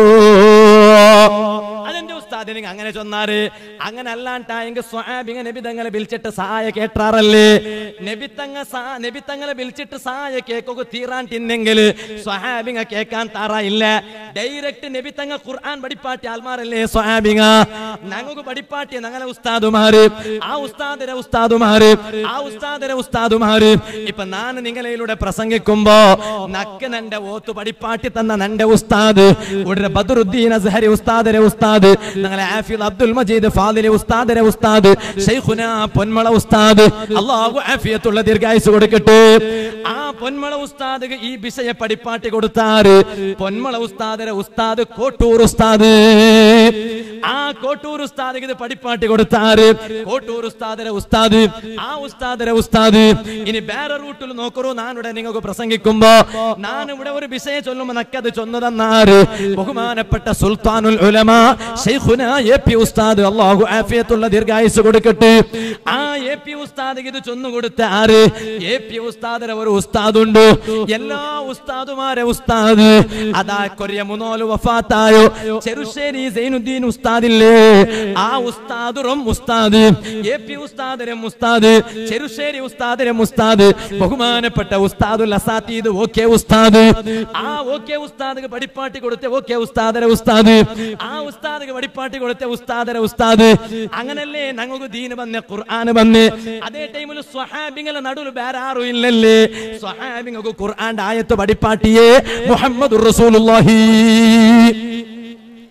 Speaker 2: അതെന്റെ ഉസ്താദ് നിങ്ങൾ അങ്ങനെ ചൊന്നാറ് അങ്ങനെ അല്ലാണ്ടായെങ്കിൽ സ്വാബിങ്ങ നബി തങ്ങളെ വിളിച്ചിട്ട് സഹായ കേട്ടാറല്ലേ നബി തങ്ങ സാ- നബി തങ്ങളെ വിളിച്ചിട്ട് സഹായ കേക്കൊക്കെ തീറാൻ തിന്നെങ്കിൽ സ്വഹാബിങ്ങ കേൾക്കാൻ താറായില്ല ഡയറക്റ്റ് നബി തങ്ങ ഖുർആൻ പഠിപ്പാട്ടി ആൽമാരല്ലേ സ്വഹാബിങ്ങ ഞങ്ങൾക്ക് പഠിപ്പാട്ടി ഞങ്ങളെ ഉസ്താദുമാര് ആ ഉസ്താദിനെ ഉസ്താദുമാര് ആ ഉസ്താദിനെ ഉസ്താദുമാര് ഇപ്പൊ ഞാൻ നിങ്ങളിലൂടെ പ്രസംഗിക്കുമ്പോ നക്ക് നന്റെ ഓത്ത് പഠിപ്പാട്ടി തന്ന നന്റെ ഉസ്താദ് ഉടനെ ബദറുദ്ദീൻ അസ്ഹരി ഉസ്താദിനെ ഉസ്താദ് ഞങ്ങളെ ആഫിൽ അബ്ദുൽ മജീദ് ഫാദിലെ ഉസ്താദിനെ ഉസ്താദ് ഷെയ്ഖുന പൊന്മള ഉസ്താദ് അള്ളാഹു ആഫിയത്തുള്ള ദീർഘായുസ് കൊടുക്കട്ടെ ആ പൊന്മള ഉസ്താദ് ഈ വിഷയ പഠിപ്പാട്ടി കൊടുത്താറ് പൊന്മള ഉസ്താദിനെ ഉസ്താദ് കോട്ടൂർ ഉസ്താദ് ആ കോട്ടൂർ ഉസ്താദ് ഇത് പഠിപ്പാട്ടി കൊടുത്താറ് കോട്ടൂർ ഉസ്താദിനെ ഉസ്താദ് ആ ഉസ്താദിനെ ഉസ്താദ് ഇനി വേറെ റൂട്ടിൽ നോക്കറോ ഞാനിവിടെ നിങ്ങൾക്ക് പ്രസംഗിക്കുമ്പോ ഞാൻ ഇവിടെ ഒരു വിഷയം ചൊല്ലുമ്പോ നക്കത് ചൊന്നതെന്നാറ് ബഹുമാനപ്പെട്ട സുൽത്താനുൽ ഉലമ ഷെയ്ഖുന എ പി ഉസ്താദ് അള്ളാഹു ആഫിയത്തുള്ള ദീർഘായുസ് കൊടുക്കട്ടെ ആ എ പി ഉസ്താദ് ഇത് ചൊന്നു കൊടുത്ത ആറ് എ പി ഉസ്താദിന് ഒരു ഉസ്താദുണ്ട് എല്ലാ ഉസ്താദുമാരെ ഉസ്താദ് അതാ കൊറിയ മുനോല് വഫാത്തായോ ചെറുശ്ശേരി സൈനുദ്ദീൻ ഉസ്താദില്ലേ ആ ഉസ്താദുറും ഉസ്താദ് എ പി ഉസ്താദിനും ഉസ്താദ് ചെറുശ്ശേരി ഉസ്താദിനും ഉസ്താദ് ബഹുമാനപ്പെട്ട ഉസ്താദുൽ അസാത്തീദ് ഓക്കെ ഉസ്താദ് ആ ഓക്കെ ഉസ്താദ് പഠിപ്പാട്ടി കൊടുത്ത ഓക്കെ ഉസ്താദരെ ഉസ്താദ് ആ ഉസ്താദ് പഠിപ്പാട്ടി കൊടുത്ത ഉസ്താദരെ ഉസ്താദ് അങ്ങനല്ലേ ഞങ്ങൾക്ക് ദീന് വന്ന് ഖുർആൻ വന്ന് അതേ ടൈമിൽ സ്വഹാബിങ്ങളെ നടുവിൽ വേറെ ആരും ഇല്ലല്ലേ സ്വഹാബിങ്ങൾക്ക് ഖുർആന്റെ ആയത്ത് പഠിപ്പാട്ടിയേ മുഹമ്മദ് റസൂലുള്ളാഹി അപ്പൊ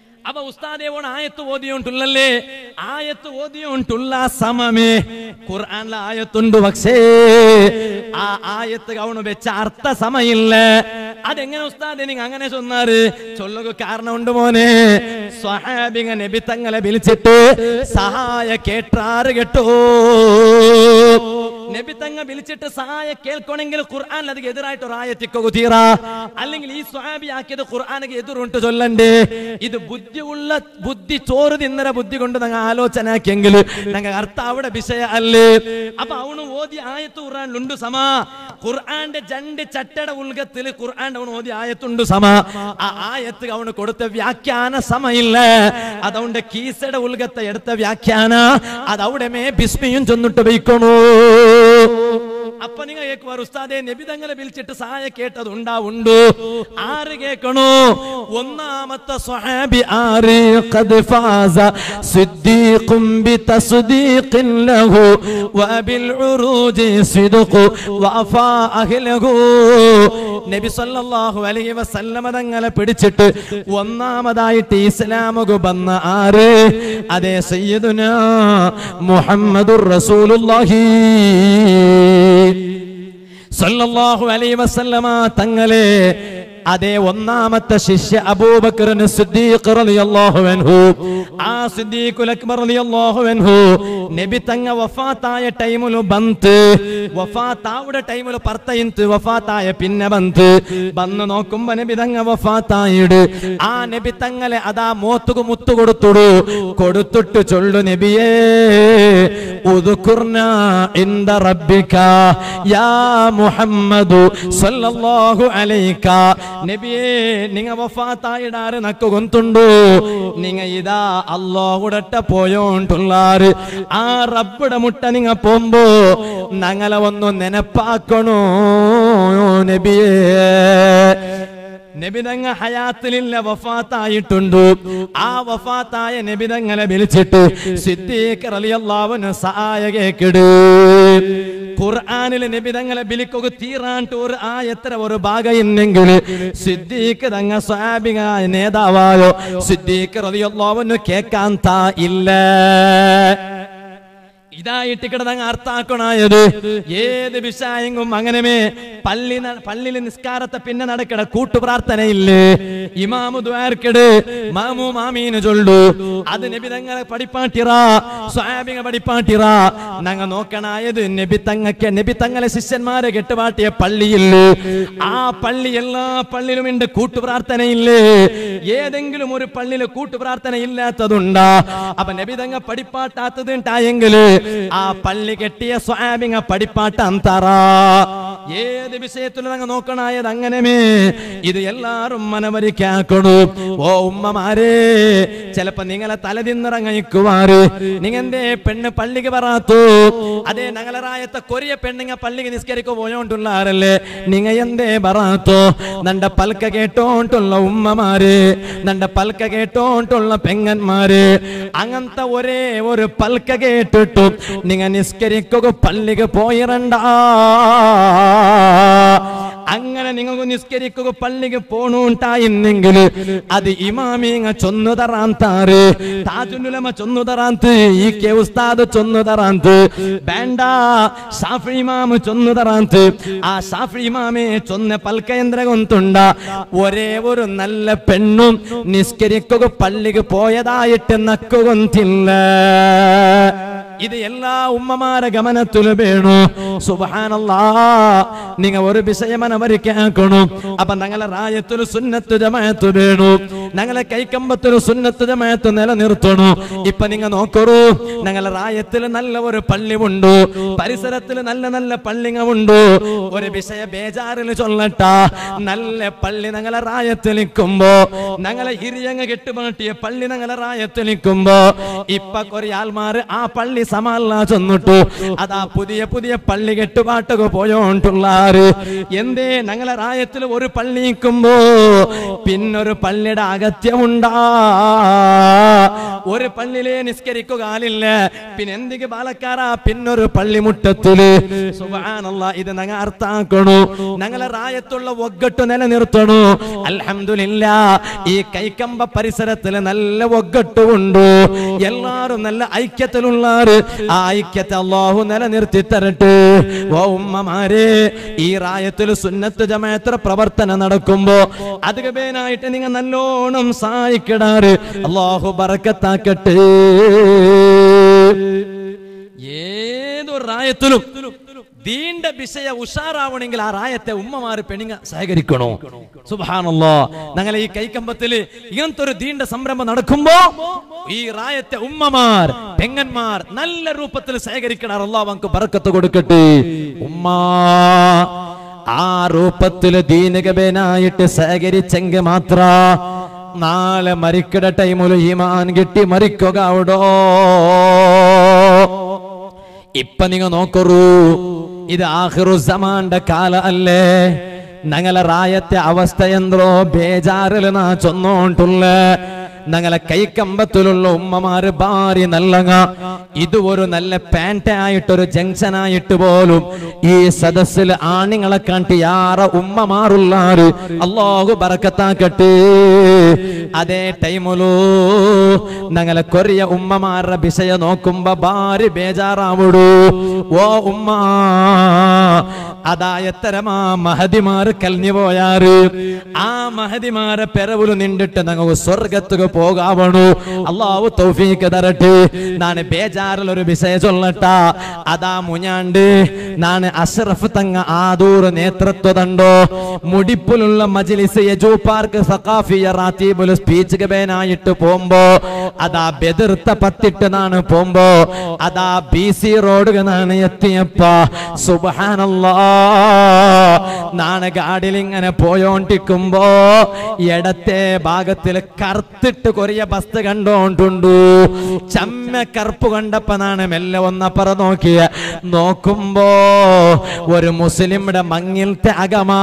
Speaker 2: ഉസ്താദെ ഓൺ ആയത്ത് ഓതിയോണ്ടുള്ളല്ലേ ആയത്ത് ഓതിയോണ്ടുള്ള സമമേ ഖുർആനിലെ ആയത്തുണ്ട് പക്ഷേ ആ ആയത്ത് കവണ് വെച്ച അർത്ഥ സമയില്ല അതെങ്ങനെ ഉസ്താദെ നിങ്ങൾ അങ്ങനെ ചൊന്നാറ് ചൊല്ലുക കാരണമുണ്ട് മോനെ സ്വഹാബിങ്ങ നബി തങ്ങളെ വിളിച്ചിട്ട് സഹായ കേട്ടാറ് കേട്ടോ നബി തങ്ങ വിളിച്ചിട്ട് സഹായ കേൾക്കണമെങ്കിൽ ഖുർആൻ അതിന് എതിരായിട്ട് ഒരു ആയത്തിക്കോ തീറ അല്ലെങ്കിൽ ഈ സ്വാബി ആക്കിയത് ഖുർആാനക്ക് എതിരുണ്ട് ചൊല്ലണ്ടേ ഇത് ബുദ്ധിയുള്ള ബുദ്ധി ചോറ് തിന്നര ബുദ്ധി കൊണ്ട് ഞങ്ങൾ ആലോചന ആക്കിയെങ്കിൽ ഞങ്ങൾ അർത്ഥം അവിടെ വിഷയ അല്ലേ അപ്പൊ അവണ് ഓതി ആയത്ത് ഖുർആാനിലുണ്ട് സമ ഖുർആന്റെ ജണ്ട് ചട്ടയുടെ ഉൽഗത്തിൽ ഖുർആന്റെ അവന് ഓതി ആയത്തുണ്ട് സമ ആ ആയത്ത് അവന് കൊടുത്ത വ്യാഖ്യാന സമയില്ല അതവന്റെ കീസയുടെ ഉൽഗത്തെ എടുത്ത വ്യാഖ്യാന അതവിടെ മേ ബിസ്മിയും ചൊന്നിട്ട് വയ്ക്കണോ അപ്പൊ നിങ്ങൾ കേൾക്കുവാർ ഉസ്താദെ നബി തങ്ങളെ വിളിച്ചിട്ട് സഹായ കേട്ടത് ഉണ്ടാവുണ്ട് ആര് കേൾക്കണോ ഒന്നാമത്തെ സ്വഹാബി ആര് ഖദ് ഫാസ സിദ്ദീഖും ബിതസ്ദീഖിൻ ലഹു വബിൽ ഉറൂജി സിദ്ഖു വഫാ അഹ്ലഹു നബി സല്ലല്ലാഹു അലൈഹി വസല്ലമ തങ്ങളെ പിടിച്ചിട്ട് ഒന്നാമതായിട്ട് ഇസ്ലാമുക വന്ന ആര് അതേ സയ്യിദുനാ മുഹമ്മദുർ റസൂലുള്ളാഹി സല്ലല്ലാഹു അലൈഹി വസല്ലമ തങ്ങളെ അതേ ഒന്നാമത്തെ ശിഷ്യ അബൂബക്കറിന് സിദ്ദീഖ് റളിയല്ലാഹു അൻഹു ആ സിദ്ദീഖുൽ അക്ബർ റളിയല്ലാഹു അൻഹു നബി തങ്ങ വഫാത്തായ ടൈമിൽ ബന്ത് വഫാത്താവുടെ ടൈമിൽ പർത്തയിന്ത് വഫാത്തായ പിന്നെ ബന്ത് വന്ന് നോക്കുമ്പോ നബി തങ്ങ വഫാത്തായിട് ആ നബി തങ്ങളെ അതാ മോത്തുകു മുത്തു കൊടുത്തുടു കൊടുത്തിട്ട് ചൊല്ലു നബിയേ ഉദുകുർന ഇന്ദ റബ്ബിക യാ മുഹമ്മദു സല്ലല്ലാഹു അലൈക നബിയേ നിങ്ങ വഫാത്തായിടാറ് നക്ക് കൊന്തുണ്ടു നിങ്ങ ഇതാ അല്ലാഹുടട്ട പോയോണ്ടുള്ളാറ് ആ റബ്ബുടെ മുട്ട നിങ്ങ പോമ്പോ ഞങ്ങളെ ഒന്ന് നെനപ്പാക്കണോ നബിയേ നബിതങ്ങ ഹയാത്തിലില്ല വഫാത്തായിട്ടുണ്ട് ആ വഫാത്തായ നബിതങ്ങളെ വിളിച്ചിട്ട് സിദ്ദീഖ് റളിയല്ലാഹുവിന് സഹായകേക്കിട് ഖുർആനിൽ നബിതങ്ങളെ വിളിക്കുക തീറാണ്ട് ഒരു ആയത്ര ഒരു ഭാഗയിന്നെങ്കിൽ സിദ്ദീഖ് തങ്ങ സ്വാഭിക നേതാവായോ സിദ്ദീഖ് റളിയല്ലാഹുവിന് കേക്കാൻ താ ഇല്ല ഇതായിട്ട് കിടന്നങ്ങ് അർത്ഥാക്കണായത് ഏത് വിഷയങ്ങും അങ്ങനമേ പള്ളി ന- പള്ളിയിലെ നിസ്കാരത്തെ പിന്നെ നടക്കട കൂട്ടുപ്രാർത്ഥനയില്ലേ ഇമാമു ദ്വാർക്കട് മാമു മാമീന് ചൊല്ലു അത് നബി തങ്ങളെ പഠിപ്പാട്ടിറ സ്വാബിക പഠിപ്പാട്ടിറ ഞങ്ങ നോക്കണായത് നബി തങ്ങക്ക് നബി തങ്ങളെ ശിഷ്യന്മാരെ കെട്ടുപാട്ടിയ പള്ളിയില്ലേ ആ പള്ളി എല്ലാ പള്ളിയിലും ഉണ്ട് കൂട്ടുപ്രാർത്ഥനയില്ലേ ഏതെങ്കിലും ഒരു പള്ളിയിൽ കൂട്ടുപ്രാർത്ഥന ഇല്ലാത്തതുണ്ടാ അപ്പൊ നബി തങ്ങ പഠിപ്പാട്ടാത്തത് ഉണ്ടായെങ്കില് ആ പള്ളി കെട്ടിയ സ്വാമിങ്ങ പഠിപ്പാട്ട് അന്തറ ഏത് വിഷയത്തിലും അങ്ങ് നോക്കണായത് അങ്ങനമേ ഇത് എല്ലാരും മനവരിക്കാക്കണു ഓ ഉമ്മമാരെ ചിലപ്പോ നിങ്ങളെ തലതിന്നിറങ്ങിക്കുവാറ് നിങ്ങന്റെ പെണ്ണ് പള്ളിക്ക് പറയാത്തു അതേ ഞങ്ങളെ റായത്തെ കൊറിയ പെണ്ണുങ്ങ പള്ളിക്ക് നിസ്കരിക്കോ പോയോണ്ടുള്ളാറല്ലേ നിങ്ങ എന്തേ പറയാത്തോ നണ്ട പൽക്ക കേട്ടോണ്ടുള്ള ഉമ്മമാര് നണ്ട പൽക്ക കേട്ടോണ്ടുള്ള പെങ്ങന്മാര് അങ്ങനത്തെ ഒരേ ഒരു പൽക്ക കേട്ടിട്ടു നിങ്ങ നിസ്കരിക്കുക പള്ളിക്ക് പോയിരണ്ട അങ്ങനെ നിങ്ങൾക്ക് നിസ്കരിക്കുക പള്ളിക്ക് പോണുണ്ടായിരുന്നെങ്കിൽ അത് ഇമാമിങ്ങ ചൊന്നു തറാന്താറ് താജുലുലമ ചൊന്നു തറാന്ത് ഈ കെ ഉസ്താദ് ചൊന്നു തറാന്ത് വേണ്ട ഷാഫി ഇമാമ് ചൊന്നു തറാന്ത് ആ ഷാഫി ഇമാമെ ചൊന്ന പൽക്കേന്ദ്ര കൊന്തുണ്ട ഒരേ ഒരു നല്ല പെണ്ണും നിസ്കരിക്കുക പള്ളിക്ക് പോയതായിട്ട് നക്കുകൊന്തില്ല ഇത് എല്ലാ ഉമ്മമാരെ ഗമനത്തില് വേണു സുബഹാനല്ലാ നിങ്ങ ഒരു വിഷയമന വരിക്കാക്കണു അപ്പൊ ഞങ്ങളെ റായത്തൊരു സുന്നത്ത് ജമായത്ത് വേണു ഞങ്ങളെ കൈക്കമ്പത്തൊരു സുന്നത്ത് ജമായത്ത് നിലനിർത്തണു ഇപ്പൊ നിങ്ങ നോക്കറൂ ഞങ്ങളെ റായത്തിൽ നല്ല ഒരു പള്ളി ഉണ്ട് പരിസരത്തിൽ നല്ല നല്ല പള്ളിങ്ങ ഉണ്ട് ഒരു വിഷയ ബേജാറിൽ ചൊല്ലട്ട നല്ല പള്ളി ഞങ്ങളെ റായത്തിൽ നിൽക്കുമ്പോ ഞങ്ങളെ ഹിരിയങ്ങ കെട്ടുപാട്ടിയ പള്ളി ഞങ്ങളെ റായത്തിൽ നിൽക്കുമ്പോ ഇപ്പൊ കുറെ ആൾമാര് ആ പള്ളി സമാല ചെന്നിട്ടു അതാ പുതിയ പുതിയ പള്ളി കെട്ടുപാട്ടൊക്കെ പോയോണ്ടുള്ളാറ് എന്തേ ഞങ്ങളെ റായത്തിൽ ഒരു പള്ളി നിൽക്കുമ്പോ പിന്നൊരു പള്ളിയുടെ അഗത്യമുണ്ടാ ഒരു പള്ളിയിലെ നിസ്കരിക്കുക ആലില്ല പിന്നെ എന്തിക്ക് ബാലക്കാരാ പിന്നൊരു പള്ളിമുറ്റത്തില് സുബാനല്ല ഇത് ഞങ്ങൾ അർത്ഥാക്കണു ഞങ്ങളെ റായത്തുള്ള ഒగ్గട്ട് നിലനിർത്തണു അൽഹംദുലില്ല ഈ കൈക്കമ്പ പരിസരത്തില് നല്ല ഒగ్గട്ട് ഉണ്ട് എല്ലാരും നല്ല ഐക്യത്തിലുള്ളാറ് ആ ഐക്യത്തെ അള്ളാഹു നിലനിർത്തി തരട്ടെ ഓ ഉമ്മമാരെ ഈ റായത്തിൽ സുന്നത്ത് ജമാഅത്ര പ്രവർത്തനം നടക്കുമ്പോ അധികപേനായിട്ട് നിങ്ങൾ നല്ലോണം സഹായിക്കിടാറ് അള്ളാഹു ബറക്കത്താക്കട്ടെ ഏതൊരു റായത്തിലും ദീണ്ട വിഷയ ഉഷാറാവണമെങ്കിൽ ആ റായത്തെ ഉമ്മമാര് പെണിങ്ങ സഹകരിക്കണോ സുബാനല്ലോ ഞങ്ങളെ ഈ കൈക്കമ്പത്തില് ഇങ്ങനത്തെ ഒരു ദീണ്ട സംരംഭം നടക്കുമ്പോ ഈ റായത്തെ ഉമ്മമാർ പെങ്ങന്മാർ നല്ല രൂപത്തിൽ സഹകരിക്കണം അള്ളാഹ് നമുക്ക് ബറക്കത്ത് കൊടുക്കട്ടെ ഉമ്മ ആ രൂപത്തില് ദീനകബേനായിട്ട് സഹകരിച്ചെങ്കിൽ മാത്ര നാളെ മരിക്കട ടൈമില് ഈമാൻ കിട്ടി മരിക്കുക അവിടോ ഇപ്പൊ നിങ്ങൾ നോക്കറൂ ഇത് ആഹിറു സമാന്റെ കാല അല്ലേ ഞങ്ങളെ റായത്തെ അവസ്ഥ എന്തോ ബേജാറിൽ നാ ചൊന്നോണ്ടുള്ള ഞങ്ങളെ കൈക്കമ്പത്തിലുള്ള ഉമ്മമാര് ഭാര്യ നല്ലങ്ങ ഇത് ഒരു നല്ല പാന്റ് ആയിട്ടൊരു ജംഗ്ഷൻ ആയിട്ട് പോലും ഈ സദസ്സിൽ ആണുങ്ങളെ കാട്ടി യാറ ഉമ്മമാറുള്ളാറ് അള്ളാഹു ബറക്കത്താക്കട്ടെ അതേ ടൈമിലോ ഞങ്ങളെ കൊറിയ ഉമ്മമാരുടെ വിഷയ നോക്കുമ്പോ ഭാര്യ ബേജാറാവിടൂ ഓ ഉമ്മ അതാ എത്തരമാ മഹതിമാര് കലിഞ്ഞു പോയാറ് ആ മഹതിമാരെ പെരവുല് നിണ്ടിട്ട് ഞങ്ങൾ സ്വർഗത്തുക്ക് പോകാവണു അള്ളാഹു തൗഫീക്ക് തരട്ടെ നാണ് ബേജാറിൽ ഒരു വിഷയ ചൊല്ലട്ട അതാ മുഞ്ഞാണ്ട് നാണ് അഷ്റഫ് തങ്ങ ആദൂർ നേതൃത്വതണ്ടോ മുടിപ്പിലുള്ള മജ്ലിസ് യജൂ പാർക്ക് സഖാഫിയ റാത്തീബുൽ സ്പീച്ച് ഗബേനായിട്ട് പോകുമ്പോ അതാ ബെതിർത്ത പത്തിട്ട് നാണ് പോകുമ്പോ അതാ ബി സി റോഡ് നാണ് എത്തിയപ്പ സുബഹാനല്ലാ നാണ് ഗാഡിൽ ഇങ്ങനെ പോയോണ്ടിരിക്കുമ്പോ ഇടത്തെ ഭാഗത്തിൽ കറുത്തിട്ട് കൊറിയ ബസ് കണ്ടോണ്ടുണ്ടു ചമ്മ കറുപ്പ് കണ്ടപ്പോ നാണ് മെല്ലെ ഒന്നപ്പറ നോക്കിയ നോക്കുമ്പോ ഒരു മുസ്ലിമിന്റെ മങ്ങിലത്തെ അകമാ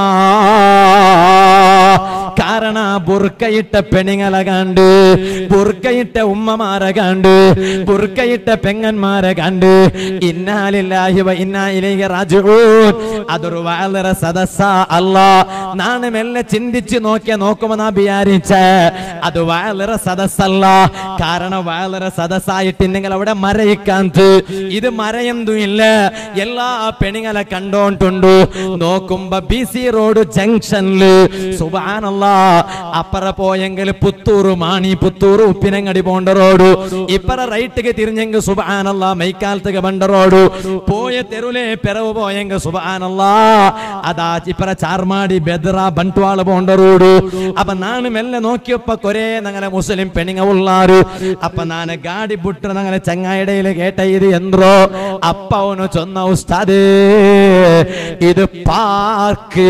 Speaker 2: കാരണ ബുർക്കയിട്ട പെണിങ്ങളെ കണ്ട് ബുർക്കയിട്ട ഉമ്മമാരെ കണ്ട് ബുർക്കയിട്ട പെങ്ങന്മാരെ കണ്ട് ഇന്നാലില്ലാഹി വ ഇന്നാ ഇലൈഹി റാജിഊൻ അതൊരു വളരെ സദസ്സ അല്ല നാണ് മെല്ലെ ചിന്തിച്ച് നോക്കിയ നോക്കുമ്പോ നാ വിചാരിച്ച അത് വളരെ സദസ്സല്ല കാരണം വളരെ സദസ്സായിട്ട് നിങ്ങൾ അവിടെ മരയിക്കാന്ത് ഇത് മരയൊന്നും ഇല്ല എല്ലാ പെണിങ്ങളെ കണ്ടോണ്ടുണ്ടു നോക്കുമ്പോ ബി സി റോഡ് ജംഗ്ഷനില് സുബാനല്ല അപ്പറ പോയെങ്കിൽ പുത്തൂറ് മാണി പുത്തൂറ് ഉപ്പിനങ്ങടി പോണ്ട റോഡ് ഇപ്പറ റൈറ്റ് തിരിഞ്ഞെങ്കിൽ സുബാനല്ല മൈക്കാലത്തേക്ക് ബണ്ട റോഡ് പോയ തെരുവിലെ പെരവ് പോയെങ്കിൽ സുബാനല്ല അതാ ഇപ്പറ ചാർമാടി ബെദ്ര ബണ്ട്വാള് പോണ്ട റോഡ് അപ്പൊ നാണ് മെല്ലെ നോക്കിയപ്പോ കൊറേ ഞങ്ങളെ മുസ്ലിം പെണിങ്ങ ഉള്ളാറ് അപ്പൊ നാന് ഗാഡി ബുട്ട് ഞങ്ങളെ ചങ്ങായിടയിൽ കേട്ട ഇത് എന്തോ അപ്പ അവന് ചൊന്ന ഉസ്താദേ ഇത് പാർക്ക്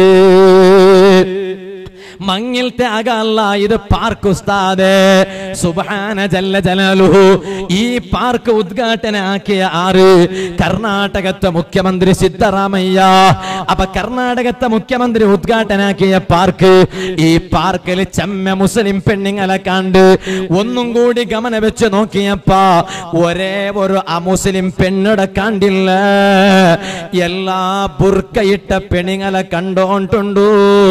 Speaker 2: മങ്ങിലത്തെ അകല്ല ഇത് പാർക്ക് ഉസ്താദേ സുബാന ജല്ല ജലാലുഹു ഈ പാർക്ക് ഉദ്ഘാടനാക്കിയ ആറ് കർണാടകത്തെ മുഖ്യമന്ത്രി സിദ്ധറാമയ്യ അപ്പൊ കർണാടകത്തെ മുഖ്യമന്ത്രി ഉദ്ഘാടനാക്കിയ പാർക്ക് ഈ പാർക്കിൽ ചെമ്മ മുസ്ലിം പെണ്ണുങ്ങളെ കണ്ട് ഒന്നും കൂടി ഗമന വെച്ച് നോക്കിയപ്പ ഒരേ ഒരു അമുസ്ലിം പെണ്ണിടെ കണ്ടില്ല എല്ലാ ബുർക്കയിട്ട പെണ്ണുങ്ങളെ കണ്ടോണ്ടുണ്ടു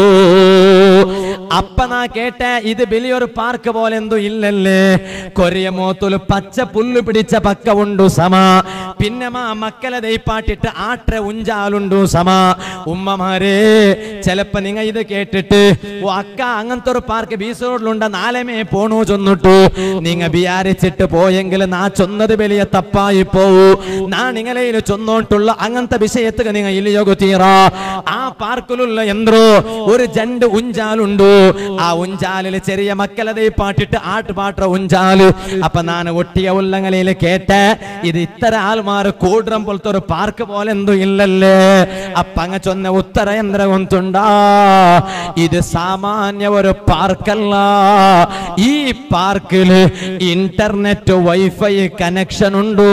Speaker 2: അപ്പ നാ കേട്ട ഇത് വലിയൊരു പാർക്ക് പോലെ എന്തോ ഇല്ലല്ലേ കൊറിയ മോത്തുല് പച്ച പുല്ല് പിടിച്ച പക്ക ഉണ്ടു സമ പിന്നെ മാ മക്കളെ ദൈപ്പാട്ടിട്ട് ആട്ര ഉഞ്ചാലുണ്ടു സമ ഉമ്മമാരെ ചെലപ്പോ നിങ്ങ ഇത് കേട്ടിട്ട് ഓ അക്ക അങ്ങനത്തെ ഒരു പാർക്ക് ബീച്ച് റോഡിലുണ്ട നാലമേ പോണു ചൊന്നിട്ടു നിങ്ങ വിചാരിച്ചിട്ട് പോയെങ്കിൽ നാ ചൊന്നത് വലിയ തപ്പായി പോവൂ നാ നിങ്ങളയിൽ ചൊന്നോട്ടുള്ള അങ്ങനത്തെ വിഷയത്തുക നിങ്ങ ഇല്ലയോഗ തീറ ആ പാർക്കിലുള്ള എന്തോ ഒരു ജണ്ട് ഉഞ്ചാലുണ്ടു ആ ഉഞ്ചാലില് ചെറിയ മക്കളതെ പാട്ടിട്ട് ആട്ടുപാട്ട ഉഞ്ചാല് അപ്പൊ ഞാൻ ഒട്ടിയ ഉള്ളങ്ങളിൽ കേട്ട് ഇത് ഇത്തര ആൾമാർ കൂടം പോലത്തെ ഒരു പാർക്ക് പോലെ എന്തോ ഇല്ലല്ലേ അപ്പ അങ്ങ ചൊന്ന ഉത്തര യന്ത്ര ഒന്നുണ്ടാ ഇത് സാമാന്യ ഒരു പാർക്കല്ല ഈ പാർക്കില് ഇന്റർനെറ്റ് വൈഫൈ കണക്ഷൻ ഉണ്ടോ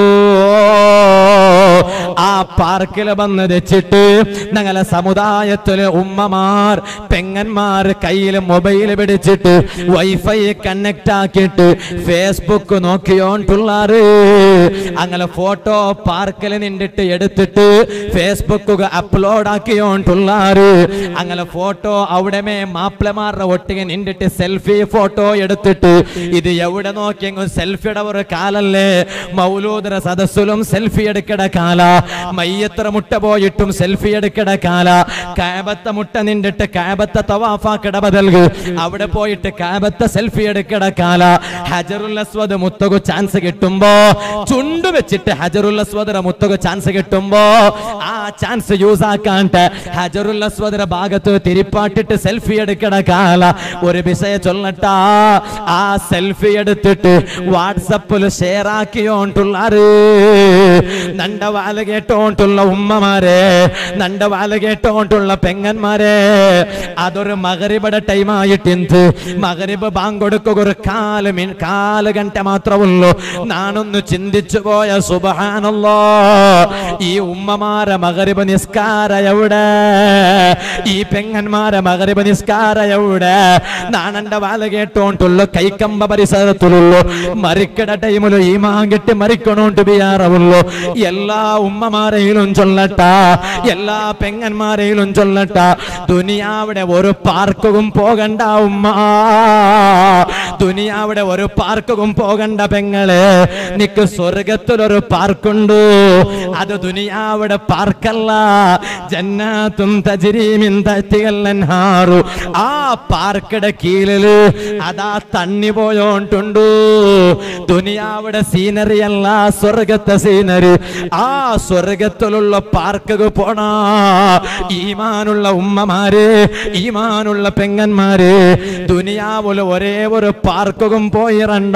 Speaker 2: ആ പാർക്കിൽ വന്ന് വെച്ചിട്ട് ഞങ്ങളെ സമുദായത്തില് ഉമ്മമാർ പെങ്ങന്മാർ കയ്യിൽ കയ്യിൽ മൊബൈൽ പിടിച്ചിട്ട് വൈഫൈ കണക്ട് ആക്കിയിട്ട് ഫേസ്ബുക്ക് നോക്കിയോണ്ടുള്ളാറ് അങ്ങനെ ഫോട്ടോ പാർക്കിൽ നിന്നിട്ട് എടുത്തിട്ട് ഫേസ്ബുക്ക് അപ്ലോഡ് ആക്കിയോണ്ടുള്ളാറ് അങ്ങനെ ഫോട്ടോ അവിടെ മാപ്പിളമാരുടെ ഒട്ടിಗೆ നിന്നിട്ട് സെൽഫി ഫോട്ടോ എടുത്തിട്ട് ഇത് എവിടെ നോക്കിയെങ്കിലും സെൽഫിയുടെ ഒരു കാലല്ലേ മൗലൂദര സദസ്സിലും സെൽഫി എടുക്കട കാല മയ്യത്ര മുട്ട പോയിട്ടും സെൽഫി എടുക്കട കാല കാബത്ത മുട്ട നിന്നിട്ട് കാബത്ത തവാഫാക്കട ബദൽക് അവിടെ പോയിട്ട് കാബത്ത സെൽഫി എടുക്കട കാല ഹജറുൽ അസ്വദ് മുത്തകു ചാൻസ് കിട്ടുമ്പോ ചുണ്ടു വെച്ചിട്ട് ഹജറുൽ അസ്വദര മുത്തകു ചാൻസ് കിട്ടുമ്പോ ആ ചാൻസ് യൂസ് ആക്കാണ്ട് ഹജറുൽ അസ്വദര ഭാഗത്ത് തിരിപ്പാട്ടിട്ട് സെൽഫി എടുക്കട കാല ഒരു വിഷയ ചൊല്ലട്ടാ ആ സെൽഫി എടുത്തിട്ട് വാട്സപ്പിൽ ഷെയർ ആക്കിയോണ്ടുള്ളാറ് നണ്ട വാല കേട്ടോണ്ടുള്ള ഉമ്മമാരെ നണ്ട വാല കേട്ടോണ്ടുള്ള പെങ്ങന്മാരെ അതൊരു മകരിബടെ ടൈം ആയിട്ടിന്ത് മകരിബ് ബാങ്കൊടുക്കുക ഒരു കാല് മിൻ കാല് ഗಂಟೆ മാത്രമുള്ളൂ നാനൊന്ന് ചിന്തിച്ചു പോയ സുബഹാനല്ലോ ഈ ഉമ്മമാരെ മകരിബ് നിസ്കാര എവിടെ ഈ പെങ്ങന്മാരെ മകരിബ് നിസ്കാര എവിടെ നാണന്റെ വാല കേട്ടോണ്ടുള്ള കൈക്കമ്പ പരിസരത്തുള്ളൂ മരിക്കട ടൈമില് ഈ മാങ്കിട്ട് മരിക്കണോണ്ട് ബിയാറുള്ളൂ എല്ലാ ഉമ്മമാരെയിലും ചൊല്ലട്ട എല്ലാ പെങ്ങന്മാരെയിലും ചൊല്ലട്ട ദുനിയാവിടെ ഒരു പാർക്കും പോകണ്ട ഉമ്മ ദുനിയാവിടെ ഒരു പാർക്കും പോകണ്ട പെങ്ങളെ നിക്ക് സ്വർഗത്തിലൊരു പാർക്കുണ്ട് അത് ദുനിയാവിടെ പാർക്കല്ല ജന്നാത്തും തജിരീമിൻ തത്തികല്ലൻഹാറു ആ പാർക്കിടെ കീഴില് അതാ തണ്ണി പോയോണ്ടുണ്ടു ദുനിയാവിടെ സീനറി അല്ല സ്വർഗത്തെ സീനറി ആ സ്വർഗത്തിലുള്ള പാർക്ക് പോണ ഈമാനുള്ള ഉമ്മമാര് ഈമാനുള്ള പെങ്ങന്മാര് ദുനിയാവില് ഒരേ ഒരു പാർക്കും പോയിരണ്ട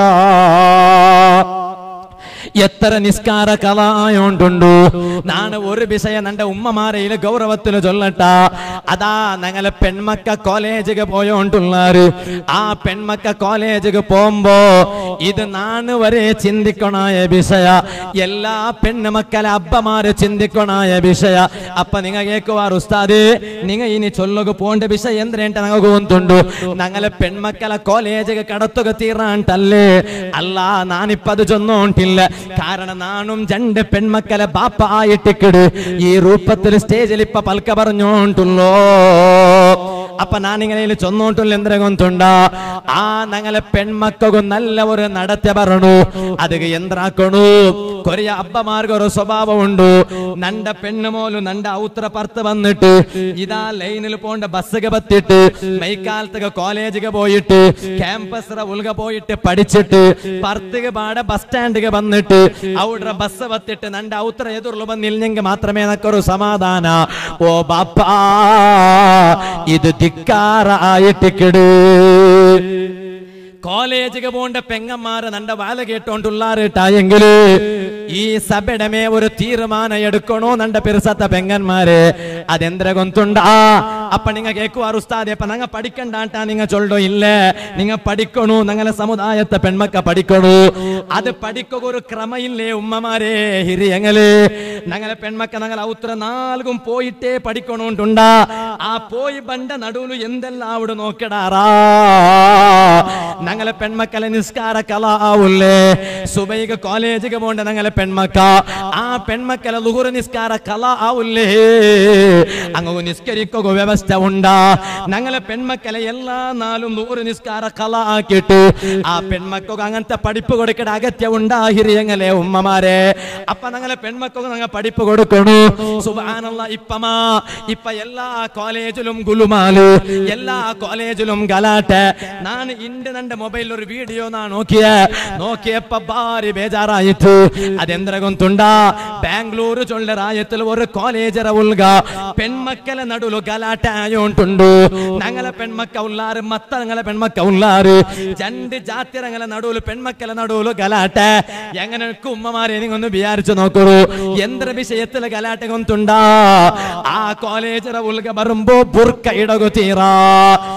Speaker 2: എത്ര നിസ്കാര കലായോണ്ടുണ്ടു നാണ് ഒരു വിഷയം നന്റെ ഉമ്മമാരയില് ഗൗരവത്തില് ചൊല്ലട്ട അതാ ഞങ്ങളെ പെൺമക്ക കോളേജിക്ക് പോയോണ്ടുള്ളാറ് ആ പെൺമക്ക കോളേജിക്ക് പോകുമ്പോ ഇത് നാണ് വരെ ചിന്തിക്കണായ വിഷയ എല്ലാ പെണ്ണുമക്കളെ അബ്ബമാര് ചിന്തിക്കണായ വിഷയ അപ്പൊ നിങ്ങ കേക്കുവാർ ഉസ്താദ് നിങ്ങ ഇനി ചൊല്ലുക പോണ്ട വിഷയം എന്തിനേണ്ട ഞങ്ങൾക്ക് തോന്നുന്നുണ്ടു ഞങ്ങളെ പെൺമക്കളെ കോളേജിക്ക് കടത്തുക തീറാണ്ടല്ലേ അല്ല നാനിപ്പ അത് ചൊന്നോണ്ടില്ല കാരണം നാണും രണ്ട് പെൺമക്കളെ ബാപ്പ ആയിട്ടിക്കിട് ഈ രൂപത്തിൽ സ്റ്റേജിൽ ഇപ്പൊ പൽക്ക പറഞ്ഞോണ്ടുള്ളോ അപ്പൊ നാനിങ്ങനെ ചൊന്നോട്ടുള്ള എന്തിനകൊണ്ടുണ്ട ആ ഞങ്ങളെ പെൺമക്കും നല്ല ഒരു നടത്തെ പറഞ്ഞു അത് എന്താക്കണു കൊറിയ അബ്ബമാർക്ക് ഒരു സ്വഭാവമുണ്ട് നണ്ട പെണ്ണുമോലും നണ്ട ഔത്ര പർത്ത് വന്നിട്ട് ഇതാ ലൈനിൽ പോണ്ട ബസ്സൊക്കെ പത്തിട്ട് മൈക്കാലത്തൊക്കെ കോളേജിക്ക് പോയിട്ട് ക്യാമ്പസ് ഉൽക പോയിട്ട് പഠിച്ചിട്ട് പർത്തുക പാടെ ബസ് സ്റ്റാൻഡിಗೆ വന്നിട്ട് അവിടെ ബസ് വത്തിട്ട് നണ്ട ഔത്ര എതിർಲು ಬಂದಿಲ್ನೆಂಗೆ മാത്രമേ നക്കൊരു സമാധാന ഓ ബാപ്പാ ഇത് ധിക്കാര ആയിട്ടിക്കിട് കോളേജിಗೆ പോണ്ട പെങ്ങന്മാര് നണ്ട വാല കേട്ടോണ്ടുള്ളാറിട്ടായെങ്കില് ഈ സഭയുടെ മേ ഒരു തീരുമാനം എടുക്കണോ നണ്ട പെരുസത്ത പെങ്ങന്മാര് അതെന്ത്ര ഗൊന്തുണ്ടാ അപ്പൊ നിങ്ങ കേക്കുവാർ ഉസ്താദെ അപ്പൊ ഞങ്ങ പഠിക്കണ്ടാട്ടാ നിങ്ങ ചൊല്ലോ ഇല്ല നിങ്ങ പഠിക്കണു ഞങ്ങളെ സമുദായത്തെ പെൺമക്ക പഠിക്കണു അത് പഠിക്കുക ഒരു ക്രമയില്ലേ ഉമ്മമാരെ ഹിരിയങ്ങള് ഞങ്ങളെ പെൺമക്ക ഞങ്ങൾ ഔത്ര നാൽകും പോയിട്ടേ പഠിക്കണോണ്ടുണ്ടാ ആ പോയി ബണ്ട നടുവില് എന്തെല്ലാം അവിടെ നോക്കിടാറാ ഞങ്ങളെ പെൺമക്കളെ നിസ്കാര കലാവൂല്ലേ സുബൈക കോളേജിക്ക് പോണ്ട ഞങ്ങളെ പെൺമക്ക ആ പെൺമക്കളെ ലുഹുർ നിസ്കാര കലാവൂല്ലേ അങ്ങ് നിസ്കരിക്കുക വ്യവസ്ഥ ഉണ്ടാ ഞങ്ങളെ പെൺമക്കളെ എല്ലാ നാളും നൂറ് നിസ്കാര കല ആക്കിയിട്ട് ആ പെൺമക്കൊക്കെ അങ്ങനത്തെ പഠിപ്പ് കൊടുക്കേണ്ട അഗത്യം ഉണ്ടാഹിരിയങ്ങളെ ഉമ്മമാരെ അപ്പൊ ഞങ്ങളെ പെൺമക്കൊക്കെ ഞങ്ങൾ പഠിപ്പ് കൊടുക്കണു സുബാനുള്ള ഇപ്പമാ ഇപ്പൊ എല്ലാ കോളേജിലും ഗുലുമാല് എല്ലാ കോളേജിലും ഗലാട്ടെ ನಾನು ಇಂದು ನನ್ನ ಮೊಬೈಲ್ ഒരു വീഡിയോ നാ നോക്കിയ നോക്കിയപ്പോ ഭാരി ബേജാറായിട്ട് അതെന്തര ഗൊಂತುಂಡ ബാംഗ്ലൂർ ചൊല്ലറായത്തിൽ ഒരു കോളേജര ഉൽഗ പെൺമക്കളെ നടുಲು ഗലാട്ട ആയോണ്ടുണ്ടു ഞങ്ങളെ പെൺമക്ക ഉള്ളാറ് മത്ത ഞങ്ങളെ പെൺമക്ക ഉള്ളാറ് രണ്ട് ജാത്യരങ്ങളെ നടുവില് പെൺമക്കളെ നടുവില് ഗലാട്ട എങ്ങനെ ഉമ്മമാരെ നിങ്ങൊന്ന് വിചാരിച്ചു നോക്കൂ എന്ത്ര വിഷയത്തില് ഗലാട്ട ഗൊಂತುಂಡ ആ കോളേജര ഉൽഗ വരുമ്പോ ബുർക്ക ഇടകു തീറാ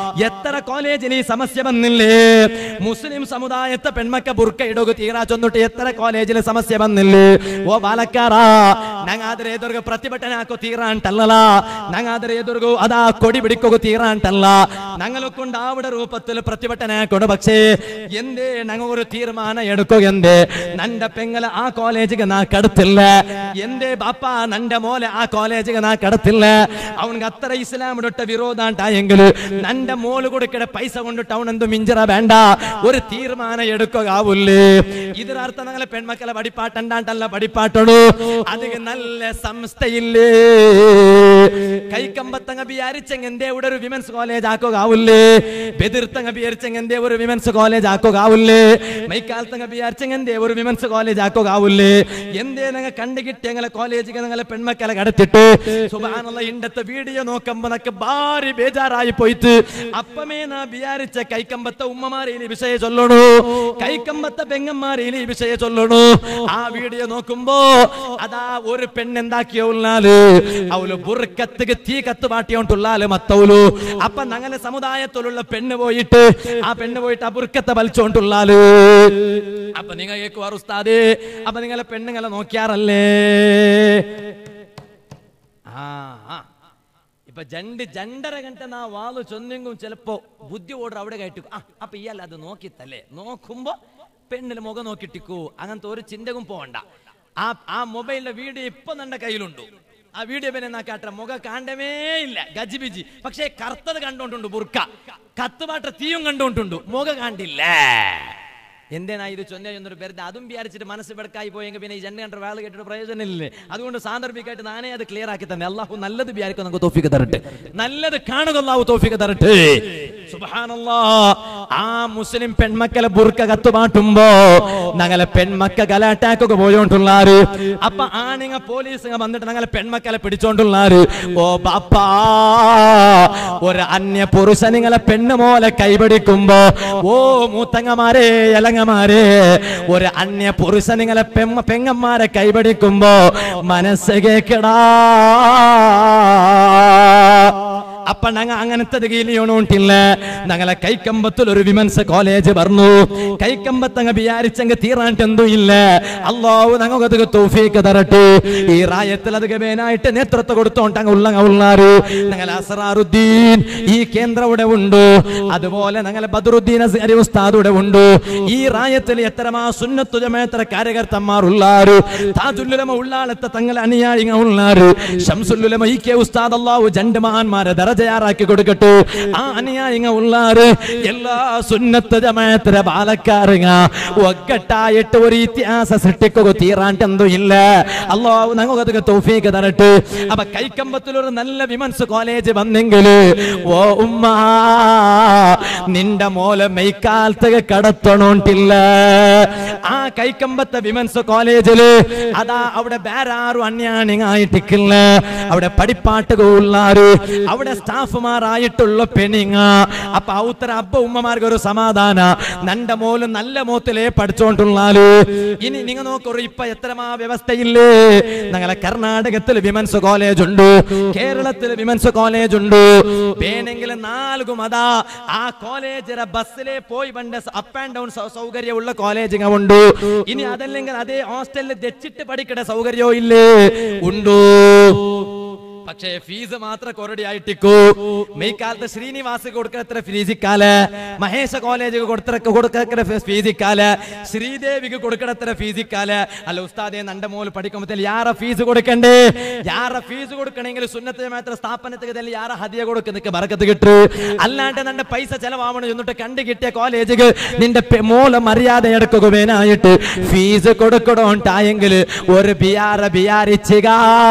Speaker 2: എത്ര കോളേജിൽ ഈ സമസ്യ വന്നില്ലേ മുസ്ലിം സമുദായത്തെ പെൺമക്ക ബുർക്ക ഇടുക തീരാ ചൊന്നിട്ട് എത്ര കോളേജിൽ സമസ്യ വന്നില്ലേ ഓ ಬಾಲಕಾರಾ ನಂಗಾದ್ರ ಎದುರುಗು ಪ್ರತಿಭಟನೆ ಹಾಕೋ ತೀರಾ ಅಂತಲ್ಲಲ್ಲ ನಂಗಾದ್ರ ಎದುರುಗು ಅದ ಕೊಡಿ ಬಿಡಿಕೋಗು ತೀರಾ ಅಂತಲ್ಲ ഞങ്ങളൊക്കൊണ്ട് ആവിടെ രൂപത്തിൽ പ്രതിഭട്ടന കൊണ്ട് പക്ഷേ എന്തേ ഞങ്ങൾ ഒരു തീരുമാനം എടുക്കോ എന്തേ നന്റെ പെങ്ങളെ ആ കോളേജിಗೆ ನಾ ಕಡತಿಲ್ಲ ಎಂದೇ ಬಾಪ ನಂಡೆ ಮೋಲೆ ಆ ಕಾಲೇಜಿಗೆ ನಾ ಕಡತಿಲ್ಲ ಅವನಿಗೆ ಹತ್ತರ ഇസ്ലാമിനൊട്ട വിരോധ ഉണ്ടായെങ്കിൽ നന്റെ മോള് കൊടുക്കടെ പൈസ കൊണ്ടിട്ട് അവനെന്തു മിഞ്ചറ വേണ്ട ഒരു തീരുമാനം എടുക്കുകയാവൂല്ലേ ഇതിനർത്ഥം ഞങ്ങളെ പെൺമക്കളെ പഠിപ്പാട്ടണ്ടാണ്ടല്ല പഠിപ്പാട്ടണു അതിന് നല്ല സംസ്ഥയില്ലേ കൈക്കമ്പത്തങ്ങ വിചാരിച്ചെങ്കിൽ എന്തേ ഇവിടെ ഒരു വിമൻസ് കോളേജ് ആക്കുകയാവൂല്ലേ ബെതിർത്തങ്ങ വിചാരിച്ചെങ്കിൽ എന്തേ ഒരു വിമൻസ് കോളേജ് ആക്കുകയാവൂല്ലേ മൈക്കാലത്തങ്ങ വിചാരിച്ചെങ്കിൽ എന്തേ ഒരു വിമൻസ് കോളേജ് ആക്കുകയാവൂല്ലേ എന്തേ ഞങ്ങൾ കണ്ടുകിട്ടി ഞങ്ങളെ കോളേജിಗೆ ഞങ്ങളെ പെൺമക്കളെ കടത്തിട്ട് സുബാനുള്ള ഇണ്ടത്തെ വീഡിയോ നോക്കുമ്പോ നക്ക് ഭാരി ബേജാറായി പോയിട്ട് അപ്പമേ നാ വിചാരിച്ച കൈക്കമ്പത്തെ ഉമ്മമാരിൽ ഈ വിഷയം ചൊല്ലണു കൈക്കമ്പത്തെ പെങ്ങന്മാരിൽ ഈ വിഷയം ചൊല്ലണു ആ വീഡിയോ നോക്കുമ്പോ അതാ ഒരു പെണ്ണെന്താക്കിയോ ഉള്ളാല് അവള് ബുർക്കത്തുക്ക് തീ കത്ത് പാട്ടിയോണ്ടുള്ളാല് മത്തവലു അപ്പൊ ഞങ്ങളെ സമുദായത്തിലുള്ള പെണ്ണ് പോയിട്ട് ആ പെണ്ണ് പോയിട്ട് ആ ബുർക്കത്തെ വലിച്ചോണ്ടുള്ളാല് അപ്പൊ നിങ്ങൾ കേൾക്കുവാർ ഉസ്താദ് അപ്പൊ നിങ്ങളെ പെണ്ണുങ്ങളെ നോക്കിയാറല്ലേ ആ ആ. ഇപ്പൊ ജണ്ട് ജണ്ടര ഗಂಟೆ ನಾ ವಾಲು ಚೊಂದಿಂಗು ചിലപ്പോ ബുദ്ധി ഓർഡർ അവിടെ കയറ്റി ആ അപ്പൊ ഇയാൾ അത് നോക്കിത്തല്ലേ നോക്കുമ്പോ പെണ്ണിൽ മുഖം നോക്കിട്ടിക്കൂ അങ്ങനത്തെ ഒരു ചിന്തകും പോവണ്ട ആ ആ മൊബൈലിന്റെ വീഡിയോ ഇപ്പൊ നിന്റെ കയ്യിലുണ്ട് ആ വീഡിയോ പിന്നെ എന്നാ കാട്ട മുഖം കാണ്ടമേ ഇല്ല ഗജിബിജി പക്ഷേ കറുത്തത് കണ്ടോണ്ടുണ്ട് ബുർക്ക കത്തുപാട്ട തീയും കണ്ടോണ്ടുണ്ട് മുഖം കാണ്ടില്ല എന്തേനാ ഇത് ചൊന്ന എന്നൊരു വെറുതെ അതും വിചാരിച്ചിട്ട് മനസ്സ് വെടക്കായി പോയെങ്കിൽ പിന്നെ ഈ ജന കണ്ട വേള കേട്ടിട്ട് പ്രയോജനമില്ലേ അതുകൊണ്ട് സാന്ദർഭികമായിട്ട് നാനേ അത് ക്ലിയർ ആക്കി തന്നെ അള്ളാഹു നല്ലത് വിചാരിക്കും നമുക്ക് തോഫിക്ക് തരട്ടെ നല്ലത് കാണുക അള്ളാഹു തോഫിക്ക് തരട്ടെ സുബ്ഹാനല്ലാ ആ മുസ്ലിം പെൺമക്കളെ ബുർക്ക കത്തുപാട്ടുമ്പോ ഞങ്ങളെ പെൺമക്ക ഗലാറ്റാക്കൊക്കെ പോയോണ്ടുള്ളാര് അപ്പൊ ആണിങ്ങ പോലീസ് വന്നിട്ട് ഞങ്ങളെ പെൺമക്കളെ പിടിച്ചോണ്ടുള്ളാര് ഓ ബാപ്പാ ഒരു അന്യ പുരുഷ നിങ്ങളെ പെണ്ണ് മോലെ കൈപിടിക്കുമ്പോ ഓ മൂത്തങ്ങമാരെ ഇലങ്ങമാരെ ഒരു അന്യ പുരുഷ നിങ്ങളെ പെമ്മ പെങ്ങന്മാരെ കൈപിടിക്കുമ്പോ മനസ്സ് കേക്കടാ അപ്പൊ ഞങ്ങ അങ്ങനത്തെ ഗീലിയോണോണ്ടില്ല ഞങ്ങളെ കൈക്കമ്പത്തിൽ ഒരു വിമൻസ് കോളേജ് പറഞ്ഞു കൈക്കമ്പത്തങ്ങ വിചാരിച്ചങ്ങ് തീറാണ്ടെന്തും ഇല്ല അള്ളാഹു ഞങ്ങൾക്ക് തോഫീക്ക് തരട്ടെ ഈ റായത്തിൽ അത് ഗവേനായിട്ട് നേതൃത്വം കൊടുത്തോണ്ട് അങ്ങ് ഉള്ളങ്ങ ഉള്ളാറ് ഞങ്ങൾ അസറാറുദ്ദീൻ ഈ കേന്ദ്രം ഇവിടെ ഉണ്ട് അതുപോലെ ഞങ്ങളെ ബദറുദ്ദീൻ അസ്ഹരി ഉസ്താദ് ഇവിടെ ഉണ്ട് ഈ റായത്തിൽ എത്രമാ സുന്നത്തു ജമയത്ര കാര്യകർത്തന്മാർ ഉള്ളാറ് താജുല്ലുലമ ഉള്ളാളത്തെ തങ്ങളെ അനുയായികൾ ഉള്ളാറ് ഷംസുല്ലുലമ ഈ കെ ഉസ്താദ് അള്ളാഹു ജണ്ട് മഹാന്മാരെ ദറജയാറാക്കി കൊടുക്കട്ടെ ആ അനുയായിങ്ങൾ ഉള്ളാറ് എല്ലാ സുന്നത്ത് ജമയത്ര ബാലക്കാറുങ്ങ ഒക്കട്ടായിട്ട് ഒരു ഇത്യാസ സൃഷ്ടിക്കുക തീറാണ്ടെന്തും ഇല്ല അള്ളാഹു ഞങ്ങൾക്ക് തൗഫീക്ക് തരട്ടെ അപ്പൊ കൈക്കമ്പത്തിലൊരു നല്ല വിമൻസ് കോളേജ് വന്നെങ്കിൽ ഓ ഉമ്മ നിന്റെ മോലെ മെയ്ക്കാലത്ത് കടത്തണോണ്ടില്ല ആ കൈക്കമ്പത്തെ വിമൻസ് കോളേജില് അതാ അവിടെ വേറാരും അന്യാണിങ്ങായിട്ടിക്കില്ല അവിടെ പഠിപ്പാട്ടുക ഉള്ളാറ് അവിടെ സ്റ്റാഫുമാരായിട്ടുള്ള പെണിങ്ങ അപ്പൊ ഔത്തര അബ്ബ ഉമ്മമാർക്ക് ഒരു സമാധാന നന്റെ മോല് നല്ല മോത്തിലേ പഠിച്ചോണ്ടുള്ളാല് ഇനി നിങ്ങൾ നോക്കൊരു ഇപ്പൊ എത്രമാ വ്യവസ്ഥയില്ലേ ഞങ്ങളെ കർണാടകത്തിൽ വിമൻസ് കോളേജ് ഉണ്ട് കേരളത്തിൽ വിമൻസ് കോളേജ് ഉണ്ട് വേണമെങ്കിൽ നാലുകും അതാ ആ കോളേജിലെ ബസ്സിലെ പോയി പണ്ട് അപ്പ് ആൻഡ് ഡൗൺ സൗകര്യമുള്ള കോളേജുകൾ ഉണ്ട് ഇനി അതല്ലെങ്കിൽ അതേ ഹോസ്റ്റലിൽ തെച്ചിട്ട് പഠിക്കണ സൗകര്യമോ ഇല്ലേ ഉണ്ടോ പക്ഷേ ഫീസ് മാത്രം കൊറടി ആയിട്ടിക്കൂ മെയ്ക്കാലത്ത് ശ്രീനിവാസ് കൊടുക്കത്ര ഫീസിക്കാല് മഹേശ കോളേജ് കൊടുത്ത കൊടുക്കത്ര ഫീസിക്കാല് ശ്രീദേവിക്ക് കൊടുക്കണത്ര ഫീസിക്കാല് അല്ല ഉസ്താദെ നണ്ട മോല് പഠിക്കുമ്പോൾ യാറ ഫീസ് കൊടുക്കണ്ടേ യാറ ഫീസ് കൊടുക്കണമെങ്കിൽ സുന്നത്ത് മാത്രം സ്ഥാപനത്തിൽ യാറ ഹദിയ കൊടുക്കുന്നൊക്കെ ബറക്കത്ത് കിട്ടു അല്ലാണ്ട് നന്റെ പൈസ ചെലവാവണം എന്നിട്ട് കണ്ടു കിട്ടിയ കോളേജ് നിന്റെ പെ- മോല മര്യാദ എടുക്കുകയായിട്ട് ഫീസ് കൊടുക്കണോണ്ടായെങ്കിൽ ഒരു ബിയാറ ബിയാരിച്ചുക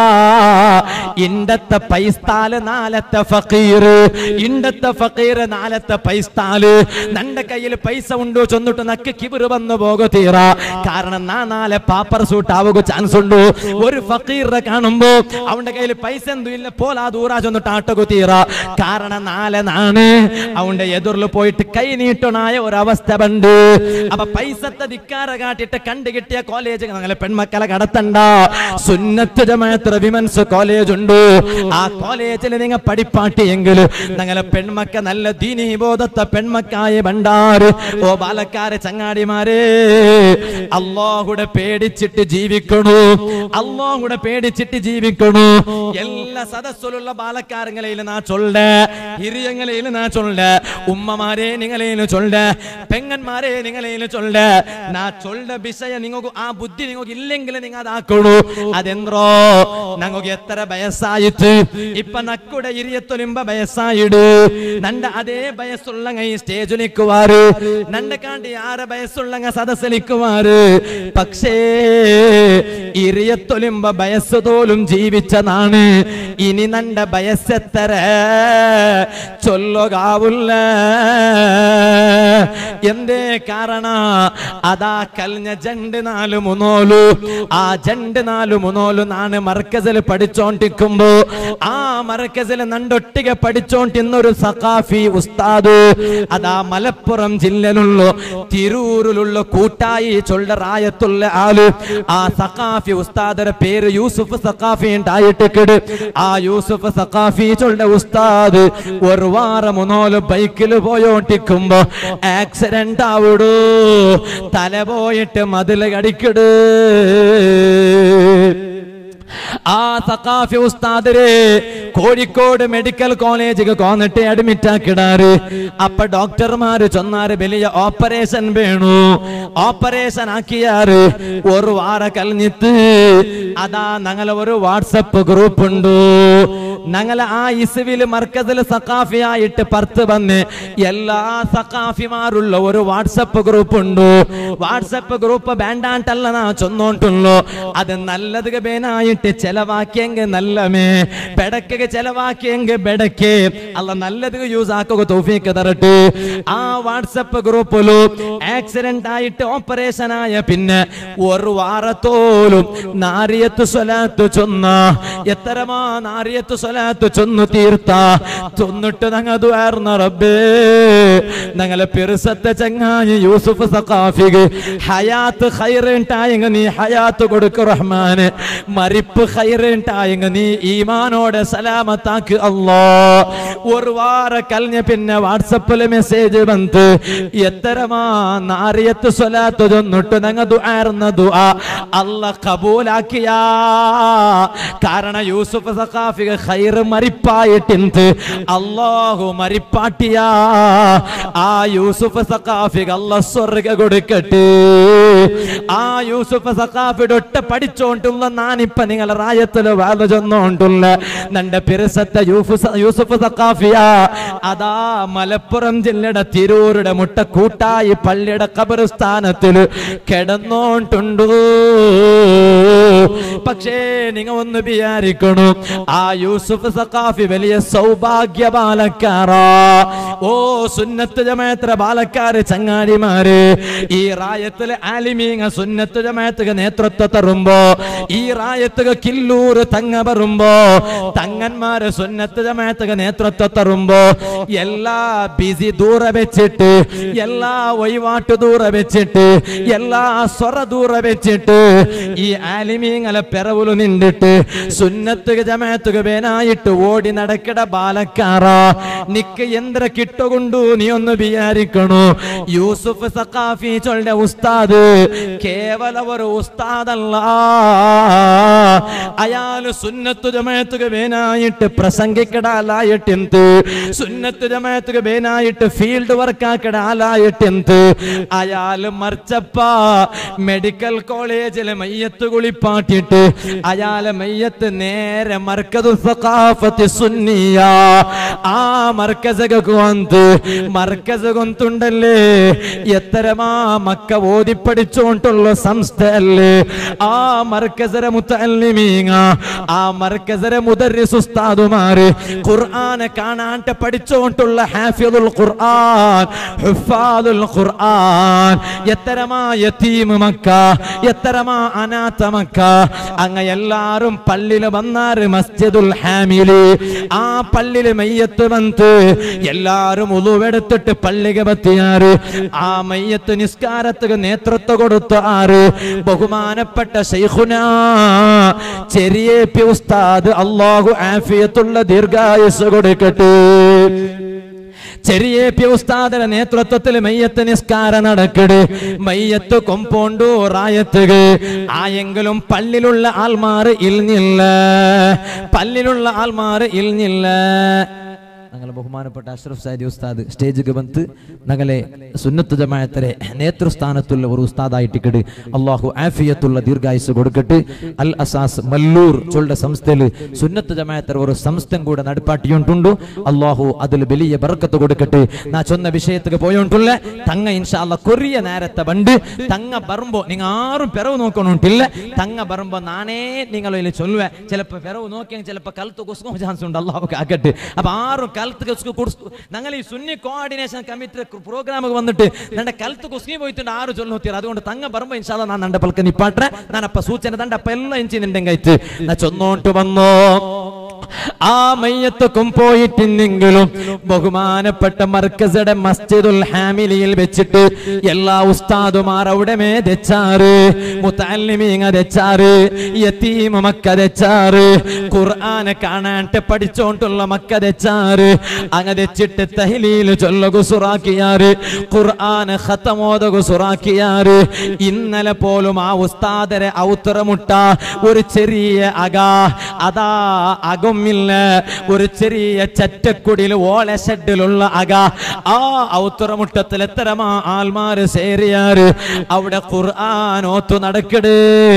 Speaker 2: ഇണ്ടത്തെ പൈസ്താല് നാലത്തെ ഫക്കീർ ഇണ്ടത്തെ ഫക്കീർ നാലത്തെ പൈസ്താല് നന്റെ കയ്യിൽ പൈസ ഉണ്ടോ ചൊന്നിട്ട് നക്ക് കിബിറ് വന്നു പോകോ തീറ കാരണം നാ നാലെ പാപ്പർ സൂട്ട് ആവുക ചാൻസ് ഉണ്ട് ഒരു ഫക്കീറിനെ കാണുമ്പോ അവന്റെ കയ്യിൽ പൈസ എന്തും ഇല്ല പോലാ ദൂരാ ചൊന്നിട്ട് ആട്ടകു തീറ കാരണം നാലെ നാണ് അവന്റെ എതിറിൽ പോയിട്ട് കൈ നീട്ടണായ ഒരവസ്ഥ ഉണ്ട് അപ്പൊ പൈസത്തെ ധിക്കാര കാട്ടിട്ട് കണ്ടു കിട്ടിയ കോളേജ് ഞങ്ങളെ പെൺമക്കളെ കടത്തണ്ട സുന്നത്ത് ജമാഅത്ത് വിമൻസ് കോളേജ് ഉണ്ട് ആ കോളേജിൽ നിങ്ങൾ പഠിപ്പാട്ടിയെങ്കിൽ ഞങ്ങളെ പെൺമക്ക നല്ല ദീനി ബോധത്തെ പെൺമക്കായ ഭണ്ടാറ് ഓ ബാലക്കാരെ ചങ്ങാടിമാരെ അള്ളാഹുടെ പേടിച്ചിട്ട് ജീവിക്കണു അള്ളാഹുടെ പേടിച്ചിട്ട് ജീവിക്കണു എല്ലാ സദസ്സിലുള്ള ബാലക്കാരങ്ങളെയും നാ ചൊല്ല ಹಿರಿಯಂಗಲೇನು ನಾ ಚೊಲ್ಲ ಉಮ್ಮಮಾರೇ ನಿಂಗಲೇನು ಚೊಲ್ಲ ಪೆಂಗನ್ಮಾರೇ ನಿಂಗಲೇನು ಚೊಲ್ಲ ನಾ ಚೊಲ್ಲ ವಿಷಯ ನಿಂಗು ಆ ಬುದ್ಧಿ ನಿಂಗೆ ಇಲ್ಲೆಂಗಿಲ್ಲ ನಿಂಗ ಅದು ಹಾಕೋಡು ಅದೆಂದ್ರೋ ನಂಗೆ ಎತ್ತರ ಬಯಸ್ಸಾಯಿತು ಇಪ್ಪ ನಕ್ಕುಡ ಹಿರಿಯತ್ತೊಲಿಂಬ ಬಯಸ್ಸಾಯಿಡು ನಂಡ ಅದೇ ಬಯಸ್ಸುಳ್ಳಂಗ ಈ സ്റ്റേജ് നിൽക്കുവാറ് നണ്ട കാണ്ടി ആരെ ബയസ്സുള്ളങ്ങ സദസ് നിൽക്കുവാറ് പക്ഷേ ഇറിയത്തൊലിമ്പ ബയസ് തോലും ജീവിച്ചതാണ് ഇനി നണ്ട ബയസ്സെത്തര ചൊല്ലുകാവുള്ള എന്തേ കാരണ അതാ കൽഞ്ഞ ജണ്ട് നാല് മുന്നോലു ആ ജണ്ട് നാല് മുന്നോലു നാണ് മർക്കസിൽ പഠിച്ചോണ്ടിരിക്കുമ്പോ ആ മർക്കസിൽ നണ്ടൊട്ടിക പഠിച്ചോണ്ടിന്നൊരു സഖാഫി ഉസ്താദ് അതാ മലപ്പുറം ജില്ലയിലുള്ള തിരൂരിലുള്ള കൂട്ടായി ചൊല്ലറായത്തുള്ള ആള് ആ സഖാഫി ഉസ്താദയുടെ പേര് യൂസുഫ് സഖാഫി ഉണ്ടായിട്ട് കിട് ആ യൂസുഫ് സഖാഫി ചൊല്ല ഉസ്താദ് ഒരു വാരം മുന്നോല് ബൈക്കിൽ പോയോണ്ടിരിക്കുമ്പോ ആക്സിഡന്റ് ആവിടൂ തല പോയിട്ട് മതില് കടിക്കിട് ആ സഖാഫി ഉസ്താദിരെ കോഴിക്കോട് മെഡിക്കൽ കോളേജിൽ കോന്നിട്ട് അഡ്മിറ്റ് ആക്കിടാറ് അപ്പൊ ഡോക്ടർമാര് ചൊന്നാറ് വലിയ ഓപ്പറേഷൻ വേണു ഓപ്പറേഷൻ ആക്കിയാറ് ഒരു വാര കഴിഞ്ഞിട്ട് അതാ ഞങ്ങളെ ഒരു വാട്സപ്പ് ഗ്രൂപ്പ് ഉണ്ട് ഞങ്ങളെ ആ ഇസുവിൽ മർക്കസിൽ സഖാഫിയായിട്ട് പർത്ത് വന്ന് എല്ലാ സഖാഫിമാരുള്ള ഒരു വാട്സപ്പ് ഗ്രൂപ്പ് ഉണ്ട് വാട്സപ്പ് ഗ്രൂപ്പ് വേണ്ടാണ്ടല്ല നാ ചൊന്നോണ്ടുള്ളൂ അത് നല്ലത് ബേനായിട്ട് ചെലവാക്കിയെങ്കിൽ നല്ലമേ ബെടക്കുക ചെലവാക്കിയെങ്കിൽ ബെടക്ക് അല്ല നല്ലത് യൂസ് ആക്കുക തോഫിക്ക് തരട്ടെ ആ വാട്സപ്പ് ഗ്രൂപ്പിലു ആക്സിഡന്റ് ആയിട്ട് ഓപ്പറേഷൻ ആയ പിന്നെ ഒരു വാരത്തോലും നാരിയത്ത് സ്വലാത്ത് ചൊന്ന എത്രമാ നാരിയത്ത് സ്വലാത്ത് ചൊന്നു തീർത്ത ചൊന്നിട്ട് ഞങ്ങൾ ദ്വാർന്ന റബ്ബേ ഞങ്ങളെ പെരുസത്തെ ചങ്ങായി യൂസുഫ് സഖാഫിക്ക് ഹയാത്ത് ഹൈറുണ്ടായെങ്ക നീ ഹയാത്ത് കൊടുക്ക് റഹ്മാന് മരിപ്പ് ഹൈറുണ്ടായെങ്ക നീ ഈമാനോടെ സലാമത്താക്ക് അല്ലോ ഒരു വാര കലിഞ്ഞ പിന്നെ വാട്സപ്പില് മെസ്സേജ് വന്ന് എത്തരമാ നാരിയത്ത് സ്വലാത്ത് ചൊന്നിട്ട് ഞങ്ങൾ ദ്വാർന്ന ദുആ അല്ല കബൂലാക്കിയാ കാരണം യൂസുഫ് സഖാഫിക ഹൈറ് മരിപ്പായിട്ടിന്ത് അള്ളാഹു മരിപ്പാട്ടിയാ ആ യൂസുഫ് സഖാഫിക അല്ല സ്വർഗ കൊടുക്കട്ടെ ആ യൂസുഫ് സഖാഫിയുടെ ഒട്ട പഠിച്ചോണ്ടുള്ള നാനിപ്പ നിങ്ങളെ റായത്തില് വേല ചെന്നോണ്ടുള്ള നന്റെ പെരുസത്തെ യൂഫുസ- യൂസുഫ് സഖാഫിയ അതാ മലപ്പുറം ജില്ലയുടെ തിരൂരുടെ മുട്ട കൂട്ടായി പള്ളിയുടെ കബറിസ്ഥാനത്തില് കിടന്നോണ്ടുണ്ടു പക്ഷേ നിങ്ങൾ ഒന്ന് വിചാരിക്കണു ആ യൂസുഫ് സഖാഫി വലിയ സൗഭാഗ്യ ബാലക്കാറാ ഓ സുന്നത്ത് ജമാത്ര ബാലക്കാര് ചങ്ങാടിമാര് ഈ റായത്തില് ആലിമീങ്ങ സുന്നത്ത് ജമാത്തുക നേതൃത്വം തരുമ്പോ ഈ റായത്തുക കില്ലൂര് തങ്ങ പറയുമ്പോ തങ്ങന്മാര് സുന്നത്ത് ജമാത്തുക നേതൃത്വം തരുമ്പോ എല്ലാ ബിസി ദൂര വെച്ചിട്ട് എല്ലാ വഴിവാട്ട് ദൂര വെച്ചിട്ട് എല്ലാ സ്വറ ദൂര വെച്ചിട്ട് ഈ ആലിമീങ്ങളെ പിറവുలు നിന്നിട്ട് സുന്നത്തുക ജമാത്തുക വേനായിട്ട് ഓടി നടക്കട ബാലക്കാറ നിക്ക് എന്ത്ര കിട്ടുകൊണ്ടു നീ ഒന്ന് വിചാരിക്കണു യൂസുഫ് സഖാഫി ചൊല്ലെ ഉസ്താദ് കേവല ഒരു ഉസ്താദല്ല അയാള് സുന്നത്തു ജമാത്തുക വേനായിട്ട് പ്രസംഗിക്കടാലായിട്ടെന്ത് സുന്നത്തു ജമാത്തുക വേനായിട്ട് ഫീൽഡ് വർക്ക് ആക്കടാലായിട്ടെന്ത് അയാള് മറിച്ചപ്പ മെഡിക്കൽ കോളേജിലെ മയ്യത്ത് കുളിപ്പാട്ടിട്ട് അയാളെ മയ്യത്ത് നേരെ മർക്കതു സഖാഫത്തി സുന്നിയ ആ മർക്കസക്ക് വന്ന് മർക്കസ് കൊന്തുണ്ടല്ലേ എത്തരമാ മക്ക ഓതി പഠിച്ചോണ്ടുള്ള സംസ്ഥയല്ലേ ആ മർക്കസര മുത്തല്ലിമീങ്ങ ആ മർക്കസര മുദർരിസ് ഉസ്താദുമാര് ഖുർആനെ കാണാണ്ട് പഠിച്ചോണ്ടുള്ള ഹാഫിദുൽ ഖുർആൻ ഹുഫാദുൽ ഖുർആൻ എത്തരമാ യതീം മക്ക എത്തരമാ അനാഥ മക്ക അങ്ങ എല്ലാരും പള്ളിയിൽ വന്നാറ് മസ്ജിദുൽ ഹാ ഹാമിലി ആ പള്ളിയില് മയ്യത്ത് വന്ന് എല്ലാരും ഉളുവെടുത്തിട്ട് പള്ളിക പത്തിയാറ് ആ മയ്യത്ത് നിസ്കാരത്തിന് നേതൃത്വം കൊടുത്ത ആറ് ബഹുമാനപ്പെട്ട ശൈഖുന ചെറിയ പി ഉസ്താദ് അള്ളാഹു ആഫിയത്തുള്ള ദീർഘായുസ് കൊടുക്കട്ടെ ചെറിയ പി ഉസ്താദിന്റെ നേതൃത്വത്തിൽ മയ്യത്ത് നിസ്കാര നടക്കട് മയ്യത്ത് കൊമ്പോണ്ടു റായത്തുക ആയെങ്കിലും പള്ളിലുള്ള ആൾമാർ ഇൽഞ്ഞില്ല പള്ളിലുള്ള ആൾമാർ ഇൽഞ്ഞില്ല ഞങ്ങളെ ബഹുമാനപ്പെട്ട അഷ്റഫ് സാദി ഉസ്താദ് സ്റ്റേജിಗೆ ಬಂತು ഞങ്ങളെ സുന്നത്ത് ജമാഅത്തിലെ നേതൃസ്ഥാനത്തുള്ള ഒരു ഉസ്താദായിട്ടിക്കട് അള്ളാഹു ആഫിയത്തുള്ള ദീർഘായുസ് കൊടുക്കട്ടെ അൽ അസാസ് മല്ലൂർ ചൊല്ല സംസ്ഥയിൽ സുന്നത്ത് ജമാഅത്തർ ഒരു സംസ്ഥം കൂടെ നടുപ്പാട്ടിയുണ്ടുണ്ടു അള്ളാഹു അതിൽ വലിയ ബർക്കത്ത് കൊടുക്കട്ടെ നാ ചൊന്ന വിഷയத்துக்கு പോയോണ്ടുള്ള തങ്ങ ഇൻഷാല്ല കൊറിയ നേരത്തെ ബണ്ട് തങ്ങ ബറുമ്പോ നിങ്ങ ആരും പെറവ് നോക്കണുണ്ടില്ല തങ്ങ ബറുമ്പോ നാനേ നിങ്ങൾ ചൊല്ലുവേ ചിലപ്പോ പെറവ് നോക്കിയെങ്കിൽ ചിലപ്പോ കലത്ത് കുസ്കും ചാൻസ് ഉണ്ട് അള്ളാഹു ആക്കട്ടെ അപ്പൊ ആരും കലത്ത് കുസ്കു കുടിസ്കു ഞങ്ങൾ ഈ സുന്നി കോർഡിനേഷൻ കമ്മിറ്റി പ്രോഗ്രാമിಗೆ വന്നിട്ട് ನನ್ನ ಕಲ್ತು ಕುಸ್ಕಿ ಹೋಯ್ತು ಆರು ಚೊಲ್ಲ ಹೋಗ್ತೀರ അതുകൊണ്ട് തങ്ങ ಬರುമ്പോ ഇൻഷാല്ല ನಾನು ನಂಡ ಪಲ್ಕ ನಿಪ್ಪಾಟ್ರೆ ನಾನಪ್ಪ ಸೂಚನೆ ದಂಡಪ್ಪ ಎಲ್ಲ ಇಂಚಿನಿಂಡೆಂಗಾಯ್ತು ನಾ ചൊന്നോട്ട് വന്നോ ആ മയ്യത്തൊക്കും പോയിട്ടില്ലെങ്കിലും ബഹുമാനപ്പെട്ട മർക്കസയുടെ മസ്ജിദുൽ ഹാമിലിയിൽ വെച്ചിട്ട് എല്ലാ ഉസ്താദുമാർ അവിടെ മേ തെച്ചാറ് മുത്തല്ലിമീങ്ങ തെച്ചാറ് യത്തീമ മക്ക തെച്ചാറ് ഖുർആനെ കാണാണ്ട് പഠിച്ചോണ്ടുള്ള മക്ക തെച്ചാറ് അങ്ങ തെച്ചിട്ട് തഹ്ലീൽ ചൊല്ലകു സുറാക്കിയാറ് ഖുർആന് ഖത്തമോദകു സുറാക്കിയാറ് ഇന്നലെ പോലും ആ ഉസ്താദരെ ഔത്തറമുട്ട ഒരു ചെറിയ അക അതാ അകമില്ല ഒരു ചെറിയ ചറ്റക്കുടിയിൽ ഓല ഷെഡിലുള്ള അക ആ ഔത്തറമുട്ടത്തിൽ എത്തരമാ ആൽമാര് സേറിയാറ് അവിടെ ഖുർആൻ ഓത്തു നടക്കട്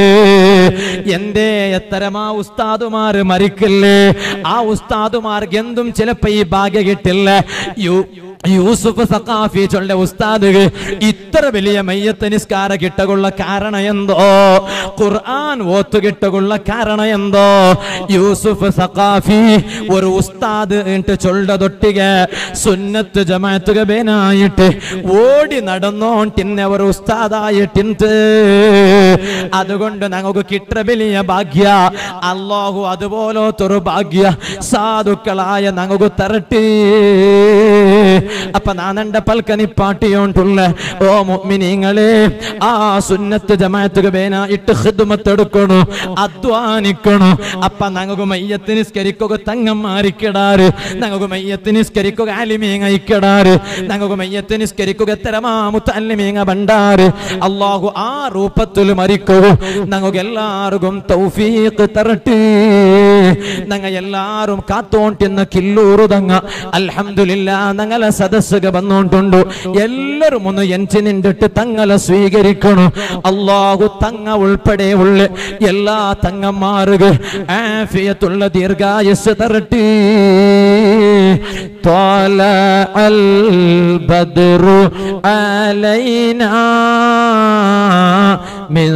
Speaker 2: എന്തേ എത്തരമാ ഉസ്താദുമാര് മരിക്കില്ലേ ആ ഉസ്താദുമാർക്ക് എന്തും ചിലപ്പോ ഈ ഭാഗ്യ കിട്ടില്ല യു യൂസുഫ് സഖാഫി ചൊല്ല ഉസ്താദ് ഇത്ര വലിയ മയ്യത്ത് നിസ്കാര കിട്ടകുള്ള കാരണം എന്തോ ഖുർആൻ ഓത്തു കിട്ടകുള്ള കാരണം എന്തോ യൂസുഫ് സഖാഫി ഒരു ഉസ്താദ് എന്നിട്ട് ചൊല്ല തൊട്ടിക സുന്നത്ത് ജമാത്തുക ബേനായിട്ട് ഓടി നടന്നോണ്ടിന്നെ ഒരു ഉസ്താദായിട്ടിന്ത് അതുകൊണ്ട് ഞങ്ങൾക്ക് കിട്ട വലിയ ഭാഗ്യ അള്ളാഹു അതുപോലത്തൊരു ഭാഗ്യ സാധുക്കളായ ഞങ്ങൾക്ക് തരട്ടേ അപ്പൊ നാനണ്ട പൽക്കനി പാട്ടിയോണ്ടുള്ള ഓ മുഅ്മിനീങ്ങളെ ആ സുന്നത്ത് ജമാഅത്തുക ബേന ഇട്ട് ഖിദ്മത്ത് എടുക്കണു അധ്വാനിക്കണു അപ്പ ഞങ്ങൾക്ക് മയ്യത്ത് നിസ്കരിക്കുക തങ്ങന്മാരിക്കിടാറ് ഞങ്ങൾക്ക് മയ്യത്ത് നിസ്കരിക്കുക ആലിമീങ്ങ ഇക്കിടാറ് ഞങ്ങൾക്ക് മയ്യത്ത് നിസ്കരിക്കുക തരമാ മുത്തല്ലിമീങ്ങ ബണ്ടാറ് അള്ളാഹു ആ രൂപത്തിൽ മരിക്കുക ഞങ്ങൾക്ക് എല്ലാവർക്കും തൗഫീഖ് തരട്ടെ ഞങ്ങൾ എല്ലാരും കാത്തോണ്ടിന്ന് കില്ലൂറു തങ്ങ അൽഹംദുലില്ലാ ഞങ്ങളെ സദസ്സുക വന്നോണ്ടുണ്ടു എല്ലാരും ഒന്ന് എഞ്ചിനിണ്ടിട്ട് തങ്ങളെ സ്വീകരിക്കണു അള്ളാഹു തങ്ങ ഉൾപ്പെടെ ഉള്ള എല്ലാ തങ്ങന്മാരുക ആഫിയത്തുള്ള ദീർഘായുസ് തരട്ടെ طالع البدر علينا من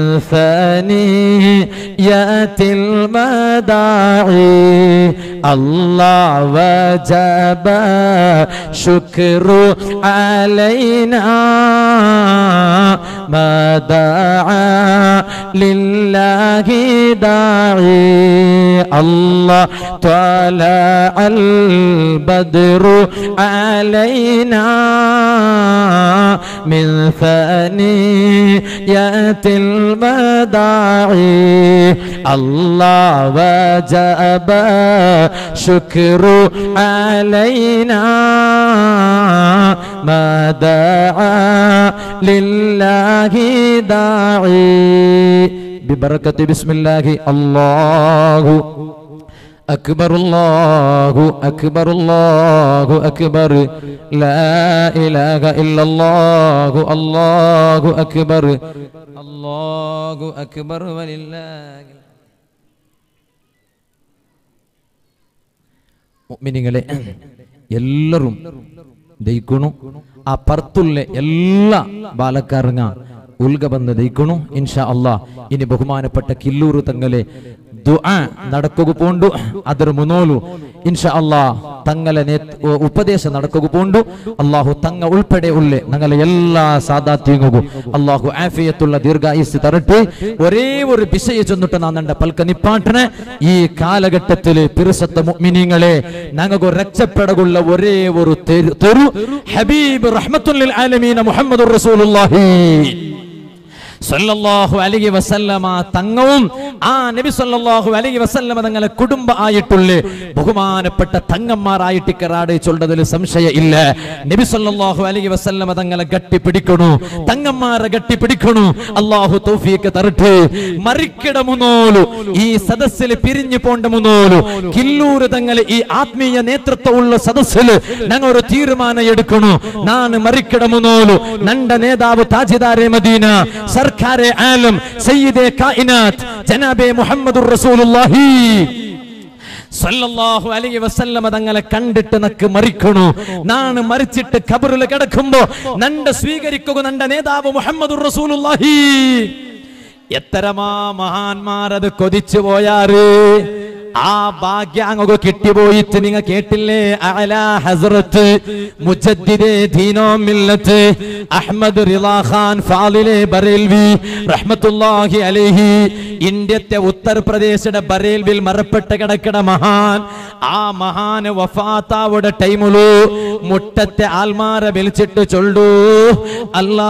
Speaker 2: ثنيات المداعي الله وجب شكر علينا ما دعا لله داعي الله طلع البدر علينا من ثنيات المداعي الله وجب شكر علينا ما دعا لله داعي ببركة بسم الله الله أكبر الله أكبر الله أكبر لا إله إلا الله الله أكبر الله أكبر ولله മുഅ്മിനീങ്ങളെ എല്ലാരും ദയിക്കണു ആ പർത്തുള്ള എല്ലാ ബാലക്കാരങ്ങ ഉൽഗ ಬಂದು ദയിക്കണു ഇൻഷാ അല്ലാ ഇനി ബഹുമാനപ്പെട്ട കില്ലൂർ തങ്ങളെ
Speaker 1: ದುಆ നടക്കുക പോണ്ടു ಅದರ ಮುನೋಲು ಇನ್ಶಾ ಅಲ್ಲಾ ತಂಗಲ ನೇತ್ ಉಪದೇಶ നടക്കുക പോണ്ടു അള്ളാഹു തങ്ങ ഉൾപ്പെടെ ഉള്ളെ ഞങ്ങളെ എല്ലാ സാദാത്യങ്ങും അള്ളാഹു ആഫിയത്തുള്ള ദീർഘായുസ് തരട്ടെ ഒരേ ഒരു വിഷയ ചെന്നിട്ട് നാ നണ്ട പൽക്ക നിപ്പാട്ടനെ ഈ കാലഘട്ടത്തില് പിറുസത്ത മുഅ്മിനീങ്ങളെ ഞങ്ങൾക്ക് രക്ഷപ്പെടകുള്ള ഒരേ ഒരു തെരു- തെരു ഹബീബ് റഹ്മത്തുല്ലിൽ ആലമീന മുഹമ്മദുർ റസൂലുള്ളാഹി സല്ലല്ലാഹു അലൈഹി വസല്ലമ തങ്ങവും ആ നബി സല്ലല്ലാഹു അലൈഹി വസല്ലമ തങ്ങളെ കുടുംബ ആയിട്ടുള്ളേ ബഹുമാനപ്പെട്ട തങ്ങന്മാരായിട്ട് കറാട് ചൊല്ലതിൽ സംശയ ഇല്ല നബി സല്ലല്ലാഹു അലൈഹി വസല്ലമ തങ്ങളെ ഗട്ടിപ്പിടിക്കണു തങ്ങന്മാരെ ഗട്ടിപ്പിടിക്കണു അല്ലാഹു തൗഫീഖ് തരട്ടെ മറിക്കിട മുന്നോലു ഈ സദസ്സിൽ പിരിഞ്ഞു പോണ്ട മുന്നോലു കില്ലൂര് തങ്ങൾ ഈ ആത്മീയ നേതൃത്വമുള്ള സദസ്സിൽ ഞങ്ങൾ ഒരു തീരുമാനം എടുക്കണു ನಾನು ಮರಿಕ್ಕಡ ಮುನೋಲು ನಂಡ ನೇದಾವು ತಾಜಿದಾರೆ ಮದೀನಾ ಸರ್ಕಾರೆ ಆಲಂ ಸಯ್ಯಿದೆ ಕಾಯಿನಾತ್ ಜನಾಬೆ ಮುಹಮ್ಮದುರ್ റസൂലുള്ളാഹി സല്ലല്ലാഹു അലൈഹി വസല്ലമ തങ്ങളെ കണ്ടിട്ട് നക്ക് മറിക്കണു നാണ് മരിച്ചിട്ട് ഖബറിൽ കിടക്കുമ്പോ നണ്ട സ്വീകരിക്കുക നണ്ട നേതാവ് മുഹമ്മദുർ റസൂലുള്ളാഹി എത്തരമാ മഹാന്മാരത് കൊതിച്ചു പോയാറ് ആ ഭാഗ്യം അങ്ങ് കിട്ടിപ്പോയിട്ട് നിങ്ങ കേട്ടില്ലേ അല ഹസ്രത്ത് മുജദ്ദിദെ ദീനോ മില്ലത്ത് അഹ്മദ് റിളാ ഖാൻ ഫാലിലെ ബറേൽവി റഹ്മത്തുള്ളാഹി അലൈഹി ഇന്ത്യത്തെ ഉത്തർപ്രദേശിന്റെ ബറേൽവിൽ മറപ്പെട്ട് കിടക്കണ മഹാൻ ആ മഹാന് വഫാത്താവുടെ ടൈമുളു മുട്ടത്തെ ആൽമാര വിളിച്ചിട്ട് ചൊല്ലു അല്ലാ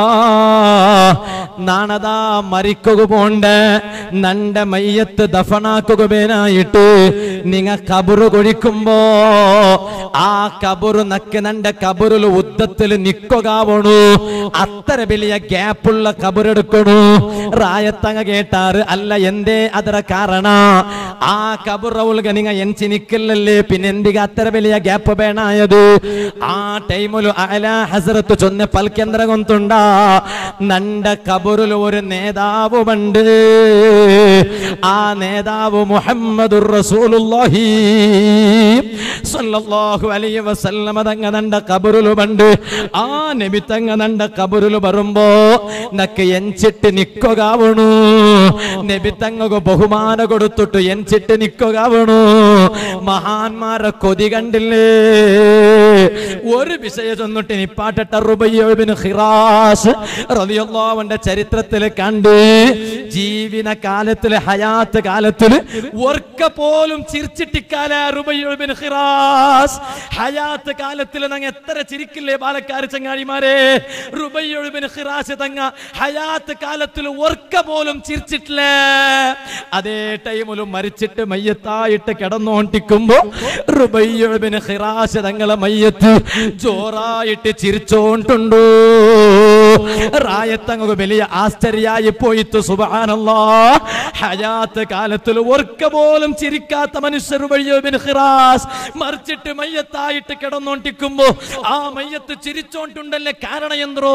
Speaker 1: നാണതാ മരിക്കുക പോണ്ട് നന്റെ മയ്യത്ത് ദഫനാക്കുക പേനായിട്ട് നിങ്ങ കബറ് കൊഴിക്കുമ്പോ ആ കബറ് നക്ക് നന്റെ കബറിൽ ഉദ്ധത്തിൽ നിക്കുകയാവണു അത്ര വലിയ ഗ്യാപ്പുള്ള കബറെടുക്കണു റായത്തങ്ങ കേട്ടാറ് അല്ല എന്തേ ಅದರ ಕಾರಣ ಆ ಕಬುರವುಲ್ಗ ನಿಂಗ ಎಂಚಿ ನಿಕ್ಕಿಲ್ಲಲ್ಲಿ ಪಿನೆಂದಿಗ ಅತ್ತರ ಬೆಲೆಯ ಗ್ಯಾಪ್ ಬೇಣಾಯದು ಆ ಟೈಮುಲು ಅಲ ಹಸರತ್ತು ಚೊನ್ನೆ ಪಲ್ಕೆಂದ್ರ ಗೊಂತುಂಡ ನಂಡ കബറിൽ ഒരു നേതാവ് ഉണ്ട് ആ നേതാവ് മുഹമ്മദുർ റസൂലുള്ളാഹി സല്ലല്ലാഹു അലൈഹി വസല്ലമ തങ്ങ നണ്ട കബറിൽ ഉണ്ട് ആ നബി തങ്ങ നണ്ട കബറിൽ വരുമ്പോ നക്ക് എഞ്ചിട്ട് നിക്കുകയാവണു നബി തങ്ങക്ക് ബഹുമാന കൊടുത്തിട്ട് എഞ്ചിട്ട് നിക്കുകയാവണു മഹാന്മാരെ കൊതി കണ്ടില്ലേ ഒരു വിഷയം ചൊന്നിട്ട് നിപ്പാട്ടട്ട റുബയ്യോബിന് ഹിറാസ് റളിയല്ലാഹുവിന്റെ ചരിത്രത്തിൽ കണ്ട് ജീവിത കാലത്തില് ഹയാത്ത് കാലത്തില് ഒർക്ക പോലും ചിരിച്ചിട്ടിക്കാല റുബയ്യോബിന് ഹിറാസ് ഹയാത്ത് കാലത്തിൽ നങ്ങ എത്ര ചിരിക്കില്ലേ പാലക്കാർ ചങ്ങാടിമാരെ റുബയ്യോബിന് ഹിറാസ് തങ്ങ ഹയാത്ത് കാലത്തിൽ ഒർക്ക പോലും ചിരിച്ചിട്ടില്ല അതേ ടൈമിലും മരിച്ചിട്ട് മയ്യത്തായിട്ട് കിടന്നോണ്ടിക്കുമ്പോ റുബയ്യോബിന് ഹിറാസ് തങ്ങളെ മയ്യത്ത് ജോറായിട്ട് ചിരിച്ചോണ്ടുണ്ടോ റായത്തങ്ങ് വലിയ ആശ്ചര്യായി പോയിട്ട് സുബാനല്ലാ ഹയാത്ത് കാലത്തിൽ ഒർക്ക പോലും ചിരിക്കാത്ത മനുഷ്യർ വഴിയോബിൻ ഹിറാസ് മറിച്ചിട്ട് മയ്യത്തായിട്ട് കിടന്നോണ്ടിക്കുമ്പോ ആ മയ്യത്ത് ചിരിച്ചോണ്ടുണ്ടല്ലേ കാരണം എന്തോ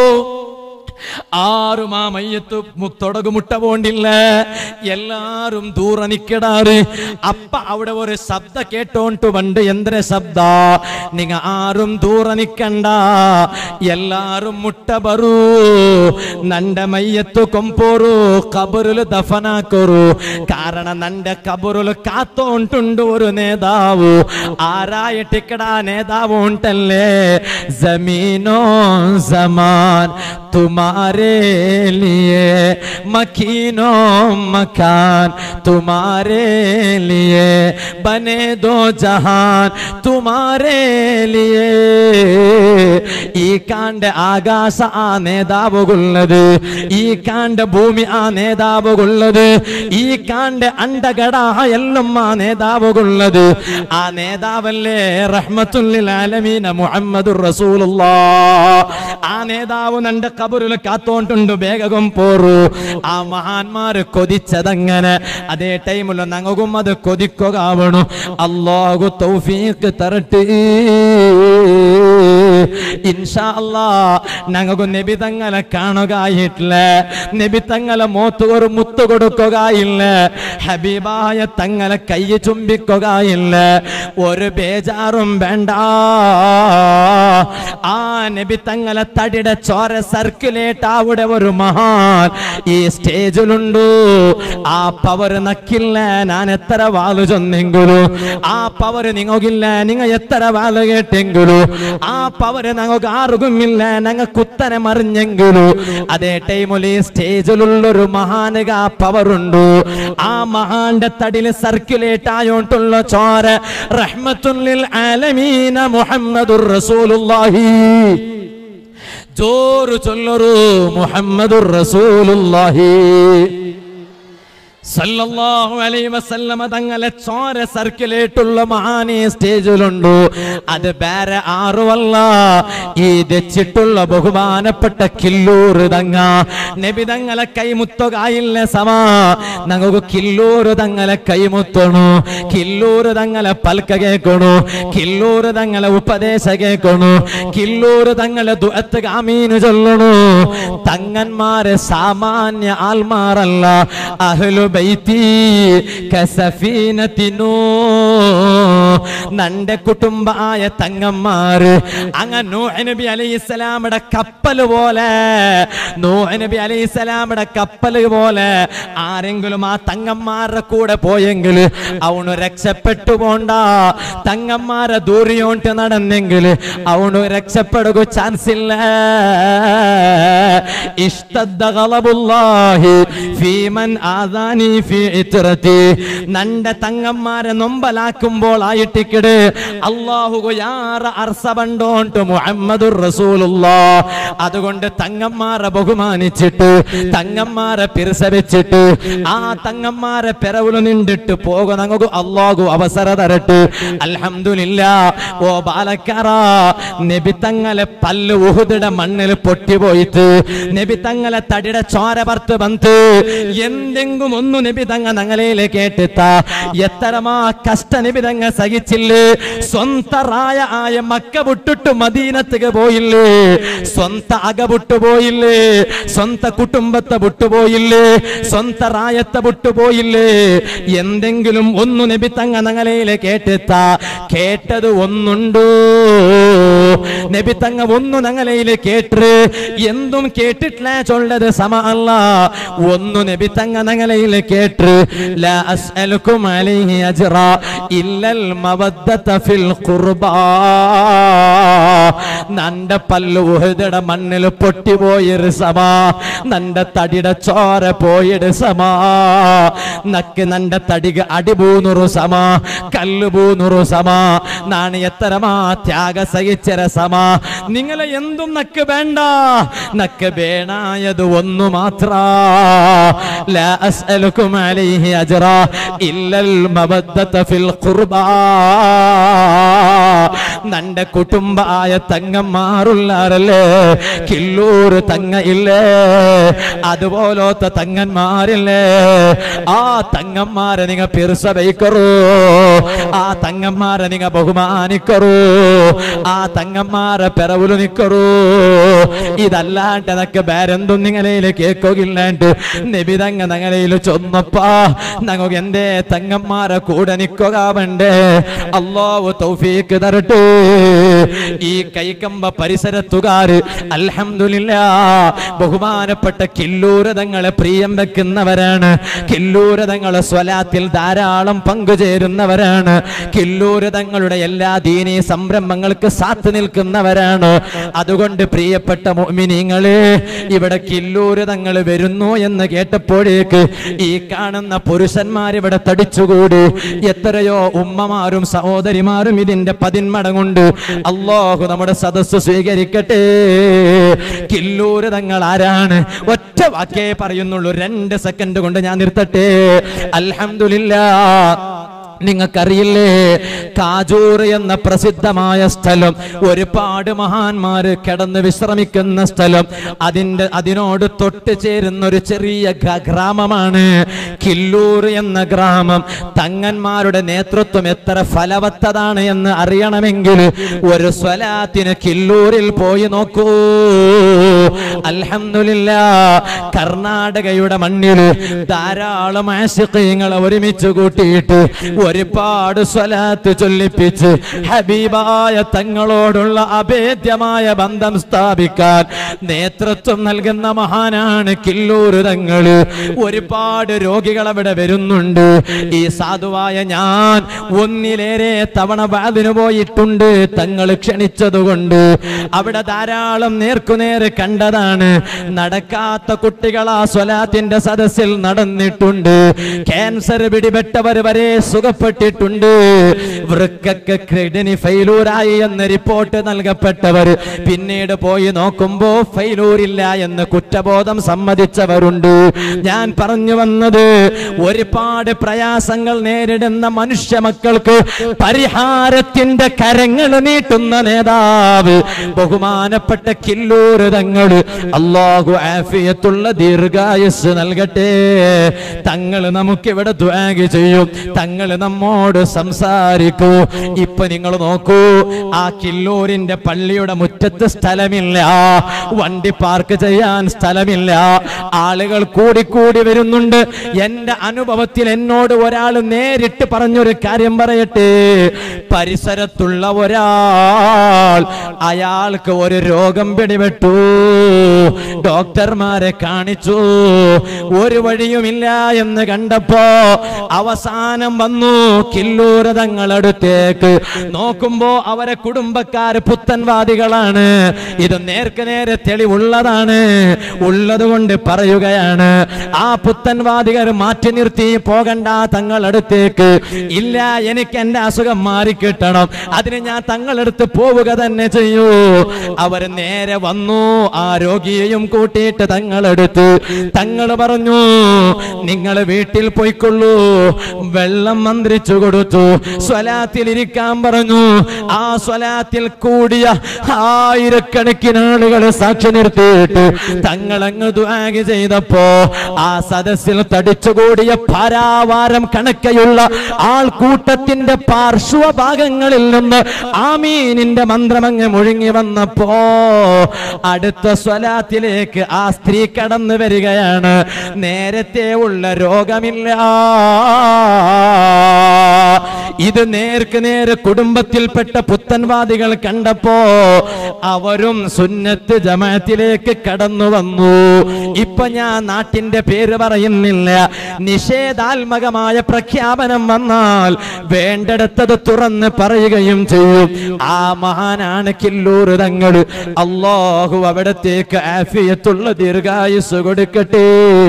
Speaker 1: ആരും ആ മയ്യത്ത് മു- തുടകു മുട്ട പോണ്ടില്ല എല്ലാരും ദൂര നിക്കടാറ് അപ്പ അവിടെ ഒരു ശബ്ദ കേട്ടോണ്ട് പണ്ട് എന്തിന ശബ്ദ നിങ്ങ ആരും ദൂര നിക്കണ്ട എല്ലാരും മുട്ട ബറൂ നണ്ട മയ്യത്ത് കൊമ്പോರು കബറിൽ ദഫനാക്കൊരു കാരണം നന്റെ കബറിൽ കാത്തോണ്ടുണ്ട് ഒരു നേതാവ് ആരായിട്ടിക്കട നേതാവ് ഉണ്ടല്ലേ ജമീനോ സമാൻ तुम्हारे लिए मकीनो मकान तुम्हारे लिए बने दो जहान तुम्हारे लिए ഈ കാണ്ട ആകാശ ആ നേതാവുള്ളത് ഈ കാണ്ട ഭൂമി ആ നേതാവുള്ളത് ഈ കാണ്ട അണ്ടകടാഹ എല്ലാം ആ നേതാവുള്ളത് ആ നേതാവല്ലേ റഹ്മത്തുല്ലിൽ ആലമീന മുഹമ്മദുർ റസൂലുള്ളാ ആ നേതാവ് നന്റെ കബറിൽ കാത്തോണ്ടുണ്ട് വേഗം പോറു ആ മഹാന്മാര് കൊതിച്ചതങ്ങനെ അതേ ടൈമിൽ ഞങ്ങൾക്കും അത് കൊതിക്കുകയാവണു അള്ളാഹു തൗഫീഖ് തരട്ടെ ഇൻഷാ അല്ലാ ഞങ്ങൾക്ക് നബി തങ്ങളെ കാണുകയില്ല നബി തങ്ങളെ മോത്ത് ഒരു മുത്ത് കൊടുക്കുകയില്ല ഹബീബായ തങ്ങളെ കൈ ചുംബിക്കുകയില്ല ഒരു ബേജാറും വേണ്ട ആ നബി തങ്ങളെ തടിയുടെ ചോര സർക്കുലേറ്റ്
Speaker 2: സർക്കുലേറ്റ് അവിടെ ഒരു മഹാൻ ഈ സ്റ്റേജിലുണ്ടു ആ പവർ നക്കില്ല ഞാൻ എത്ര വാല് ചൊന്നെങ്കിലും ആ പവർ നിങ്ങൾക്കില്ല നിങ്ങ എത്ര വാല് കേട്ടെങ്കിലും ആ പവർ ഞങ്ങൾക്ക് ആർക്കുമില്ല ഞങ്ങൾ കുത്തനെ മറിഞ്ഞെങ്കിലും അതേ ടൈമിൽ ഈ സ്റ്റേജിലുള്ളൊരു മഹാനുക ആ പവർ ഉണ്ട് ആ മഹാന്റെ തടിയിൽ സർക്കുലേറ്റ് ആയോണ്ടുള്ള ചോര റഹ്മത്തുല്ലിൽ ആലമീന മുഹമ്മദുർ റസൂലുള്ളാഹി ജോറ് ചൊല്ലൊരു മുഹമ്മദുർ റസൂലുള്ളാഹി സല്ലല്ലാഹു അലൈഹി വസല്ലമ തങ്ങളെ ചോര സർക്കുലേറ്റുള്ള മഹാനെ സ്റ്റേജിലുണ്ട് അത് വേറെ ആറുമല്ല ഈ ദച്ചിട്ടുള്ള ബഹുമാനപ്പെട്ട കില്ലൂർ തങ്ങ നബി തങ്ങളെ കൈമുത്തുകായില്ല സമ ഞങ്ങൾക്ക് കില്ലൂർ തങ്ങളെ കൈമുത്തണു കില്ലൂർ തങ്ങളെ പൽക്ക കേൾക്കണു കില്ലൂർ തങ്ങളെ ഉപദേശ കേൾക്കണു കില്ലൂർ തങ്ങളെ ദുഃഖത്ത് കാമീന് ചൊല്ലണു തങ്ങന്മാരെ സാമാന്യ ആൽമാരല്ല അഹ്ലു ബൈത്തി കസഫീനത്തിനു നന്റെ കുടുംബായ തങ്ങന്മാര് അങ്ങ നൂഹ് നബി അലൈഹിസ്സലാമിയുടെ കപ്പൽ പോലെ നൂഹ് നബി അലൈഹിസ്സലാമിയുടെ കപ്പൽ പോലെ ആരെങ്കിലും ആ തങ്ങന്മാരുടെ കൂടെ പോയെങ്കിൽ അവന് രക്ഷപ്പെട്ടു പോണ്ട തങ്ങന്മാരെ ദൂരിയോട്ട് നടന്നെങ്കിൽ അവന് രക്ഷപ്പെടുക ചാൻസ് ഇല്ല ഇഷ്ടദ്ദ ഗളബുല്ലാഹി ഫീമൻ ആദാനി ഫീ ഇത്രതി നന്റെ തങ്ങന്മാരെ നൊമ്പലാക്കുമ്പോൾ ആയിട്ടിക്കട് അല്ലാഹു യാറ അർസബണ്ടോണ്ട് മുഹമ്മദുർ റസൂലുള്ളാ അതുകൊണ്ട് തങ്ങന്മാരെ ബഹുമാനിച്ചിട്ട് തങ്ങന്മാരെ പിറസവെച്ചിട്ട് ആ തങ്ങന്മാരെ പിറവില് നിണ്ടിട്ട് പോകും ഞങ്ങൾക്ക് അള്ളാഹു അവസര തരട്ട് അൽഹംദുലില്ല ഓ ബാലക്കാറ നബി തങ്ങളെ പല്ല് ഉഹുദിടെ മണ്ണിൽ പൊട്ടിപ്പോയിട്ട് നബി തങ്ങളെ തടിയുടെ ചോര പർത്ത് ബന്ത് എന്തെങ്കിലും ഒന്നു നബി തങ്ങ ഞങ്ങളെ കേട്ടിത്ത എത്തരമാ കഷ്ട നബി തങ്ങ സഹിച്ചില്ലേ സ്വന്ത റായ ആയ മക്ക വിട്ടിട്ട് മദീനത്തേക്ക് പോയില്ലേ സ്വന്ത അക വിട്ടുപോയില്ലേ സ്വന്ത കുടുംബത്തെ വിട്ടുപോയില്ലേ സ്വന്ത റായത്തെ വിട്ടുപോയില്ലേ എന്തെങ്കിലും ഒന്നു നബി തങ്ങ ഞങ്ങളെ കേട്ടിത്ത കേട്ടത് ഒന്നുണ്ടോ നബി തങ്ങ ഒന്നു ഞങ്ങളെ കേട്ട് എന്തും കേട്ടിട്ടില്ല ചൊല്ലത് സമ അല്ല ഒന്നു നബി തങ്ങ ഞങ്ങളെ കേട്ട് ലാ അസ്അലുക്കും അലൈഹി അജ്റ ഇല്ലൽ മവദ്ദത ഫിൽ ഖുർബാ നന്റെ പല്ല് ഉഹുദയുടെ മണ്ണിൽ പൊട്ടിപ്പോയൊരു സമ നന്റെ തടിയുടെ ചോര പോയിട് സമ നക്ക് നന്റെ തടിക അടിപൂന്നുറു സമ കല്ല് പൂന്നുറു സമ നാണ് എത്തരമാ ത്യാഗ സഹിച്ചര സമ നിങ്ങളെ എന്തും നക്ക് വേണ്ട നക്ക് വേണായത് ഒന്നു മാത്ര ലാ അസ്അലുക്കും അലൈഹി അജ്റ ഇല്ലൽ മവദ്ദത ഫിൽ ഖുർബാ നന്റെ കുടുംബായ തങ്ങന്മാരുള്ളാരല്ലേ കില്ലൂർ തങ്ങ ഇല്ലേ അതുപോലത്തെ തങ്ങന്മാരില്ലേ ആ തങ്ങന്മാരെ നിങ്ങ പിർസ വയ്ക്കറൂ ആ തങ്ങന്മാരെ നിങ്ങ ബഹുമാനിക്കറൂ ആ തങ്ങന്മാരെ പിറവില് നിക്കറൂ ഇതല്ലാണ്ട് എനക്ക് വേറെന്തും നിങ്ങളെ കേൾക്കുകയില്ലാണ്ട് നബിതങ്ങ ഞങ്ങളയിൽ ചൊന്നപ്പാ ഞങ്ങൾക്ക് എന്റെ തങ്ങന്മാരെ കൂടെ നിക്കുക വേണ്ടേ അള്ളാഹു തൗഫീക്ക് തരട്ടെ ഈ കൈക്കമ്പ പരിസരത്തുകാര് അൽഹംദുലില്ല ബഹുമാനപ്പെട്ട കില്ലൂരതങ്ങളെ പ്രിയം വെക്കുന്നവരാണ് കില്ലൂരതങ്ങളെ സ്വലാത്തിൽ ധാരാളം പങ്കുചേരുന്നവരാണ് കില്ലൂരതങ്ങളുടെ എല്ലാ ദീനീ സംരംഭങ്ങൾക്ക് സാത്ത് നിൽക്കുന്നവരാണ് അതുകൊണ്ട് പ്രിയപ്പെട്ട മോമിനിങ്ങളെ ഇവിടെ കില്ലൂരതങ്ങൾ വരുന്നു എന്ന് കേട്ടപ്പോഴേക്ക് ഈ കാണുന്ന പുരുഷന്മാർ ഇവിടെ തടിച്ചുകൂടി എത്രയോ ഉമ്മമാരും സഹോദരിമാരും ഇതിന്റെ പതിന്മടങ്ങുണ്ട് അള്ളാഹു നമ്മുടെ സദസ്സ് സ്വീകരിക്കട്ടെ കില്ലൂര് തങ്ങൾ ആരാണ് ഒറ്റ വാക്കേ പറയുന്നുള്ളൂ രണ്ട് സെക്കൻഡ് കൊണ്ട് ഞാൻ നിർത്തട്ടെ അൽഹംദുലില്ലാ നിങ്ങൾക്കറിയില്ലേ കാജൂർ എന്ന പ്രസിദ്ധമായ സ്ഥലം ഒരുപാട് മഹാന്മാര് കിടന്ന് വിശ്രമിക്കുന്ന സ്ഥലം അതിന്റെ അതിനോട് തൊട്ട് ചേരുന്ന ഒരു ചെറിയ ഗ്ര- ഗ്രാമമാണ് കില്ലൂർ എന്ന ഗ്രാമം തങ്ങന്മാരുടെ നേതൃത്വം എത്ര ഫലവത്തതാണ് എന്ന് അറിയണമെങ്കിൽ ഒരു സ്വലാത്തിന് കില്ലൂരിൽ പോയി നോക്കൂ അൽഹംദുലില്ല കർണാടകയുടെ മണ്ണിൽ ധാരാളം ആശിക്കയങ്ങളെ ഒരുമിച്ച് കൂട്ടിയിട്ട് ഒരുപാട് സ്വലാത്ത് ചൊല്ലിപ്പിച്ച് ഹബീബായ തങ്ങളോടുള്ള അഭേദ്യമായ ബന്ധം സ്ഥാപിക്കാൻ നേതൃത്വം നൽകുന്ന മഹാനാണ് കില്ലൂർ തങ്ങള് ഒരുപാട് രോഗികൾ അവിടെ വരുന്നുണ്ട് ഈ സാധുവായ ഞാൻ ഒന്നിലേറെ തവണ വാതിന് പോയിട്ടുണ്ട് തങ്ങൾ ക്ഷണിച്ചതുകൊണ്ട് അവിടെ ധാരാളം നേർക്കുനേരെ കണ്ടതാണ് നടക്കാത്ത കുട്ടികൾ ആ സ്വലാത്തിന്റെ സദസ്സിൽ നടന്നിട്ടുണ്ട് ക്യാൻസർ പിടിപെട്ടവർ വരെ സുഖപ്പെട്ടിട്ടുണ്ട് വൃക്കക്ക് കിഡ്നി ഫെയിലൂരായി എന്ന റിപ്പോർട്ട് നൽകപ്പെട്ടവർ പിന്നീട് പോയി നോക്കുമ്പോ ഫെയിലൂരില്ല എന്ന് കുറ്റബോധം സമ്മതിച്ചവരുണ്ട് ഞാൻ പറഞ്ഞു വന്നത് ഒരുപാട് പ്രയാസങ്ങൾ നേരിടുന്ന മനുഷ്യ മക്കൾക്ക് പരിഹാരത്തിന്റെ കരങ്ങൾ നീട്ടുന്ന നേതാവ് ബഹുമാനപ്പെട്ട കില്ലൂർ തങ്ങൾ അള്ളാഹു ആഫിയത്തുള്ള ദീർഘായുസ് നൽകട്ടെ തങ്ങൾ നമുക്കിവിടെ ദ്വാഗ് ചെയ്യും തങ്ങൾ നമ്മോട് സംസാരിക്കൂ ഇപ്പൊ നിങ്ങൾ നോക്കൂ ആ കില്ലൂരിന്റെ പള്ളിയുടെ മുറ്റത്ത് സ്ഥലമില്ല വണ്ടി പാർക്ക് ചെയ്യാൻ സ്ഥലമില്ല ആളുകൾ കൂടിക്കൂടി വരുന്നുണ്ട് എന്റെ അനുഭവത്തിൽ എന്നോട് ഒരാൾ നേരിട്ട് പറഞ്ഞൊരു കാര്യം പറയട്ടെ പരിസരത്തുള്ള ഒരാൾ അയാൾക്ക് ഒരു രോഗം പിടിപെട്ടു ഡോക്ടർമാരെ കാണിച്ചു ഒരു വഴിയുമില്ല എന്ന് കണ്ടപ്പോ അവസാനം വന്നു കില്ലൂര തങ്ങളടുത്തേക്ക് നോക്കുമ്പോ അവരെ കുടുംബക്കാര് പുത്തൻവാദികളാണ് ഇത് നേർക്ക് നേരെ തെളിവുള്ളതാണ് ഉള്ളത് കൊണ്ട് പറയുകയാണ് ആ പുത്തൻവാദികർ മാറ്റി നിർത്തി പോകണ്ട തങ്ങളടുത്തേക്ക് ഇല്ല എനിക്ക് എന്റെ അസുഖം മാറിക്കിട്ടണം അതിന് ഞാൻ തങ്ങളടുത്ത് പോവുക തന്നെ ചെയ്യൂ അവർ നേരെ വന്നു ആ രോഗിയെയും കൂട്ടിയിട്ട് തങ്ങളെടുത്ത് തങ്ങൾ പറഞ്ഞു നിങ്ങൾ വീട്ടിൽ പോയിക്കൊള്ളൂ വെള്ളം മന്ത്രിച്ചു കൊടുത്തു സ്വലാത്തിൽ ഇരിക്കാൻ പറഞ്ഞു ആ സ്വലാത്തിൽ കൂടിയ ആയിരക്കണക്കിന് ആളുകൾ സാക്ഷി നിർത്തിയിട്ട് തങ്ങളങ്ങ് ദ്വാഗ് ചെയ്തപ്പോ ആ സദസ്സിൽ തടിച്ചുകൂടിയ പാരാവാരം കണക്കയുള്ള ആൾക്കൂട്ടത്തിന്റെ പാർശ്വഭാഗങ്ങളിൽ നിന്ന് ആമീനിന്റെ മന്ത്രമങ്ങ് മുഴുങ്ങി വന്നപ്പോ അടുത്ത സ്വലാത്തിലേക്ക് ആ സ്ത്രീ കടന്നു വരികയാണ് നേരത്തെ ഉള്ള രോഗമില്ല ഇത് നേർക്ക് നേരെ കുടുംബത്തിൽപ്പെട്ട പുത്തൻവാദികൾ കണ്ടപ്പോ അവരും സുന്നത്ത് ജമാഅത്തിലേക്ക് കടന്നു വന്നു ഇപ്പൊ ഞാൻ നാട്ടിന്റെ പേര് പറയുന്നില്ല നിഷേധാത്മകമായ പ്രഖ്യാപനം വന്നാൽ വേണ്ടെടുത്തത് തുറന്ന് പറയുകയും ചെയ്യും ആ മഹാനാണ് കില്ലൂർ തങ്ങൾ അള്ളാഹു അവിടത്തേക്ക് ആഫിയത്തുള്ള ദീർഘായുസ് കൊടുക്കട്ടെ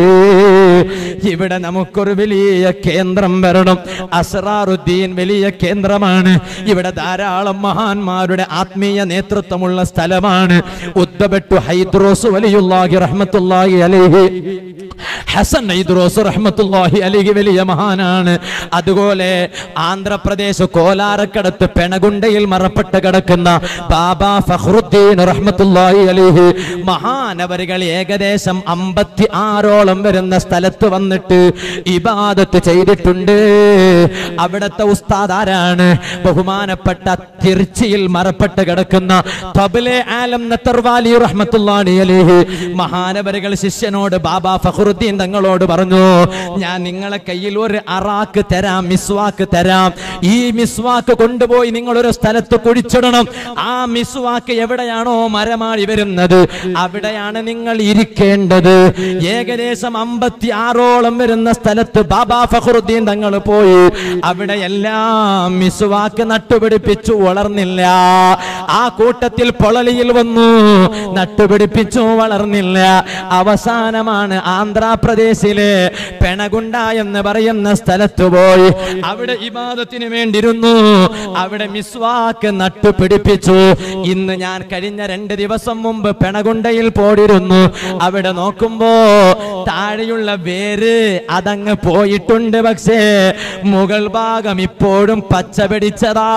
Speaker 2: ഇവിടെ നമുക്കൊരു വലിയ കേന്ദ്രം വരണം അസറാറുദ്ദീൻ വലിയ കേന്ദ്രമാണ് ഇവിടെ ധാരാളം മഹാന്മാരുടെ ആത്മീയ നേതൃത്വമുള്ള സ്ഥലമാണ് ഉദ്ദബെട്ടു ഹൈദ്രോസ് വലിയുള്ളാഹി റഹ്മത്തുള്ളാഹി അലൈഹി ഹസൻ ഹൈദ്രോസ് റഹ്മത്തുള്ളാഹി അലൈഹി വലിയ മഹാനാണ് അതുപോലെ ആന്ധ്രാപ്രദേശ് കോലാരക്കടത്ത് പെണകുണ്ടയിൽ മറപ്പെട്ട് കിടക്കുന്ന ബാബ ഫഖ്റുദ്ദീൻ റഹ്മത്തുള്ളാഹി അലൈഹി മഹാനവരുകൾ ഏകദേശം അമ്പത്തി ആറോളം വരുന്ന സ്ഥലത്ത് വന്നിട്ട് ഇബാദത്ത് ചെയ്തിട്ടുണ്ട് അവിടുത്തെ ഉസ്താദ് ആരാണ് ബഹുമാനപ്പെട്ട തിരുച്ചിയിൽ മറപ്പെട്ട് കിടക്കുന്ന തബിലെ ആലം നത്തർവാലി റഹ്മത്തുള്ളാഹി അലൈഹി മഹാനവരുകൾ ശിഷ്യനോട് ബാബ ഫഖ്റുദ്ദീൻ തങ്ങളോട് പറഞ്ഞു ഞാൻ നിങ്ങളെ കയ്യിൽ ഒരു അറാക്ക് തരാം മിസ്വാക്ക് തരാം ഈ മിസ്വാക്ക് കൊണ്ടുപോയി നിങ്ങൾ ഒരു സ്ഥലത്ത് കുഴിച്ചിടണം ആ മിസ്വാക്ക് എവിടെയാണോ മരമാടി വരുന്നത് അവിടെയാണ് നിങ്ങൾ ഇരിക്കേണ്ടത് ഏകദേശം അമ്പത്തി ആറോളം വരുന്ന സ്ഥലത്ത് ബാബാ ഫഖറുദ്ദീൻ തങ്ങൾ പോയി അവിടെ എല്ലാം മിസ്വാക്ക് നട്ടുപിടിപ്പിച്ചു വളർന്നില്ല ആ കൂട്ടത്തിൽ പൊളളിയിൽ വന്നു നട്ടുപിടിപ്പിച്ചു വളർന്നില്ല അവസാനമാണ് ആന്ധ്രാപ്രദേശിലെ പെണകുണ്ട എന്ന് പറയുന്ന സ്ഥലത്ത് പോയി അവിടെ ഇബാദത്തിന് വേണ്ടിയിരുന്നു അവിടെ മിസ്വാക്ക് നട്ടുപിടിപ്പിച്ചു ഇന്ന് ഞാൻ കഴിഞ്ഞ രണ്ട് ദിവസം മുമ്പ് പെണകുണ്ടയിൽ പോടിരുന്നു അവിടെ നോക്കുമ്പോ താഴെയുള്ള വേര് അതങ്ങ് പോയിട്ടുണ്ട് പക്ഷേ മുകൾ ഭാഗം ഇപ്പോഴും പച്ച പിടിച്ചതാ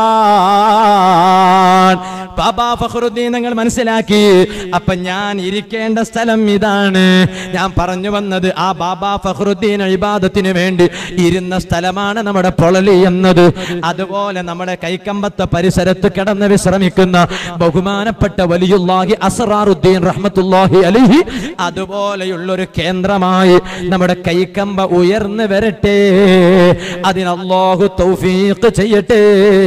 Speaker 2: ബാബാ ഫഖറുദ്ദീൻ നിങ്ങൾ മനസ്സിലാക്കി അപ്പൊ ഞാൻ ഇരിക്കേണ്ട സ്ഥലം ഇതാണ് ഞാൻ പറഞ്ഞു വന്നത് ആ ബാബ ഫഖറുദ്ദീൻ ഇബാദത്തിന് വേണ്ടി ഇരുന്ന സ്ഥലമാണ് നമ്മുടെ പൊളലി എന്നത് അതുപോലെ നമ്മുടെ കൈക്കമ്പത്തെ പരിസരത്ത് കിടന്ന് വിശ്രമിക്കുന്ന ബഹുമാനപ്പെട്ട വലിയുല്ലാഹി അസറാറുദ്ദീൻ റഹ്മത്തുല്ലാഹി അലിഹി അതുപോലെയുള്ള ഒരു കേന്ദ്രമായി നമ്മുടെ കൈക്കമ്പ ഉയർന്നു വരട്ടെ അതിനല്ലാഹു തൗഫീഖ് ചെയ്യട്ടെ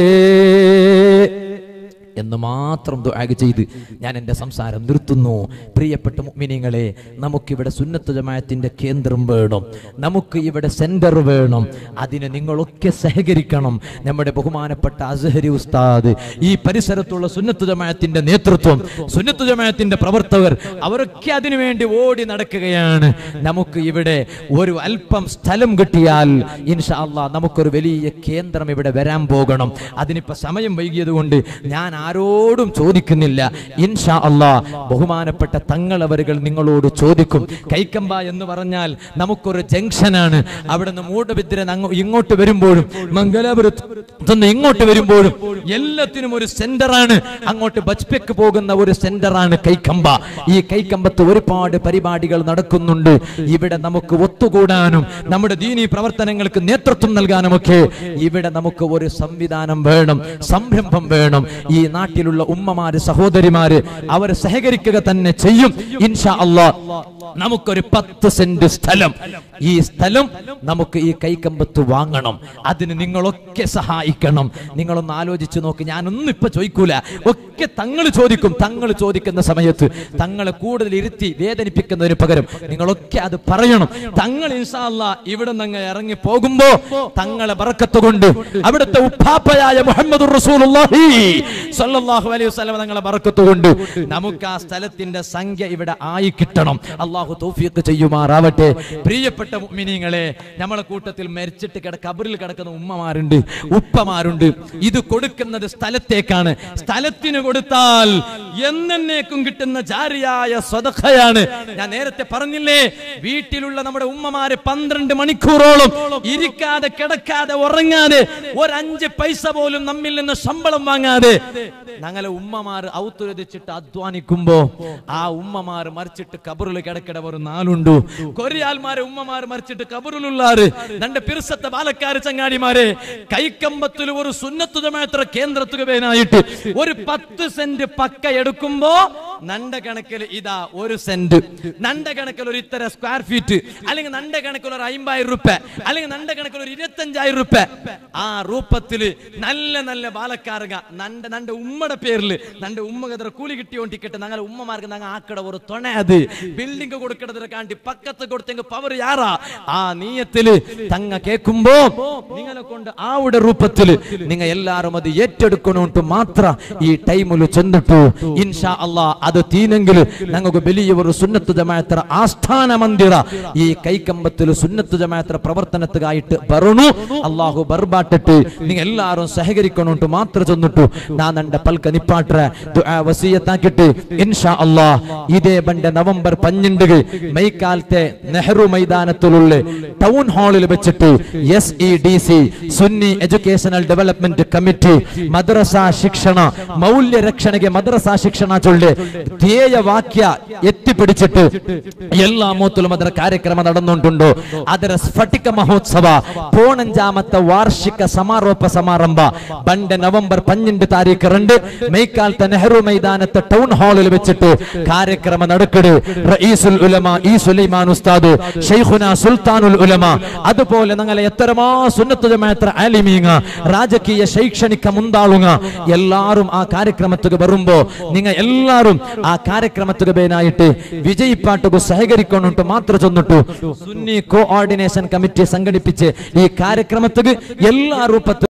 Speaker 2: എന്ന് മാത്രം ദുആ ചെയ്ത് ഞാൻ എൻ്റെ സംസാരം നിർത്തുന്നു പ്രിയപ്പെട്ട മുഅ്മിനീങ്ങളെ നമുക്കിവിടെ സുന്നത്ത് ജമാഅത്തിന്റെ കേന്ദ്രം വേണം നമുക്ക് ഇവിടെ സെന്റർ വേണം അതിന് നിങ്ങളൊക്കെ സഹകരിക്കണം നമ്മുടെ ബഹുമാനപ്പെട്ട അസ്ഹരി ഉസ്താദ് ഈ പരിസരത്തുള്ള സുന്നത്ത് ജമാഅത്തിന്റെ നേതൃത്വം സുന്നത്ത് ജമാഅത്തിന്റെ പ്രവർത്തകർ അവരൊക്കെ അതിനു വേണ്ടി ഓടി നടക്കുകയാണ് നമുക്ക് ഇവിടെ ഒരു അല്പം സ്ഥലം കിട്ടിയാൽ ഇൻഷാ അല്ലാ നമുക്കൊരു വലിയ കേന്ദ്രം ഇവിടെ വരാൻ പോകണം അതിനിപ്പോ സമയം വൈകിയത് കൊണ്ട് ഞാൻ ആരോടും ചോദിക്കുന്നില്ല ഇൻഷാ അല്ലാ ബഹുമാനപ്പെട്ട തങ്ങളവരുകൾ നിങ്ങളോട് ചോദിക്കും കൈക്കമ്പ എന്ന് പറഞ്ഞാൽ നമുക്കൊരു ജംഗ്ഷനാണ് അവിടെ നിന്ന് മൂടബിദ്രൻ അങ്ങ് ഇങ്ങോട്ട് വരുമ്പോഴും മംഗലാപുരത്ത് നിന്ന് ഇങ്ങോട്ട് വരുമ്പോഴും എല്ലാത്തിനും ഒരു സെന്ററാണ് അങ്ങോട്ട് ബജ്പെക്ക് പോകുന്ന ഒരു സെന്ററാണ് കൈക്കമ്പ ഈ കൈക്കമ്പത്ത് ഒരുപാട് പരിപാടികൾ നടക്കുന്നുണ്ട് ഇവിടെ നമുക്ക് ഒത്തുകൂടാനും നമ്മുടെ ദീനീ പ്രവർത്തനങ്ങൾക്ക് നേതൃത്വം നൽകാനുമൊക്കെ ഇവിടെ നമുക്ക് ഒരു സംവിധാനം വേണം സംരംഭം വേണം ഈ നാട്ടിലുള്ള ഉമ്മമാര് സഹോദരിമാര് അവർ സഹകരിക്കുക തന്നെ ചെയ്യും ഇൻഷാ അള്ളാ നമുക്കൊരു പത്ത് സെന്റ് സ്ഥലം ഈ സ്ഥലം നമുക്ക് ഈ കൈക്കമ്പത്ത് വാങ്ങണം അതിന് നിങ്ങളൊക്കെ സഹായിക്കണം നിങ്ങളൊന്ന് ആലോചിച്ച് നോക്ക് ഞാനൊന്നും ഇപ്പൊ ചോദിക്കൂല ഒക്കെ തങ്ങൾ ചോദിക്കും തങ്ങൾ ചോദിക്കുന്ന സമയത്ത് തങ്ങളെ കൂടുതൽ ഇരുത്തി വേദനിപ്പിക്കുന്നതിന് പകരം നിങ്ങളൊക്കെ അത് പറയണം തങ്ങൾ ഇൻഷാല്ല ഇവിടെ നിന്ന് ഇറങ്ങി പോകുമ്പോ തങ്ങളെ ബറക്കത്ത് കൊണ്ട് അവിടുത്തെ ഉപ്പാപ്പയായ മുഹമ്മദ് റസൂലുള്ളാഹി സ്വല്ലല്ലാഹു അലൈഹി വസല്ലം തങ്ങളെ ബറക്കത്ത് കൊണ്ട് നമുക്ക് ആ സ്ഥലത്തിന്റെ സംഖ്യ ഇവിടെ ആയി കിട്ടണം അള്ളാഹു തൗഫീഖ് ചെയ്യുമാറാവട്ടെ പ്രിയപ്പെട്ട മുഅ്മിനീങ്ങളെ നമ്മളെ കൂട്ടത്തിൽ മരിച്ചിട്ട് കിട കബറിൽ കിടക്കുന്ന ഉമ്മമാരുണ്ട് ഉപ്പമാരുണ്ട് ഇത് കൊടുക്കുന്നത് സ്ഥലത്തേക്കാണ് സ്ഥലത്തിന് കൊടുത്താൽ എന്നേക്കും കിട്ടുന്ന ജാരിയായ സ്വതഖയാണ് ഞാൻ നേരത്തെ പറഞ്ഞില്ലേ വീട്ടിലുള്ള നമ്മുടെ ഉമ്മമാര് പന്ത്രണ്ട് മണിക്കൂറോളം ഇരിക്കാതെ കിടക്കാതെ ഉറങ്ങാതെ ഒരഞ്ച് പൈസ പോലും നമ്മിൽ നിന്ന് ശമ്പളം വാങ്ങാതെ ഞങ്ങളെ ഉമ്മമാർ ഔത്തുരതിച്ചിട്ട് അധ്വാനിക്കുമ്പോ ആ ഉമ്മമാർ മറിച്ചിട്ട് കബറിൽ കിടക്കിട ഒരു നാളുണ്ടു കൊറിയാൽമാരെ ഉമ്മമാർ മറിച്ചിട്ട് കബറിലുള്ളാറ് രണ്ട് പിറുസത്തെ ബാലക്കാര് ചങ്ങാടിമാരെ കൈക്കമ്പത്തിൽ ഒരു സുന്നത്തു ജമാത്ര കേന്ദ്രത്തുക പേനായിട്ട് ഒരു പത്ത് സെന്റ് പക്ക എടുക്കുമ്പോ നണ്ട കണക്കിൽ ഇതാ ഒരു സെന്റ് നണ്ട കണക്കിൽ ഒരു ഇത്തര സ്ക്വയർ ഫീറ്റ് അല്ലെങ്കിൽ നണ്ട കണക്കിൽ ഒരു അമ്പതിനായിരം റുപ്യ അല്ലെങ്കിൽ നണ്ട കണക്കിൽ ഒരു ഇരുപത്തഞ്ചായിരം റുപ്യ ആ രൂപത്തില് നല്ല നല്ല ബാലക്കാരക നണ്ട നണ്ട ഉമ്മയുടെ പേരില് നണ്ട ഉമ്മകത്ര കൂലി കിട്ടിയോണ്ടിക്കട്ടെ ഞങ്ങളെ ഉമ്മമാർക്ക് ഞങ്ങൾ ആക്കട ഒരു തുണ അത് ബിൽഡിംഗ് കൊടുക്കണതിനെ കാണ്ടി പക്കത്ത് കൊടുത്തെങ്കിൽ പവർ യാറാ ആ നീയത്തില് തങ്ങ കേൾക്കുമ്പോ നിങ്ങളെ കൊണ്ട് ആവിടെ രൂപത്തില് നിങ്ങൾ എല്ലാരും അത് ഏറ്റെടുക്കണോട്ട് മാത്ര ഈ ടൈമില് ചെന്നിട്ടു ഇൻഷാ അള്ളാ അത് തീനെങ്കിൽ ഞങ്ങൾക്ക് വലിയ ഒരു സുന്നത്ത് ജമാഅത്ര ആസ്ഥാന മന്ദിര ഈ കൈക്കമ്പത്തിൽ സുന്നത്ത് ജമാഅത്ര പ്രവർത്തനത്തിനായിട്ട് ബറണു അള്ളാഹു ബർബാട്ടിട്ട് നിങ്ങൾ എല്ലാരും സഹകരിക്കണോട്ട് മാത്ര ചെന്നിട്ടു ഞാൻ എന്റെ പൽക്ക നിപ്പാട്ര ദുആ വസീയത്താക്കിട്ട് ഇൻഷാ അള്ളാ ഇതേ ബണ്ട് നവംബർ പന്ത്രണ്ട് മൈക്കാലത്തെ നെഹ്റു മൈതാനത്തിലുള്ള ടൗൺ ഹാളിൽ വെച്ചിട്ട് S E D C Sunni educational development committee മദ്രസ ಶಿಕ್ಷಣ ಮೌಲ್ಯ ರಕ್ಷಣೆಗೆ ಮದ್ರಸಾ ಶಿಕ್ಷಣ ಚೊಳ್ಳೆ ಧ್ಯೇಯ ವಾಕ್ಯ ಎತ್ತಿಪಿಡಿಚಿಟ್ಟು ಎಲ್ಲಾ ಮೂತಲು ಅದರ ಕಾರ್ಯಕ್ರಮ ನಡೆದುಂಟುಂಡು ಅದರ ಸ್ಫಟಿಕ ಮಹೋತ್ಸವ ಪೋಣಂಜಾಮತ್ತ ವಾರ್ಷಿಕ ಸಮಾರೋಪ ಸಮಾರಂಭ ಬಂಡೆ ನವೆಂಬರ್ പന്ത്രണ്ട് താരീഖ് രണ്ട് മെയ്ക്കാലത്തെ നെഹ്റു മൈതാനത്തെ ടൗൺ ഹാളിൽ വെച്ചിട്ട് കാര്യക്രമ നടക്കട് റഈസുൽ ഉലമ ഈ സുലൈമാൻ ഉസ്താദ് ഷെയ്ഖുന സുൽത്താനുൽ ഉലമ അതുപോലെ ഞങ്ങളെ എത്രമാ സുന്നത്ത് ജമാഅത്ര ആലിമീങ്ങ ರಾಜಕೀಯ ಶೈಕ್ಷಣಿಕ ಮುಂದಾಳುಂಗ ಎಲ್ಲಾരും ಆ ಕಾರ್ಯಕ್ರಮಕ್ಕೆ ಬರುമ്പോ നിങ്ങൾ എല്ലാരും ആ ಕಾರ್ಯಕ್ರಮಕ್ಕೆ ಬೇನಾയിട്ട് വിജയിപ്പാട്ടുകു സഹകരിക്കൊണ്ടുണ്ട് മാത്ര ചൊന്നിട്ടു സുന്നി കോഓർഡിനേഷൻ കമ്മിറ്റി സംഘടിപ്പിച്ച് ഈ കാര്യക്രമത്തിന് എല്ലാ രൂപത്തിൽ